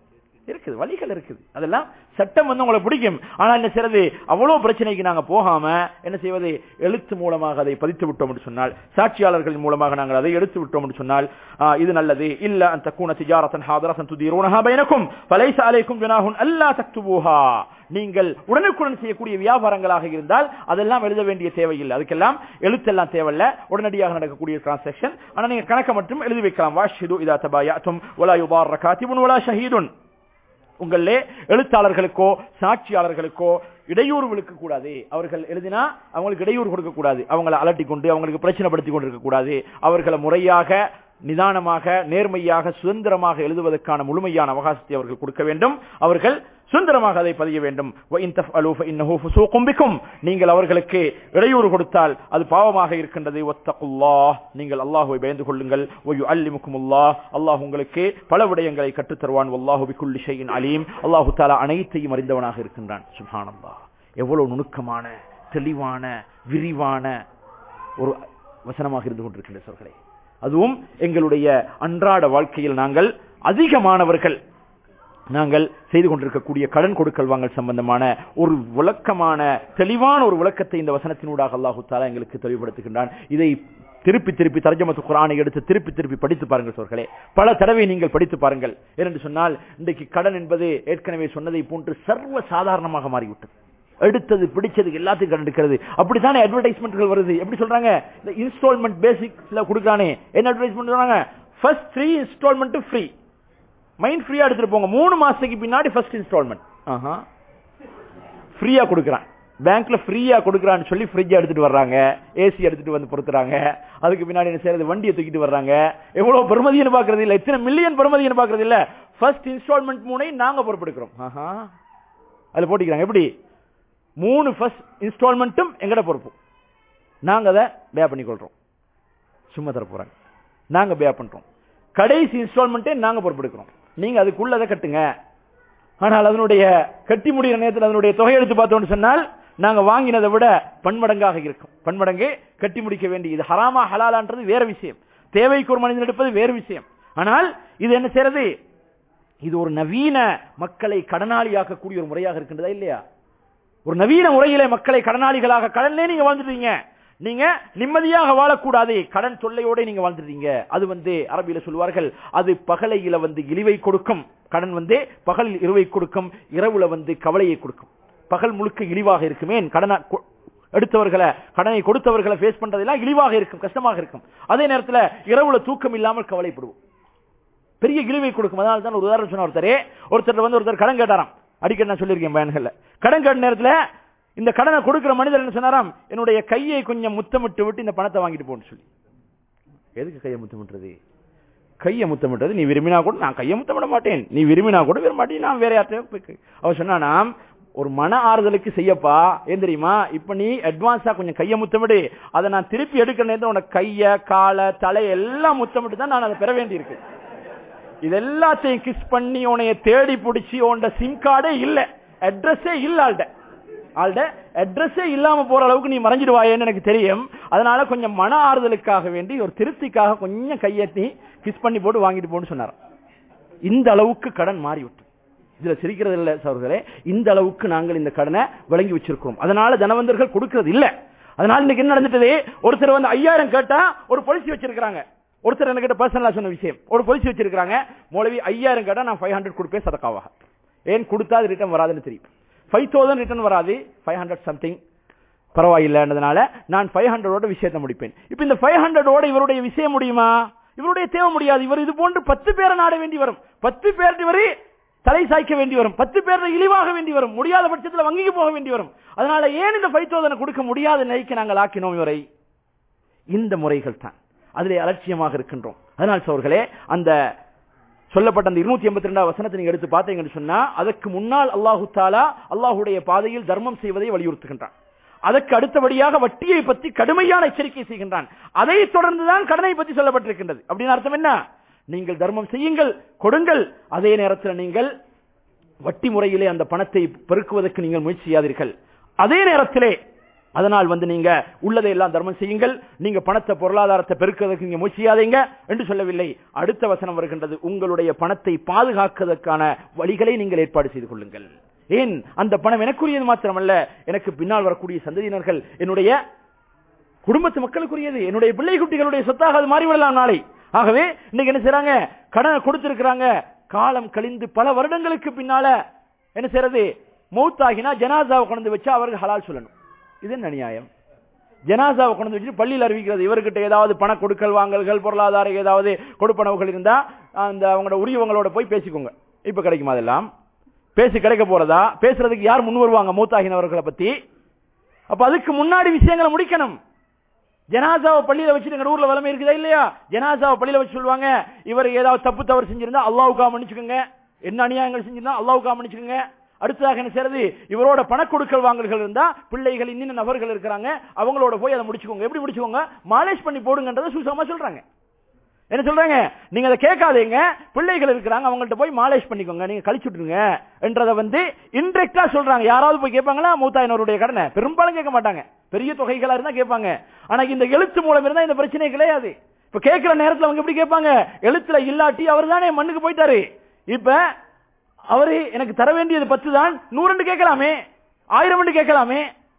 இருக்குது வழிகள் இருக்குது அதெல்லாம் சட்டம் வந்து உங்களை பிடிக்கும் ஆனா என்ன செய்யறது அவ்வளவு பிரச்சனைக்கு நாங்க போகாம என்ன செய்வது எழுத்து மூலமாக அதை பதித்து விட்டோம் என்று சொன்னால் சாட்சியாளர்கள் மூலமாக நாங்கள் அதை எடுத்து விட்டோம் என்று சொன்னால் ஆ, இது நல்லது இல்ல அந்த கூன திஜாரத்தன் ஹாதரசன் துதீரோனஹா பைனக்கும் ஃபலைஸ அலைக்கும் ஜுனாஹுன் அல்லா தக்துபூஹா நீங்கள் உடனுக்குடன் செய்யக்கூடிய வியாபாரங்களாக இருந்தால் அதெல்லாம் எழுத வேண்டிய தேவையில்லை அதுக்கெல்லாம் எழுத்தெல்லாம் தேவையில்ல உடனடியாக நடக்கக்கூடிய டிரான்சாக்ஷன் ஆனா நீங்க கணக்கை மட்டும் எழுதி வைக்கலாம் வாஷிது இதா தபாயாத்தும் வலா யுபார் காத்திபுன் வலா ஷஹீதுன் உங்களே எழுத்தாளர்களுக்கோ சாட்சியாளர்களுக்கோ இடையூறு விழுக்க கூடாது அவர்கள் எழுதினா அவங்களுக்கு இடையூறு கொடுக்க கூடாது அவங்களை அலட்டி கொண்டு அவங்களுக்கு பிரச்சனைப்படுத்தி கொண்டு இருக்க கூடாது அவர்களை முறையாக நிதானமாக நேர்மையாக சுதந்திரமாக எழுதுவதற்கான முழுமையான அவகாசத்தை அவர்கள் கொடுக்க வேண்டும் அவர்கள் சுதந்திரமாக அதை பதிய வேண்டும் وَإِن تَفْعَلُوا فَإِنَّهُ فُسُوقٌ بِكُمْ. நீங்கள் அவர்களுக்கு இடையூறு கொடுத்தால் அது பாவமாக இருக்கின்றது வத்தகுல்லாஹ் நீங்கள் அல்லாஹ்வை பயந்து கொள்ளுங்கள் وَيُعَلِّمُكُمُ اللَّهُ அல்லாஹ் உங்களுக்கு பல விடயங்களை கற்றுத் தருவான் வல்லாஹு பிக்குல்லி ஷைஇன் அலீம் அல்லாஹு தஆலா அனைத்தையும் அறிந்தவனாக இருக்கின்றான் சுப்ஹானல்லாஹ் எவ்வளவு நுணுக்கமான தெளிவான விரிவான ஒரு வசனமாக இருந்து கொண்டிருக்கின்ற சொல்களே அதுவும் எங்களுடைய அன்றாட வாழ்க்கையில் நாங்கள் அதிகமானவர்கள் நாங்கள் செய்து கொண்டிருக்கக்கூடிய கடன் கொடுக்கல் வாங்கல் சம்பந்தமான ஒரு விளக்கமான தெளிவான ஒரு விளக்கத்தை இந்த வசனத்தினூடாக அல்லாஹு தாலா எங்களுக்கு தெளிவுபடுத்துகின்றான் இதை திருப்பி திருப்பி தர்ஜமத்து குரானை எடுத்து திருப்பி திருப்பி படித்து பாருங்கள் சோர்களே பல தடவை நீங்கள் படித்து பாருங்கள் ஏனென்று சொன்னால் இன்றைக்கு கடன் என்பது ஏற்கனவே சொன்னதை போன்று சர்வ சாதாரணமாக மாறிவிட்டது எடுத்தது பிடிச்சது எல்லாத்தையும் கடன் எடுக்கிறது அப்படித்தானே அட்வர்டைஸ்மெண்ட்கள் வருது எப்படி சொல்றாங்க இந்த இன்ஸ்டால்மெண்ட் பேசிக்ஸ்ல கொடுக்குறானே என்ன அட்வர்டைஸ்மெண்ட் சொல்றாங்க first three instalment free mind ஃப்ரீயா எடுத்துட்டு போங்க மூணு மாசத்துக்கு பின்னாடி ஃபர்ஸ்ட் இன்ஸ்டால்மெண்ட் ஆஹா ஃப்ரீயா கொடுக்குறான் பேங்க்ல ஃப்ரீயா கொடுக்குறான்னு சொல்லி ஃப்ரிட்ஜ் எடுத்துட்டு வர்றாங்க ஏசி எடுத்துட்டு வந்து பொறுத்துறாங்க அதுக்கு பின்னாடி என்ன செய்யறது வண்டியை தூக்கிட்டு வர்றாங்க எவ்வளவு பெருமதின்னு பாக்குறது இல்ல எத்தனை மில்லியன் பெருமதின்னு பாக்குறது இல்ல ஃபர்ஸ்ட் இன்ஸ்டால்மெண்ட் மூணை நாங்க பொறுப்பெடுக்கிறோம் ஆஹா அதுல போட்டிக்கிறாங்க எப்படி மூணு ஃபர்ஸ்ட் இன்ஸ்டால்மெண்ட்டும் எங்கட பொறுப்பு நாங்க அதை பே பண்ணி கொள்றோம் சும்மா தர போறாங்க நாங்க பே பண்றோம் கடைசி இன்ஸ்டால்மெண்ட்டே நாங்க பொறுப்பெடுக்கிறோம் நீங்க அதுக்குள்ளதை கட்டுங்க ஆனால் அதனுடைய கட்டி முடிகிற நேரத்தில் அதனுடைய தொகை எடுத்து பார்த்தோம்னு சொன்னால் நாங்க வாங்கினதை விட பன்மடங்காக இருக்கும் பன்மடங்கு கட்டி முடிக்க வேண்டிய இது ஹராமா ஹலாலான்றது வேற விஷயம் தேவைக்கு ஒரு மனிதன் எடுப்பது வேறு விஷயம் ஆனால் இது என்ன செய்யறது இது ஒரு நவீன மக்களை கடனாளியாக்கக்கூடிய ஒரு முறையாக இருக்கின்றதா இல்லையா ஒரு நவீன முறையிலே மக்களை கடனாளிகளாக கடன்லே நீங்க வாழ்ந்துட்டீங்க நீங்க நிம்மதியாக வாழக்கூடாது கடன் தொல்லையோட நீங்க வாழ்ந்துட்டீங்க அது வந்து அரபியில சொல்வார்கள் அது பகலையில வந்து இழிவை கொடுக்கும் கடன் வந்து பகலில் இருவை கொடுக்கும் இரவுல வந்து கவலையை கொடுக்கும் பகல் முழுக்க இழிவாக இருக்குமே கடனை கொ- எடுத்தவர்களை கடனை கொடுத்தவர்களை ஃபேஸ் பண்றதெல்லாம் இழிவாக இருக்கும் கஷ்டமாக இருக்கும் அதே நேரத்துல இரவுல தூக்கம் இல்லாமல் கவலைப்படுவோம் பெரிய இழிவை கொடுக்கும் அதனால தான் ஒரு உதாரணம் சொன்ன ஒருத்தரே ஒருத்தர் வந்து ஒருத்தர் கடன் கேட்டாராம் அடிக்கடி நான் சொல்லியிருக்கேன் பயன்கள்ல கடன் கேட்ட நேரத்துல இந்த கடனை கொடுக்கிற மனிதர் என்ன சொன்னாராம் என்னுடைய கையை கொஞ்சம் முத்தமிட்டு விட்டு இந்த பணத்தை வாங்கிட்டு போன்னு சொல்லி எதுக்கு கையை முத்தமிட்டுறது கையை முத்தமிட்டது நீ விரும்பினா கூட நான் கையை முத்தமிட மாட்டேன் நீ விரும்பினா கூட விரும்ப மாட்டேன் நான் வேற யார்ட்டையும் போய் கை- அவ சொன்னானாம் ஒரு மன ஆறுதலுக்கு செய்யப்பா ஏன் தெரியுமா இப்ப நீ அட்வான்ஸா கொஞ்சம் கையை முத்தமிடு அதை நான் திருப்பி எடுக்கிற நேரத்தில் உனக்கு கைய காலை தலை எல்லாம் முத்தமிட்டு தான் நான் அதை பெற வேண்டியிருக்கு இது எல்லாத்தையும் கிஸ் பண்ணி உன்னைய தேடி பிடிச்சி உன்ட சிம் கார்டே இல்ல அட்ரஸே இல்ல ஆள்ட ஆள்ட அட்ரஸே இல்லாம போற அளவுக்கு நீ மறைஞ்சிடுவாயேன்னு எனக்கு தெரியும் அதனால கொஞ்சம் மன ஆறுதலுக்காக வேண்டி ஒரு திருப்திக்காக கொஞ்சம் கையெத்தி கிஸ் பண்ணி போட்டு வாங்கிட்டு போன்னு சொன்னாராம் இந்த அளவுக்கு கடன் மாறிவிட்டு இதுல சிரிக்கிறது இல்ல சகோதரர்களே இந்த அளவுக்கு நாங்கள் இந்த கடனை வழங்கி வச்சிருக்கிறோம் அதனால தனவந்தர்கள் கொடுக்கிறது இல்ல அதனால இன்னைக்கு என்ன நடந்துட்டது ஒருத்தர் வந்து ஐயாயிரம் கேட்டா ஒரு பொலிசி வச்சிருக்காங்க ஒருத்தர் என்கிட்ட பர்சனலா சொன்ன விஷயம் ஒரு பொலிசி வச்சிருக்காங்க மௌலவி ஐயாயிரம் கேட்டா நான் ஃபைவ் ஹண்ட்ரட் கொடுப்பேன் சதக்காவாக ஏன் கொடுத்தா அது ரிட்டர்ன் வராதுன்னு தெரியும் ஃபைவ் தௌசண்ட் ரிட்டர்ன் வராது ஃபைவ் ஹண்ட்ரட் சம்திங் பரவாயில்லைன்றதுனால நான் ஃபைவ் ஹண்ட்ரடோட விஷயத்தை முடிப்பேன் இப்ப இந்த ஃபைவ் ஹண்ட்ரடோட இவருடைய விஷயம் முடியுமா இவருடைய தேவை முடியாது இவர் இது போன்று பத்து பேரை நாட வேண்டி வரும் பத்து பேர் இவரு தலை சாய்க்க வேண்டி வரும் பத்து பேர் இழிவாக வேண்டி வரும் முடியாத பட்சத்தில் வங்கிக்கு போக வேண்டி வரும் அதனால ஏன் இந்த ஃபைவ் தௌசண்ட் கொடுக்க முடியாத நிலைக்கு நாங்கள் ஆக்கினோம் இவரை இந்த முறைகள் தான் அதிலே அலட்சியமாக இருக்கின்றோம் அதனால் சோர்களே அந்த சொல்லப்பட்ட அந்த இருநூத்தி எண்பத்தி ரெண்டாவது வசனத்தை நீங்க எடுத்து பார்த்தீங்கன்னு சொன்னா அதற்கு முன்னால் அல்லாஹு தாலா அல்லாஹுடைய பாதையில் தர்மம் செய்வதை வலியுறுத்துகின்றான் அதற்கு அடுத்தபடியாக வட்டியை பற்றி கடுமையான எச்சரிக்கை செய்கின்றான் அதை தொடர்ந்துதான் கடனை பற்றி சொல்லப்பட்டிருக்கின்றது அப்படின்னு அர்த்தம் என்ன நீங்கள் தர்மம் செய்யுங்கள் கொடுங்கள் அதே நேரத்தில் நீங்கள் வட்டி முறையிலே அந்த பணத்தை பெருக்குவதற்கு நீங்கள் முயற்சி செய்யாதீர்கள் அதே நேரத்திலே அதனால் வந்து நீங்க உள்ளதை எல்லாம் தர்மம் செய்யுங்கள் நீங்க பணத்தை பொருளாதாரத்தை பெருக்கிறதுக்கு நீங்க முயற்சி செய்யாதீங்க என்று சொல்லவில்லை அடுத்த வசனம் வருகின்றது உங்களுடைய பணத்தை பாதுகாக்கிறதுக்கான வழிகளை நீங்கள் ஏற்பாடு செய்து கொள்ளுங்கள் ஏன் அந்த பணம் எனக்குரியது மாத்திரமல்ல எனக்கு பின்னால் வரக்கூடிய சந்ததியினர்கள் என்னுடைய குடும்பத்து மக்களுக்குரியது என்னுடைய பிள்ளை குட்டிகளுடைய சொத்தாக அது மாறிவிடலாம் நாளை ஆகவே இன்னைக்கு என்ன செய்றாங்க கடனை கொடுத்திருக்கிறாங்க காலம் கழிந்து பல வருடங்களுக்கு பின்னால என்ன செய்யறது மௌத்தாகினா ஜனாசாவை கொண்டு வச்சு அவருக்கு ஹலால் சொல்லணும் இது என்ன நியாயம் ஜனாசாவை கொண்டு வச்சு பள்ளியில் அறிவிக்கிறது இவர்கிட்ட ஏதாவது பண கொடுக்கல் வாங்கல்கள் பொருளாதார ஏதாவது கொடுப்பனவுகள் இருந்தா அந்த அவங்களோட உரியவங்களோட போய் பேசிக்கோங்க இப்ப கிடைக்குமா அதெல்லாம் பேசி கிடைக்க போறதா பேசுறதுக்கு யார் முன் வருவாங்க மூத்தாகினவர்களை பத்தி அப்ப அதுக்கு முன்னாடி விஷயங்களை முடிக்கணும் ஜனாசாவை பள்ளியில வச்சு எங்க ஊர்ல வளமை இருக்குதா இல்லையா ஜனாசாவை பள்ளியில வச்சு சொல்லுவாங்க இவர் ஏதாவது தப்பு தவறு செஞ்சிருந்தா அல்லாவுக்கா மன்னிச்சுக்கோங்க என்ன அநியாயங்கள் செஞ்சிருந்தா அல்லாவுக்கா மன்னிச்சுக்கோங்க அடுத்ததாக என்ன செய்யறது இவரோட பண கொடுக்கல் வாங்கல்கள் இருந்தா பிள்ளைகள் இன்னும் நபர்கள் இருக்கிறாங்க அவங்களோட போய் அதை முடிச்சுக்கோங்க எப்படி முடிச்சுக்கோங்க மாலேஜ் பண்ணி போடுங்கன்றதை சுசமா சொல்றாங்க என்ன சொல்றாங்க நீங்க அதை கேட்காதீங்க பிள்ளைகள் இருக்கிறாங்க அவங்கள்ட்ட போய் மாலேஜ் பண்ணிக்கோங்க நீங்க கழிச்சு விட்டுருங்க என்றதை வந்து இன்டெரக்டா சொல்றாங்க யாராவது போய் கேட்பாங்களா மூத்தாயினருடைய கடனை பெரும்பாலும் கேட்க மாட்டாங்க பெரிய தொகைகளா இருந்தா கேட்பாங்க ஆனா இந்த எழுத்து மூலம் இருந்தா இந்த பிரச்சனை கிடையாது இப்ப கேட்கிற நேரத்துல அவங்க எப்படி கேட்பாங்க எழுத்துல இல்லாட்டி அவர் தானே மண்ணுக்கு போயிட்டாரு இப்ப அவரு எனக்கு தர வேண்டியது பத்து தான் நூறு கேட்கலாமே ஆயிரம் கேட்கலாமே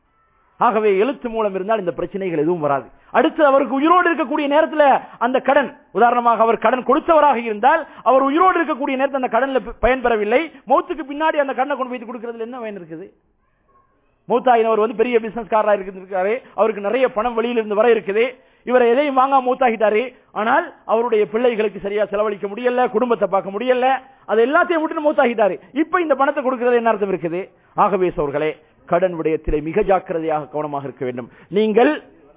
ஆகவே எழுத்து மூலம் இருந்தால் இந்த பிரச்சனைகள் எதுவும் வராது அடுத்து அவருக்கு உயிரோடு இருக்கக்கூடிய நேரத்தில் அந்த கடன் உதாரணமாக அவர் கடன் கொடுத்தவராக இருந்தால் அவர் உயிரோடு இருக்கக்கூடிய நேரத்தில் அந்த கடன்ல பயன்பெறவில்லை மௌத்துக்கு பின்னாடி அந்த கடனை கொண்டு போய் கொடுக்கறதுல என்ன பயன் இருக்குது மூத்தாயினவர் வந்து பெரிய பிசினஸ்காரராக இருக்காரு அவருக்கு நிறைய பணம் வெளியில இருந்து வர இருக்குது இவரை எதையும் வாங்க மூத்தாகிட்டாரு ஆனால் அவருடைய பிள்ளைகளுக்கு சரியா செலவழிக்க முடியல குடும்பத்தை பார்க்க முடியல அது எல்லாத்தையும் விட்டு மூத்தாகிட்டாரு இப்ப இந்த பணத்தை கொடுக்கிறது என்ன அர்த்தம் இருக்குது ஆகவே சோர்களே கடன் விடயத்திலே மிக ஜாக்கிரதையாக கவனமாக இருக்க வேண்டும் நீங்கள்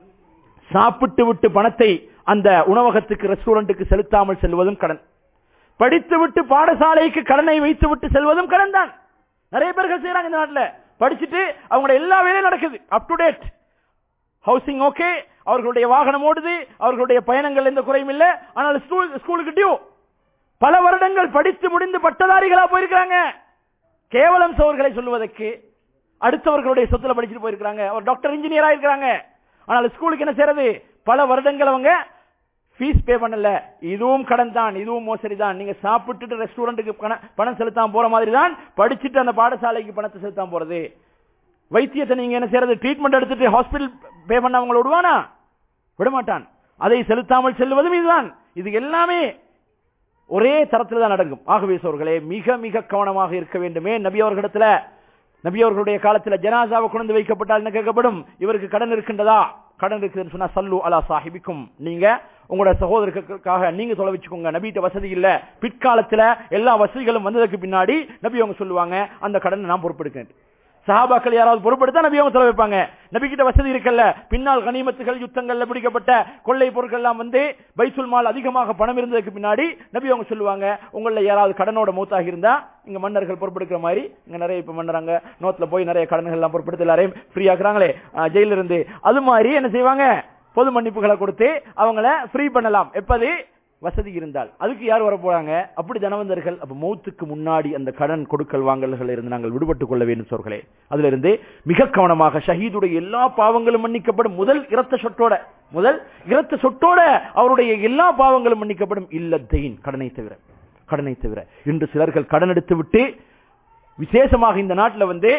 சாப்பிட்டு விட்டு பணத்தை அந்த உணவகத்துக்கு ரெஸ்டாரண்ட்டுக்கு செலுத்தாமல் செல்வதும் கடன் படித்து விட்டு பாடசாலைக்கு கடனை வைத்து விட்டு செல்வதும் கடன் தான் நிறைய பேர்கள் செய்யறாங்க இந்த நாட்டில் படிச்சுட்டு அவங்களோட எல்லா வேலையும் நடக்குது up to date housing okay அவர்களுடைய வாகனம் ஓடுது அவர்களுடைய பயணங்கள் எந்த குறையும் இல்லை ஆனால் ஸ்கூலுக்கு டியூ பல வருடங்கள் படித்து முடிந்து பட்டதாரிகளா போயிருக்காங்க கேவலம் சோர்களை சொல்லுவதற்கு அடுத்தவர்களுடைய சொத்துல படிச்சுட்டு போயிருக்காங்க ஒரு டாக்டர் இன்ஜினியரா இருக்கிறாங்க ஆனால் ஸ்கூலுக்கு என்ன செய்யறது பல வருடங்கள் அவங்க ஃபீஸ் பே பண்ணல இதுவும் கடன் தான் இதுவும் மோசடி தான் நீங்க சாப்பிட்டுட்டு ரெஸ்டாரண்ட்டுக்கு பணம் செலுத்தாம போற மாதிரி தான் படிச்சுட்டு அந்த பாடசாலைக்கு பணத்தை செலுத்தாம போறது வைத்தியத்தை நீங்க என்ன செய்யறது ட்ரீட்மெண்ட் எடுத்துட்டு ஹாஸ்பிட்டல் பே பண்ண அவங்களை விடுவானா விடமாட்டான் அதை செலுத்தாமல் செல்வதும் இதுதான் இது எல்லாமே ஒரே தரத்தில் தான் நடக்கும் ஆகவே சோர்களே மிக மிக கவனமாக இருக்க வேண்டுமே நபி அவர்களிடத்துல நபி அவர்களுடைய காலத்தில் ஜனாசாவை கொண்டு வைக்கப்பட்டால் என்ன கேட்கப்படும் இவருக்கு கடன் இருக்கின்றதா கடன் இருக்குதுன்னு சொன்னா சல்லு அலா சாஹிபிக்கும் நீங்க உங்களோட சகோதரருக்காக நீங்க தொலை வச்சுக்கோங்க நபிட்ட வசதி இல்ல பிற்காலத்துல எல்லா வசதிகளும் வந்ததுக்கு பின்னாடி நபி அவங்க சொல்லுவாங்க அந்த கடனை நான் பொறுப்பெடுக்கிறேன் சஹாபாக்கள் யாராவது பொறுப்படுத்தா நபி அவங்க தொலை வைப்பாங்க நபி கிட்ட வசதி இருக்கல்ல பின்னால் கனிமத்துகள் யுத்தங்கள்ல பிடிக்கப்பட்ட கொள்ளை பொருட்கள் எல்லாம் வந்து பைசுல் மால் அதிகமாக பணம் இருந்ததுக்கு பின்னாடி நபி அவங்க சொல்லுவாங்க உங்கள யாராவது கடனோட மூத்தாக இருந்தா இங்க மன்னர்கள் பொறுப்பெடுக்கிற மாதிரி இங்க நிறைய இப்ப மன்னராங்க நோட்ல போய் நிறைய கடன்கள் எல்லாம் பொறுப்படுத்த எல்லாரையும் ஃப்ரீ ஆக்குறாங்களே ஜெயில இருந்து அது மாதிரி என்ன செய்வாங்க பொது மன்னிப்புகளை கொடுத்து அவங்கள ஃப்ரீ பண்ணலாம் எப்பது வசதி இருந்தால் அதுக்கு யார் வர போறாங்க அப்படி தனவந்தர்கள் அப்ப மௌத்துக்கு முன்னாடி அந்த கடன் கொடுக்கல் வாங்கல்கள் இருந்து நாங்கள் விடுபட்டுக் கொள்ள வேண்டும் சோர்களே அதுல இருந்து மிக கவனமாக ஷஹீதுடைய எல்லா பாவங்களும் மன்னிக்கப்படும் முதல் இரத்த சொட்டோட முதல் இரத்த சொட்டோட அவருடைய எல்லா பாவங்களும் மன்னிக்கப்படும் இல்ல தெயின் கடனை தவிர கடனை தவிர இன்று சிலர்கள் கடன் எடுத்து விட்டு விசேஷமாக இந்த நாட்டில் வந்து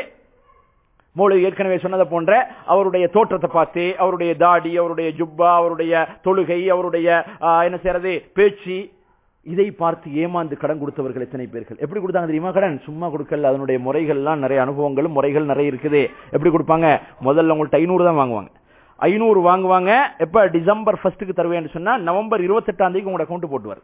மௌலவி ஏற்கனவே சொன்னதை போன்ற அவருடைய தோற்றத்தை பார்த்து அவருடைய தாடி அவருடைய ஜுப்பா அவருடைய தொழுகை அவருடைய என்ன செய்யறது பேச்சு இதை பார்த்து ஏமாந்து கடன் கொடுத்தவர்கள் எத்தனை பேர்கள் எப்படி கொடுத்தாங்க தெரியுமா கடன் சும்மா கொடுக்கல அதனுடைய முறைகள்லாம் நிறைய அனுபவங்களும் முறைகள் நிறைய இருக்குது எப்படி கொடுப்பாங்க முதல்ல உங்கள்ட்ட ஐநூறு தான் வாங்குவாங்க ஐநூறு வாங்குவாங்க எப்ப டிசம்பர் ஃபர்ஸ்ட்டுக்கு தருவேன்னு சொன்னா நவம்பர் இருபத்தெட்டாம் தேதிக்கு உங்களோட அக்கௌண்ட் போட்டுவார்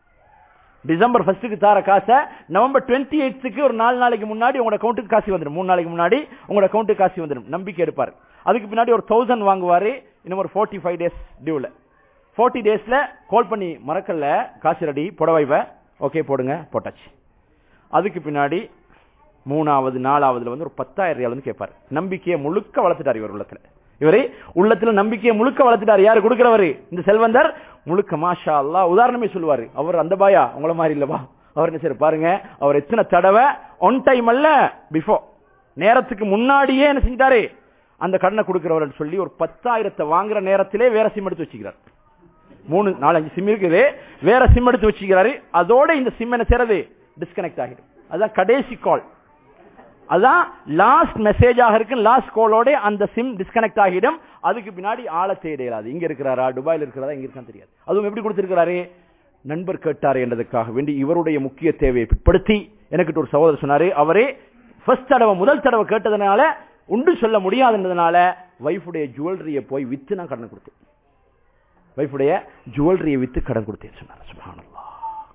டிசம்பர் ஃபர்ஸ்ட்டுக்கு தார காசை நவம்பர் டுவெண்ட்டி எயிட்ஸுக்கு ஒரு நாலு நாளைக்கு முன்னாடி உங்களோட அக்கௌண்ட்டுக்கு காசு வந்துடும் மூணு நாளைக்கு முன்னாடி உங்களோட அக்கௌண்ட்டுக்கு காசு வந்துடும் நம்பிக்கை எடுப்பார் அதுக்கு பின்னாடி ஒரு தௌசண்ட் வாங்குவாரு இன்னும் ஒரு ஃபோர்ட்டி ஃபைவ் டேஸ் டியூல ஃபோர்ட்டி டேஸ்ல கால் பண்ணி மறக்கல காசு ரெடி புடவைவ ஓகே போடுங்க போட்டாச்சு அதுக்கு பின்னாடி மூணாவது நாலாவதுல வந்து ஒரு பத்தாயிரம் ரூபாய் வந்து கேட்பாரு நம்பிக்கையை முழுக்க வளர்த்துட்டார் இவர் உள்ளத்துல இவரை உள்ளத்துல நம்பிக்கையை முழுக்க வளர்த்துட்டார் யாரு கொடுக்கிறவரு இந்த செல்வந்தர் முழுக்க மாஷா அல்லா உதாரணமே சொல்லுவாரு அவர் அந்த பாயா உங்கள மாதிரி இல்லவா அவர் என்ன சரி பாருங்க அவர் எத்தனை தடவை ஒன் டைம் அல்ல பிஃபோர் நேரத்துக்கு முன்னாடியே என்ன செஞ்சிட்டாரு அந்த கடனை கொடுக்கிறவர் சொல்லி ஒரு பத்தாயிரத்தை வாங்குற நேரத்திலே வேற சிம் எடுத்து வச்சுக்கிறார் மூணு நாலஞ்சு சிம் இருக்குது வேற சிம் எடுத்து வச்சுக்கிறாரு அதோட இந்த சிம் என்ன செய்யறது டிஸ்கனெக்ட் ஆகிடும் அதான் கடைசி கால் அதான் லாஸ்ட் மெசேஜாக இருக்கு லாஸ்ட் காலோட அந்த சிம் டிஸ்கனெக்ட் ஆகிடும் அதுக்கு பின்னாடி ஆளை தேட இயலாது இங்க இருக்கிறாரா துபாயில் இருக்கிறாரா இங்க இருக்கான்னு தெரியாது அதுவும் எப்படி கொடுத்திருக்கிறாரு நண்பர் கேட்டார் என்றதுக்காக வேண்டி இவருடைய முக்கிய தேவையை பிற்படுத்தி எனக்கு ஒரு சகோதரர் சொன்னாரு அவரே ஃபர்ஸ்ட் தடவை முதல் தடவை கேட்டதுனால உண்டு சொல்ல முடியாதுன்றதுனால வைஃபுடைய ஜுவல்லரியை போய் வித்து நான் கடன் கொடுத்தேன் வைஃபுடைய ஜுவல்லரியை வித்து கடன் கொடுத்தேன் சொன்னார் சுப்ஹானல்லாஹ்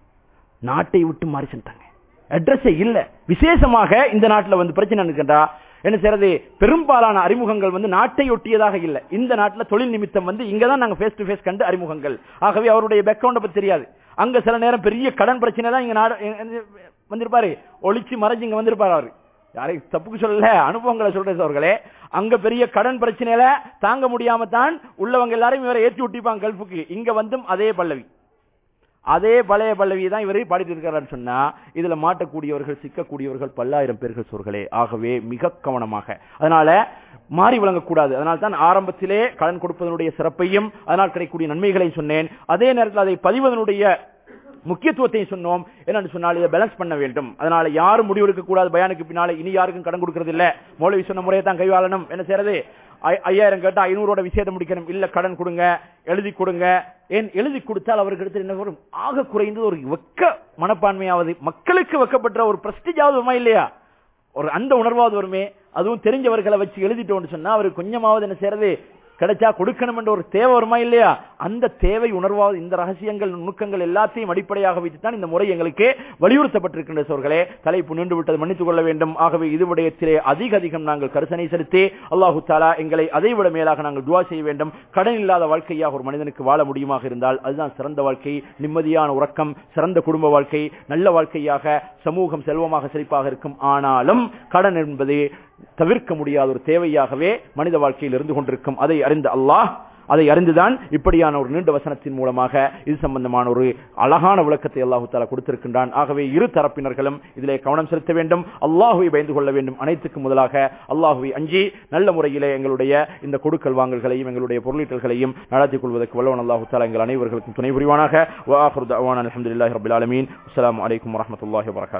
நாட்டை விட்டு மாறி சென்றாங்க அட்ரஸே இல்ல விசேஷமாக இந்த நாட்டில் வந்து பிரச்சனை இருக்கின்றா என்ன செய்யறது பெரும்பாலான அறிமுகங்கள் வந்து நாட்டை ஒட்டியதாக இல்ல இந்த நாட்டில் தொழில் நிமித்தம் வந்து இங்க தான் நாங்க ஃபேஸ் டு ஃபேஸ் கண்டு அறிமுகங்கள் ஆகவே அவருடைய பேக்ரவுண்டை பத்தி தெரியாது அங்க சில நேரம் பெரிய கடன் பிரச்சனை தான் இங்க நாடு வந்திருப்பாரு ஒளிச்சு மறைஞ்சு இங்க வந்திருப்பாரு அவரு யாரையும் தப்புக்கு சொல்லல அனுபவங்களை சொல்றேன் அவர்களே அங்க பெரிய கடன் பிரச்சனையில தாங்க முடியாம தான் உள்ளவங்க எல்லாரும் இவரை ஏற்றி விட்டிப்பாங்க கல்ஃபுக்கு இங்க வந்தும் அதே பல்லவி அதே பழைய பல்லவி தான் இவரை பாடிட்டு இருக்கிறார் சொன்னா இதுல மாட்டக்கூடியவர்கள் சிக்கக்கூடியவர்கள் பல்லாயிரம் பேர்கள் சொர்களே ஆகவே மிக கவனமாக அதனால மாறி விளங்கக்கூடாது அதனால தான் ஆரம்பத்திலே கடன் கொடுப்பதனுடைய சிறப்பையும் அதனால் கிடைக்கக்கூடிய நன்மைகளையும் சொன்னேன் அதே நேரத்தில் அதை பதிவதனுடைய முக்கியத்துவத்தையும் சொன்னோம் என்னன்னு சொன்னால் இதை பேலன்ஸ் பண்ண வேண்டும் அதனால யாரும் முடிவெடுக்க கூடாது பயானுக்கு பின்னால இனி யாருக்கும் கடன் கொடுக்கறது இல்ல மௌலவி சொன்ன முறையை தான் கைவாளனும் என்ன செய்யறது ஐயாயிரம் கேட்டா ஐநூறோட விஷயத்தை முடிக்கணும் இல்ல கடன் கொடுங்க எழுதி கொடுங்க ஏன் எழுதி கொடுத்தால் அவருக்கு எடுத்து என்ன வரும் ஆக குறைந்தது ஒரு வெக்க மனப்பான்மையாவது மக்களுக்கு வெக்கப்பட்ட ஒரு பிரஸ்டிஜாவது வருமா இல்லையா ஒரு அந்த உணர்வாவது வருமே அதுவும் தெரிஞ்சவர்களை வச்சு எழுதிட்டோம்னு சொன்னா அவருக்கு கொஞ்சமாவது என்ன செய்யறது கிடைச்சா கொடுக்கணும் என்ற ஒரு தேவை வருமா இல்லையா அந்த தேவை உணர்வாவது இந்த ரகசியங்கள் நுணுக்கங்கள் எல்லாத்தையும் அடிப்படையாக வைத்துத்தான் இந்த முறை எங்களுக்கு வலியுறுத்தப்பட்டிருக்கின்ற சோர்களே தலைப்பு நின்று விட்டது மன்னித்துக் கொள்ள வேண்டும் ஆகவே இது விடயத்திலே அதிக அதிகம் நாங்கள் கருசனை செலுத்தி அல்லாஹு தாலா எங்களை அதை விட மேலாக நாங்கள் துவா செய்ய வேண்டும் கடன் இல்லாத வாழ்க்கையாக ஒரு மனிதனுக்கு வாழ முடியுமாக இருந்தால் அதுதான் சிறந்த வாழ்க்கை நிம்மதியான உறக்கம் சிறந்த குடும்ப வாழ்க்கை நல்ல வாழ்க்கையாக சமூகம் செல்வமாக செழிப்பாக இருக்கும் ஆனாலும் கடன் என்பது தவிர்க்க முடியாத ஒரு தேவையாகவே மனித வாழ்க்கையில் இருந்து கொண்டிருக்கும் அதை அறிந்த அல்லாஹ் அதை அறிந்துதான் இப்படியான ஒரு நீண்ட வசனத்தின் மூலமாக இது சம்பந்தமான ஒரு அழகான விளக்கத்தை அல்லாஹு தாலா கொடுத்திருக்கின்றான் ஆகவே இரு தரப்பினர்களும் இதிலே கவனம் செலுத்த வேண்டும் அல்லாஹுவை பயந்து கொள்ள வேண்டும் அனைத்துக்கும் முதலாக அல்லாஹுவை அஞ்சி நல்ல முறையிலே எங்களுடைய இந்த கொடுக்கல் வாங்கல்களையும் எங்களுடைய பொருளீட்டல்களையும் நடத்திக் கொள்வதற்கு வல்லவன் அல்லாஹு தாலா எங்கள் அனைவர்களுக்கும் துணை புரிவானாக அலமதுல்லாஹி ரபில் ஆலமீன் அஸ்லாம் வலைக்கம் வரமத்துல்லாஹி வரகாத்